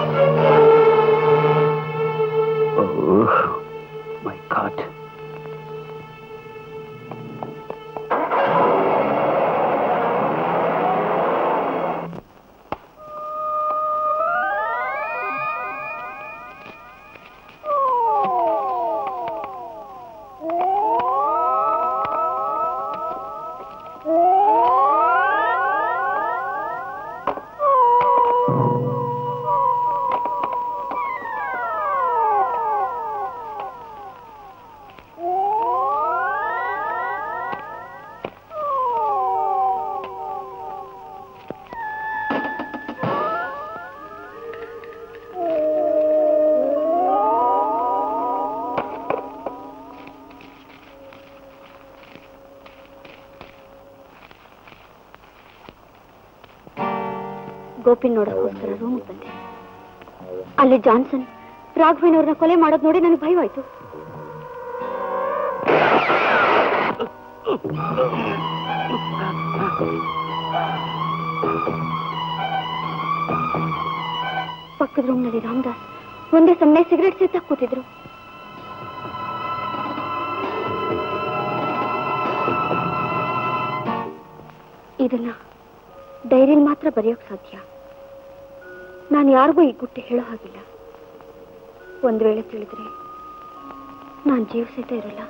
my god Gopi ನೋಡೋಕ್ಕೋಸ್ಕರ ರೂಮಿಗೆ ಬಂದೆ ಅಲ್ಲಿ ಜಾನ್ಸನ್ ರಾಘವೇನವ್ರನ್ನ ಕೊಲೆ ಮಾಡೋದು ನೋಡಿ ನನಗೆ ಭಯವಾಯ್ತು ಪಕ್ಕದ ರೂಮ್ನಲ್ಲಿ ರಾಮದಾಸ್ ಒಂದೇ ಸಮನೆ ಸಿಗರೆಟ್ ಸೇತಾಕ್ ಕೂತಿದ್ರು ಇದನ್ನ ಡೈರಿಲಿ ಮಾತ್ರ ಬರೆಯೋಕ್ ಸಾಧ್ಯ ನಾನು ಯಾರಿಗೂ ಈ ಗುಟ್ಟೆ ಹೇಳೋ ಹಾಗಿಲ್ಲ ಒಂದ್ ವೇಳೆ ತಿಳಿದ್ರೆ ನಾನು ಜೀವ ಸಹಿತ ಇರಲ್ಲ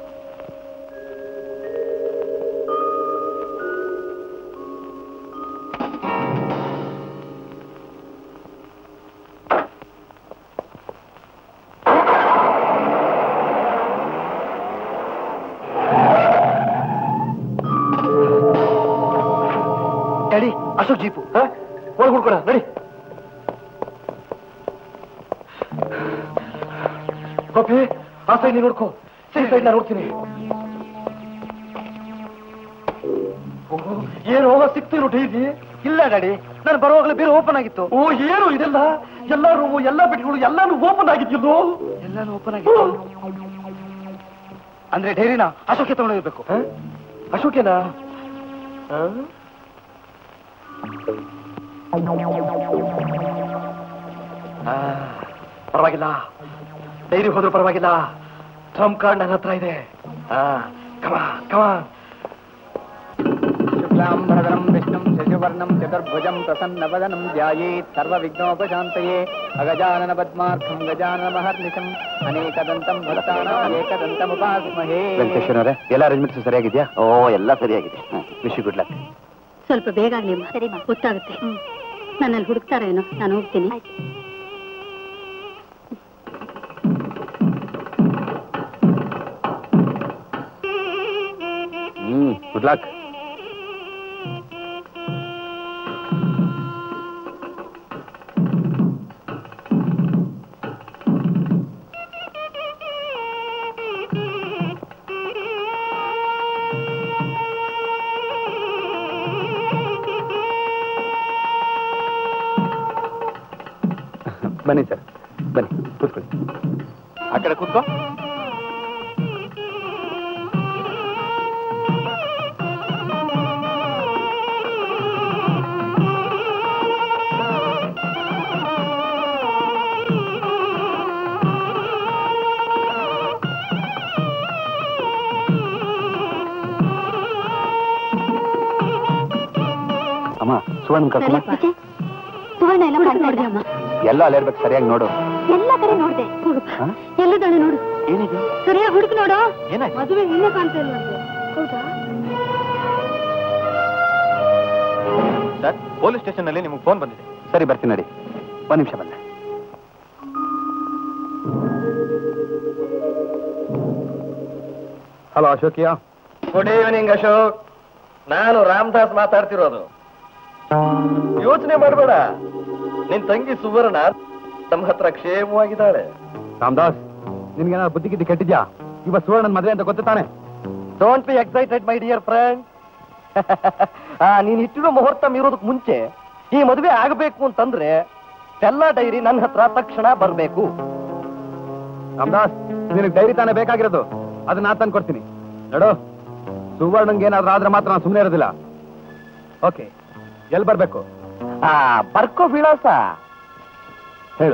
ಡ್ಯಾಡಿ ಅಶೋಕ್ ಜೀಪು ಒಳಗೆ ಹುಡ್ಕೊಡ ನಡಿ ಗೋಪಿ ಆ ಸೈಡ್ ನೀನು ನೋಡ್ಕೋ ಸರಿ ಸೈಡ್ ನಾನು ನೋಡ್ತೀನಿ ಓಹೋ, ಏನು ಹೋಗ ಸಿಕ್ತಿರು ಡೈಲಿ ಇಲ್ಲ ಡ್ಯಾಡಿ ನಾನು ಬರುವಾಗಲೇ ಬೇರೆ ಓಪನ್ ಆಗಿತ್ತು ಓ ಏನು ಇದೆಲ್ಲ ಎಲ್ಲ ರೂಮು ಎಲ್ಲ ಬೆಡ್ಗಳು ಎಲ್ಲಾನು ಓಪನ್ ಆಗಿದ್ದಿಲ್ಲೋ ಎಲ್ಲಾನು ಓಪನ್ ಆಗಿತ್ತು ಅಂದ್ರೆ ಡೈರಿನ ಅಶೋಕೆ ತಗೊಂಡಿರ್ಬೇಕು ಅಶೋಕೆನಾ ಆ, ಪರವಾಗಿಲ್ಲ ಡೈರಿ ಹೋದ್ರೂ ಪರವಾಗಿಲ್ಲ ಟ್ರಂಪ್ ಕಾರ್ಡ್ ನನ್ನ ಹತ್ರ ಇದೆ ಕಮ ಕಮ ಶುಕ್ಲಾಂಬರಧರಂ ವಿಷ್ಣುಂ ಶಶಿವರ್ಣಂ ಚತುರ್ಭುಜಂ ಪ್ರಸನ್ನವದನಂ ಧ್ಯಾಯೇತ್ ಸರ್ವವಿಘ್ನೋಪಶಾಂತಯೇ ಅಗಜಾನನ ಪದ್ಮಾರ್ಥಂ ಗಜಾನನ ಮಹರ್ನಿಶಂ ಅನೇಕದಂತಂ ಭಕ್ತಾನಾಂ ಏಕದಂತಮುಪಾಸ್ಮಹೇ ವೆಂಕಟೇಶ್ವರವರೇ ಎಲ್ಲ ಅರೇಂಜ್ಮೆಂಟ್ಸ್ ಸರಿಯಾಗಿದೆಯಾ ಓ ಎಲ್ಲ ಸರಿಯಾಗಿದೆ ವಿಶ್ ಗುಡ್ ಲಕ್ ಸ್ವಲ್ಪ ಬೇಗ ಆಗ್ಲಿ ಅಮ್ಮ. ಸರಿಮಾ. ಗೊತ್ತಾಗುತ್ತೆ ನನ್ನಲ್ಲಿ ಹುಡುಕ್ತಾರೇನೋ ನಾನು ಹೋಗ್ತೀನಿ ಹ್ಮ್ ಗುಡ್ ಲಕ್ ಬನ್ನಿ ಸರ್ ಬನ್ನಿ ಕೂತ್ಕೊಳ್ಳಿ ಆ ಕಡೆ ಕೂತ್ಕೋ ಅಮ್ಮ ಸುವರ್ಣ ಕರ್ಕೊಂಬ ವಿಜಯ್, ಸುವರ್ಣ ಎಲ್ಲ ಕಾಣ್ತಾ ನೋಡ್ದೆ ಇಲ್ಲ. ಅಮ್ಮ ಎಲ್ಲ ಅಲ್ಲೇ ಇರ್ಬೇಕು ಸರಿಯಾಗಿ ನೋಡು ಎಲ್ಲ ಕಡೆ ನೋಡ್ದೆ ಹಾ? ಎಲ್ಲಿದ್ದಾಳೆ ನೋಡು ಏನಿದೆ ಸರಿಯಾಗಿ ಹುಡುಕ್ ನೋಡು ಏನಾಯ್ತು ಮದುವೆ ಇನ್ನೂ ಕಾಣ್ತಾ ಇಲ್ವಂತೆ ಹೌದಾ ಸರ್ ಪೊಲೀಸ್ ಸ್ಟೇಷನ್ ನಲ್ಲಿ ನಿಮ್ಗೆ ಫೋನ್ ಬಂದಿದೆ ಸರಿ ಬರ್ತೀನಿ ನಡಿ ಒಂದ್ ನಿಮಿಷ ಬಂದೆ ಹಲೋ ಅಶೋಕಿಯ ಗುಡ್ ಈವ್ನಿಂಗ್ ಅಶೋಕ್ ನಾನು ರಾಮದಾಸ್ ಮಾತಾಡ್ತಿರೋದು ಯೋಚನೆ ಮಾಡಬೇಡ ನಿನ್ ತಂಗಿ ಸುವರ್ಣ ನಮ್ಮ ಹತ್ರ ಕ್ಷೇಮವಾಗಿದ್ದಾಳೆ ರಾಮದಾಸ್ ನಿನ್ಗೇನಾದ್ರು ಬುದ್ಧಿ ಗಿದ್ದಿ ಕೆಟ್ಟಿದ್ಯಾ ಇವತ್ತು ಸುವರ್ಣನ್ ಮದುವೆ ಅಂತ ಗೊತ್ತು ತಾನೆ don't be excited my dear friend ನೀನ್ ಇಟ್ಟಿರೋ ಮುಹೂರ್ತ ಮೀರೋದಕ್ ಮುಂಚೆ ಈ ಮದುವೆ ಆಗಬೇಕು ಅಂತಂದ್ರೆ ಎಲ್ಲ ಡೈರಿ ನನ್ನ ಹತ್ರ ತಕ್ಷಣ ಬರಬೇಕು ರಾಮದಾಸ್ ನಿನಗೆ ಡೈರಿ ತಾನೇ ಬೇಕಾಗಿರೋದು ಅದನ್ನ ನಾನು ತಂದು ಕೊಡ್ತೀನಿ ನೋಡು ಸುವರ್ಣಂಗೆ ಏನಾದ್ರೂ ಆದ್ರೆ ಮಾತ್ರ ನಾನು ಸುಮ್ಮನೆ ಇರೋದಿಲ್ಲ ಓಕೆ ಎಲ್ಲಿ ಬರ್ಬೇಕು ಆ ಬರ್ಕೋ ವಿಳಾಸ ಹೇಳು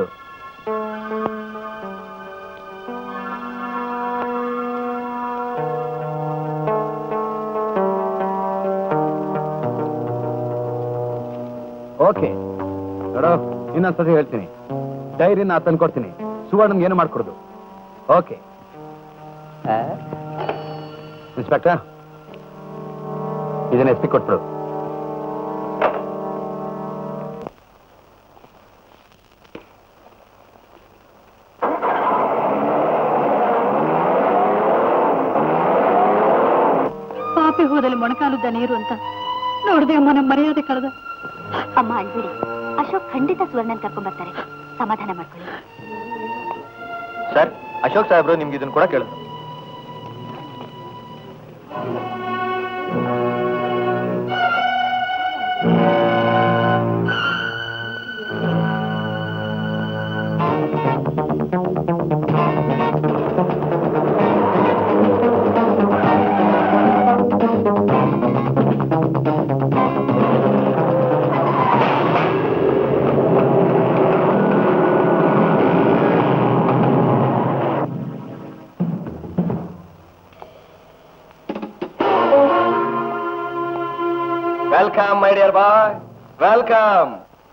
ಓಕೆ ನೋಡು ಇನ್ನೊಂದ್ಸತಿ ಹೇಳ್ತೀನಿ ಡೈರಿನ ತಂದು ಕೊಡ್ತೀನಿ ಸುವರ್ಣನ್ಗೆ ಏನು ಮಾಡ್ಕೊಡುದು ಓಕೆ ಇನ್ಸ್ಪೆಕ್ಟರ್ ಇದನ್ನ ಎಸ್ಪಿ ಕೊಟ್ಬಿಡು ಪಾಪಿ ಹೋದಲ್ಲಿ ಮೊಣಕಾಲುದ್ದ ನೀರು ಅಂತ ನೋಡ್ದೆ ಅಮ್ಮ ನಮ್ಮ ಮರ್ಯಾದೆ ಕಳೆದ ಅಮ್ಮ ಅಳ್ಬಿಡಿ ಅಶೋಕ್ ಖಂಡಿತ ಸುವರ್ಣನ್ ಕರ್ಕೊಂಡ್ ಬರ್ತಾರೆ ಸಮಾಧಾನ ಮಾಡ್ಕೊಳ್ಳಿ ಸರ್ ಅಶೋಕ್ ಸಾಹೇಬ್ರು ನಿಮ್ಗೆ ಇದನ್ನ ಕೂಡ ಕೇಳಿದ್ರು welcome my dear boy welcome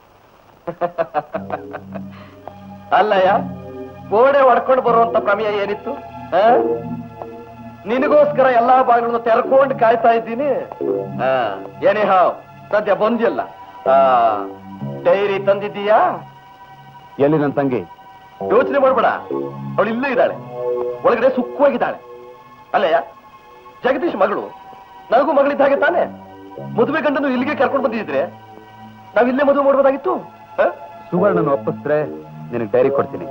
ಅಲ್ಲಯ್ಯ ಗೋಡೆ ಹೊಡ್ಕೊಂಡು ಬರುವಂತ ಪ್ರಮೇಯ ಏನಿತ್ತು ಆ? ನಿನಗೋಸ್ಕರ ಎಲ್ಲಾ ಬಾಗಿಲನ್ನು ತೆರ್ಕೊಂಡು ಕಾಯ್ತಾ ಇದ್ದೀನಿ ಏನೇ ಹಾವ್ ಸದ್ಯ ಬಂದಿಲ್ಲ ಡೈರಿ ತಂದಿದ್ದೀಯಾ ಎಲ್ಲಿ ನನ್ನ ತಂಗಿ ಯೋಚನೆ ಮಾಡ್ಬೇಡ ಅವಳು ಇಲ್ಲೇ ಇದ್ದಾಳೆ ಒಳಗಡೆ ಸುಖವಾಗಿದ್ದಾಳೆ ಅಲ್ಲಯ್ಯ ಜಗದೀಶ್ ಮಗಳು ನನಗೂ ಮಗಳಿದ್ದ ಹಾಗೆ ತಾನೆ ಮದುವೆ ಗಂಡನು ಇಲ್ಲಿಗೆ ಕರ್ಕೊಂಡು ಬಂದಿದ್ರೆ ನಾವ್ ಇಲ್ಲೇ ಮದುವೆ ಮಾಡ್ಬೋದಾಗಿತ್ತು ಆ? ಸುವರ್ಣನ ಒಪ್ಪಿಸಿದ್ರೆ ನಿನಗೆ ಡೈರಿ ಕೊಡ್ತೀನಿ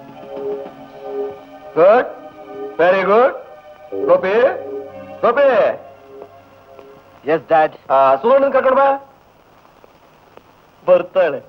good very good Gopi Gopi yes dad ಸುವರ್ಣನ್ ಕರ್ಕೊಂಡು ಬಾ ಬರ್ತಾಳೆ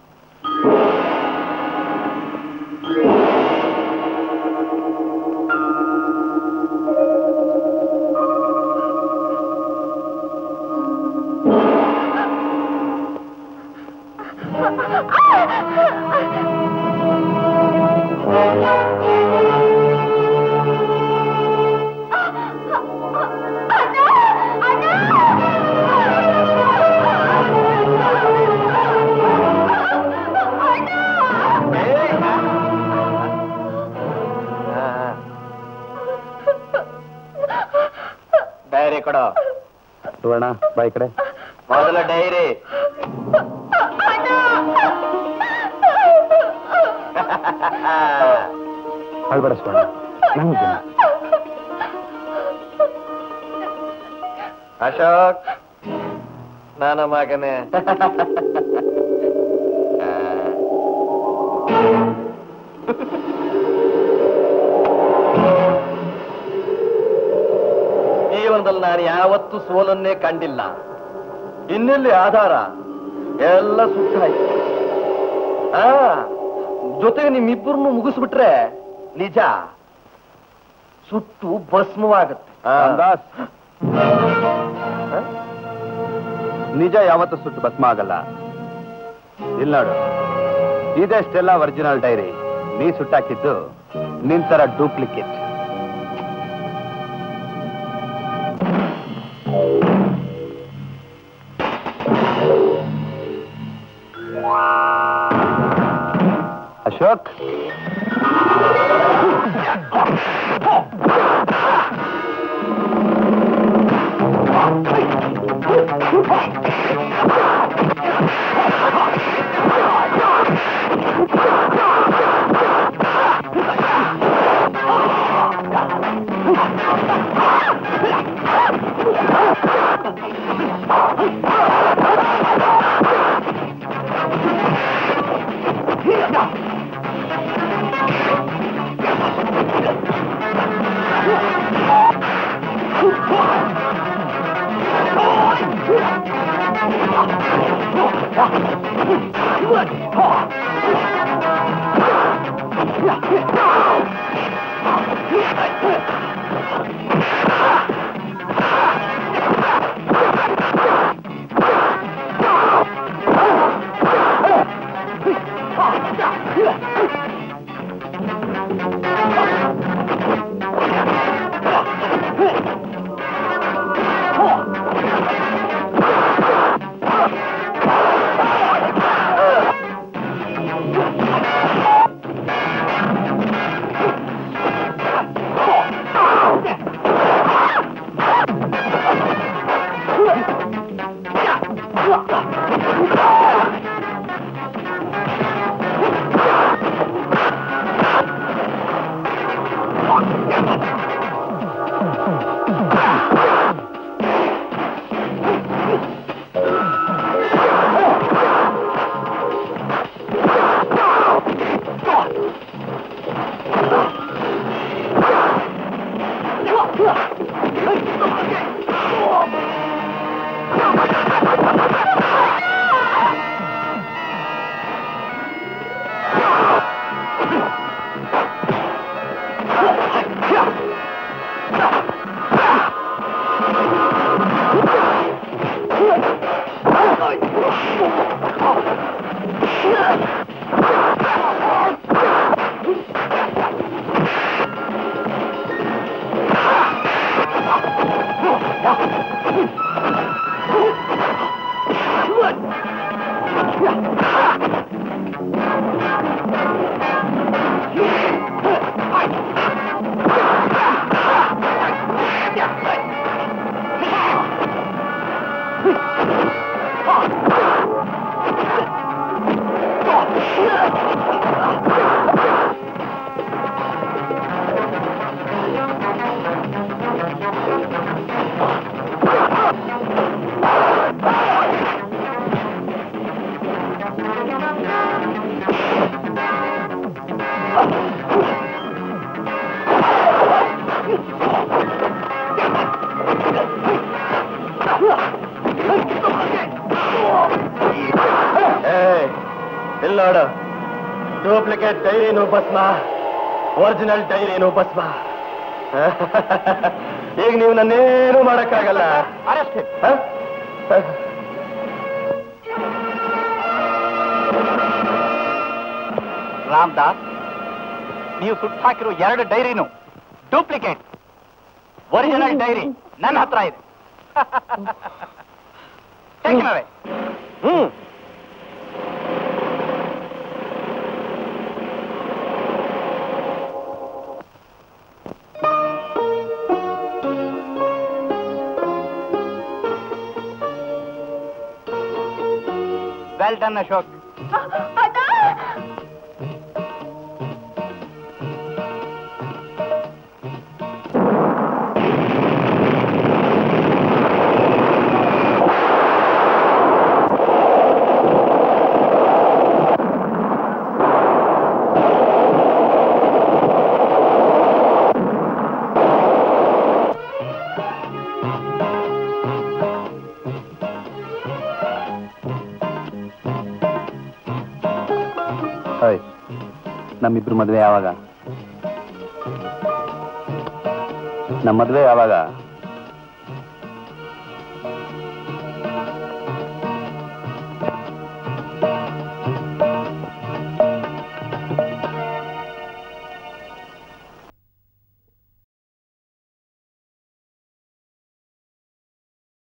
ಡೈರಿ ಕೊಡು ಸುವರ್ಣ ಬಾಯ್ ಕಡೆ ಮೊದಲ ಡೈರಿ ಅಳ್ಬೇಡ ಸುವರ್ಣ ನಂಗೆ ಅಶೋಕ್ ನನ್ನ ಮಗನೇ ಜೀವನದಲ್ಲಿ ನಾನು ಯಾವತ್ತೂ ಸೋಲನ್ನೇ ಕಂಡಿಲ್ಲ ಇನ್ನೆಲ್ಲಿ ಆಧಾರ ಎಲ್ಲ ಸುಟ್ಟಾಯ್ತು ಆ ಜೊತೆಗೆ ನಿಮ್ಮಿಬ್ಬರನ್ನು ಮುಗಿಸ್ಬಿಟ್ರೆ ನಿಜ ಸುಟ್ಟು ಭಸ್ಮವಾಗುತ್ತೆ ರಾಮದಾಸ್ ನಿಜ ಯಾವತ್ತೂ ಸುಟ್ಟು ಭಸ್ಮ ಆಗಲ್ಲ ಇಲ್ಲ ನೋಡು ಇದೆಷ್ಟೆಲ್ಲ ಒರಿಜಿನಲ್ ಡೈರಿ ನೀ ಸುಟ್ಟಾಕಿದ್ದು ನಿನ್ ತರ ಡೂಪ್ಲಿಕೇಟ್ ಅಶೋಕ್ ಇಲ್ಲ ನೋಡು ಡೂಪ್ಲಿಕೇಟ್ ಡೈರಿನೂ ಭಸ್ಮ ಒರಿಜಿನಲ್ ಡೈರಿನೂ ಭಸ್ಮ ಈಗ ನೀವು ನನ್ನೇನು ಮಾಡಕ್ಕಾಗಲ್ಲ ಹ? ರಾಮದಾಸ್ ನೀವು ಸುಟ್ಟು ಹಾಕಿರೋ ಎರಡು ಡೈರಿನು ಡೂಪ್ಲಿಕೇಟ್ ಒರಿಜಿನಲ್ ಡೈರಿ ನನ್ನ ಹತ್ರ ಇದೆ Take him away. Hmm Well done, Ashok. Hi ನಮ್ಮಿಬ್ರು ಮದುವೆ ಯಾವಾಗ ನಮ್ಮ ಮದುವೆ ಯಾವಾಗ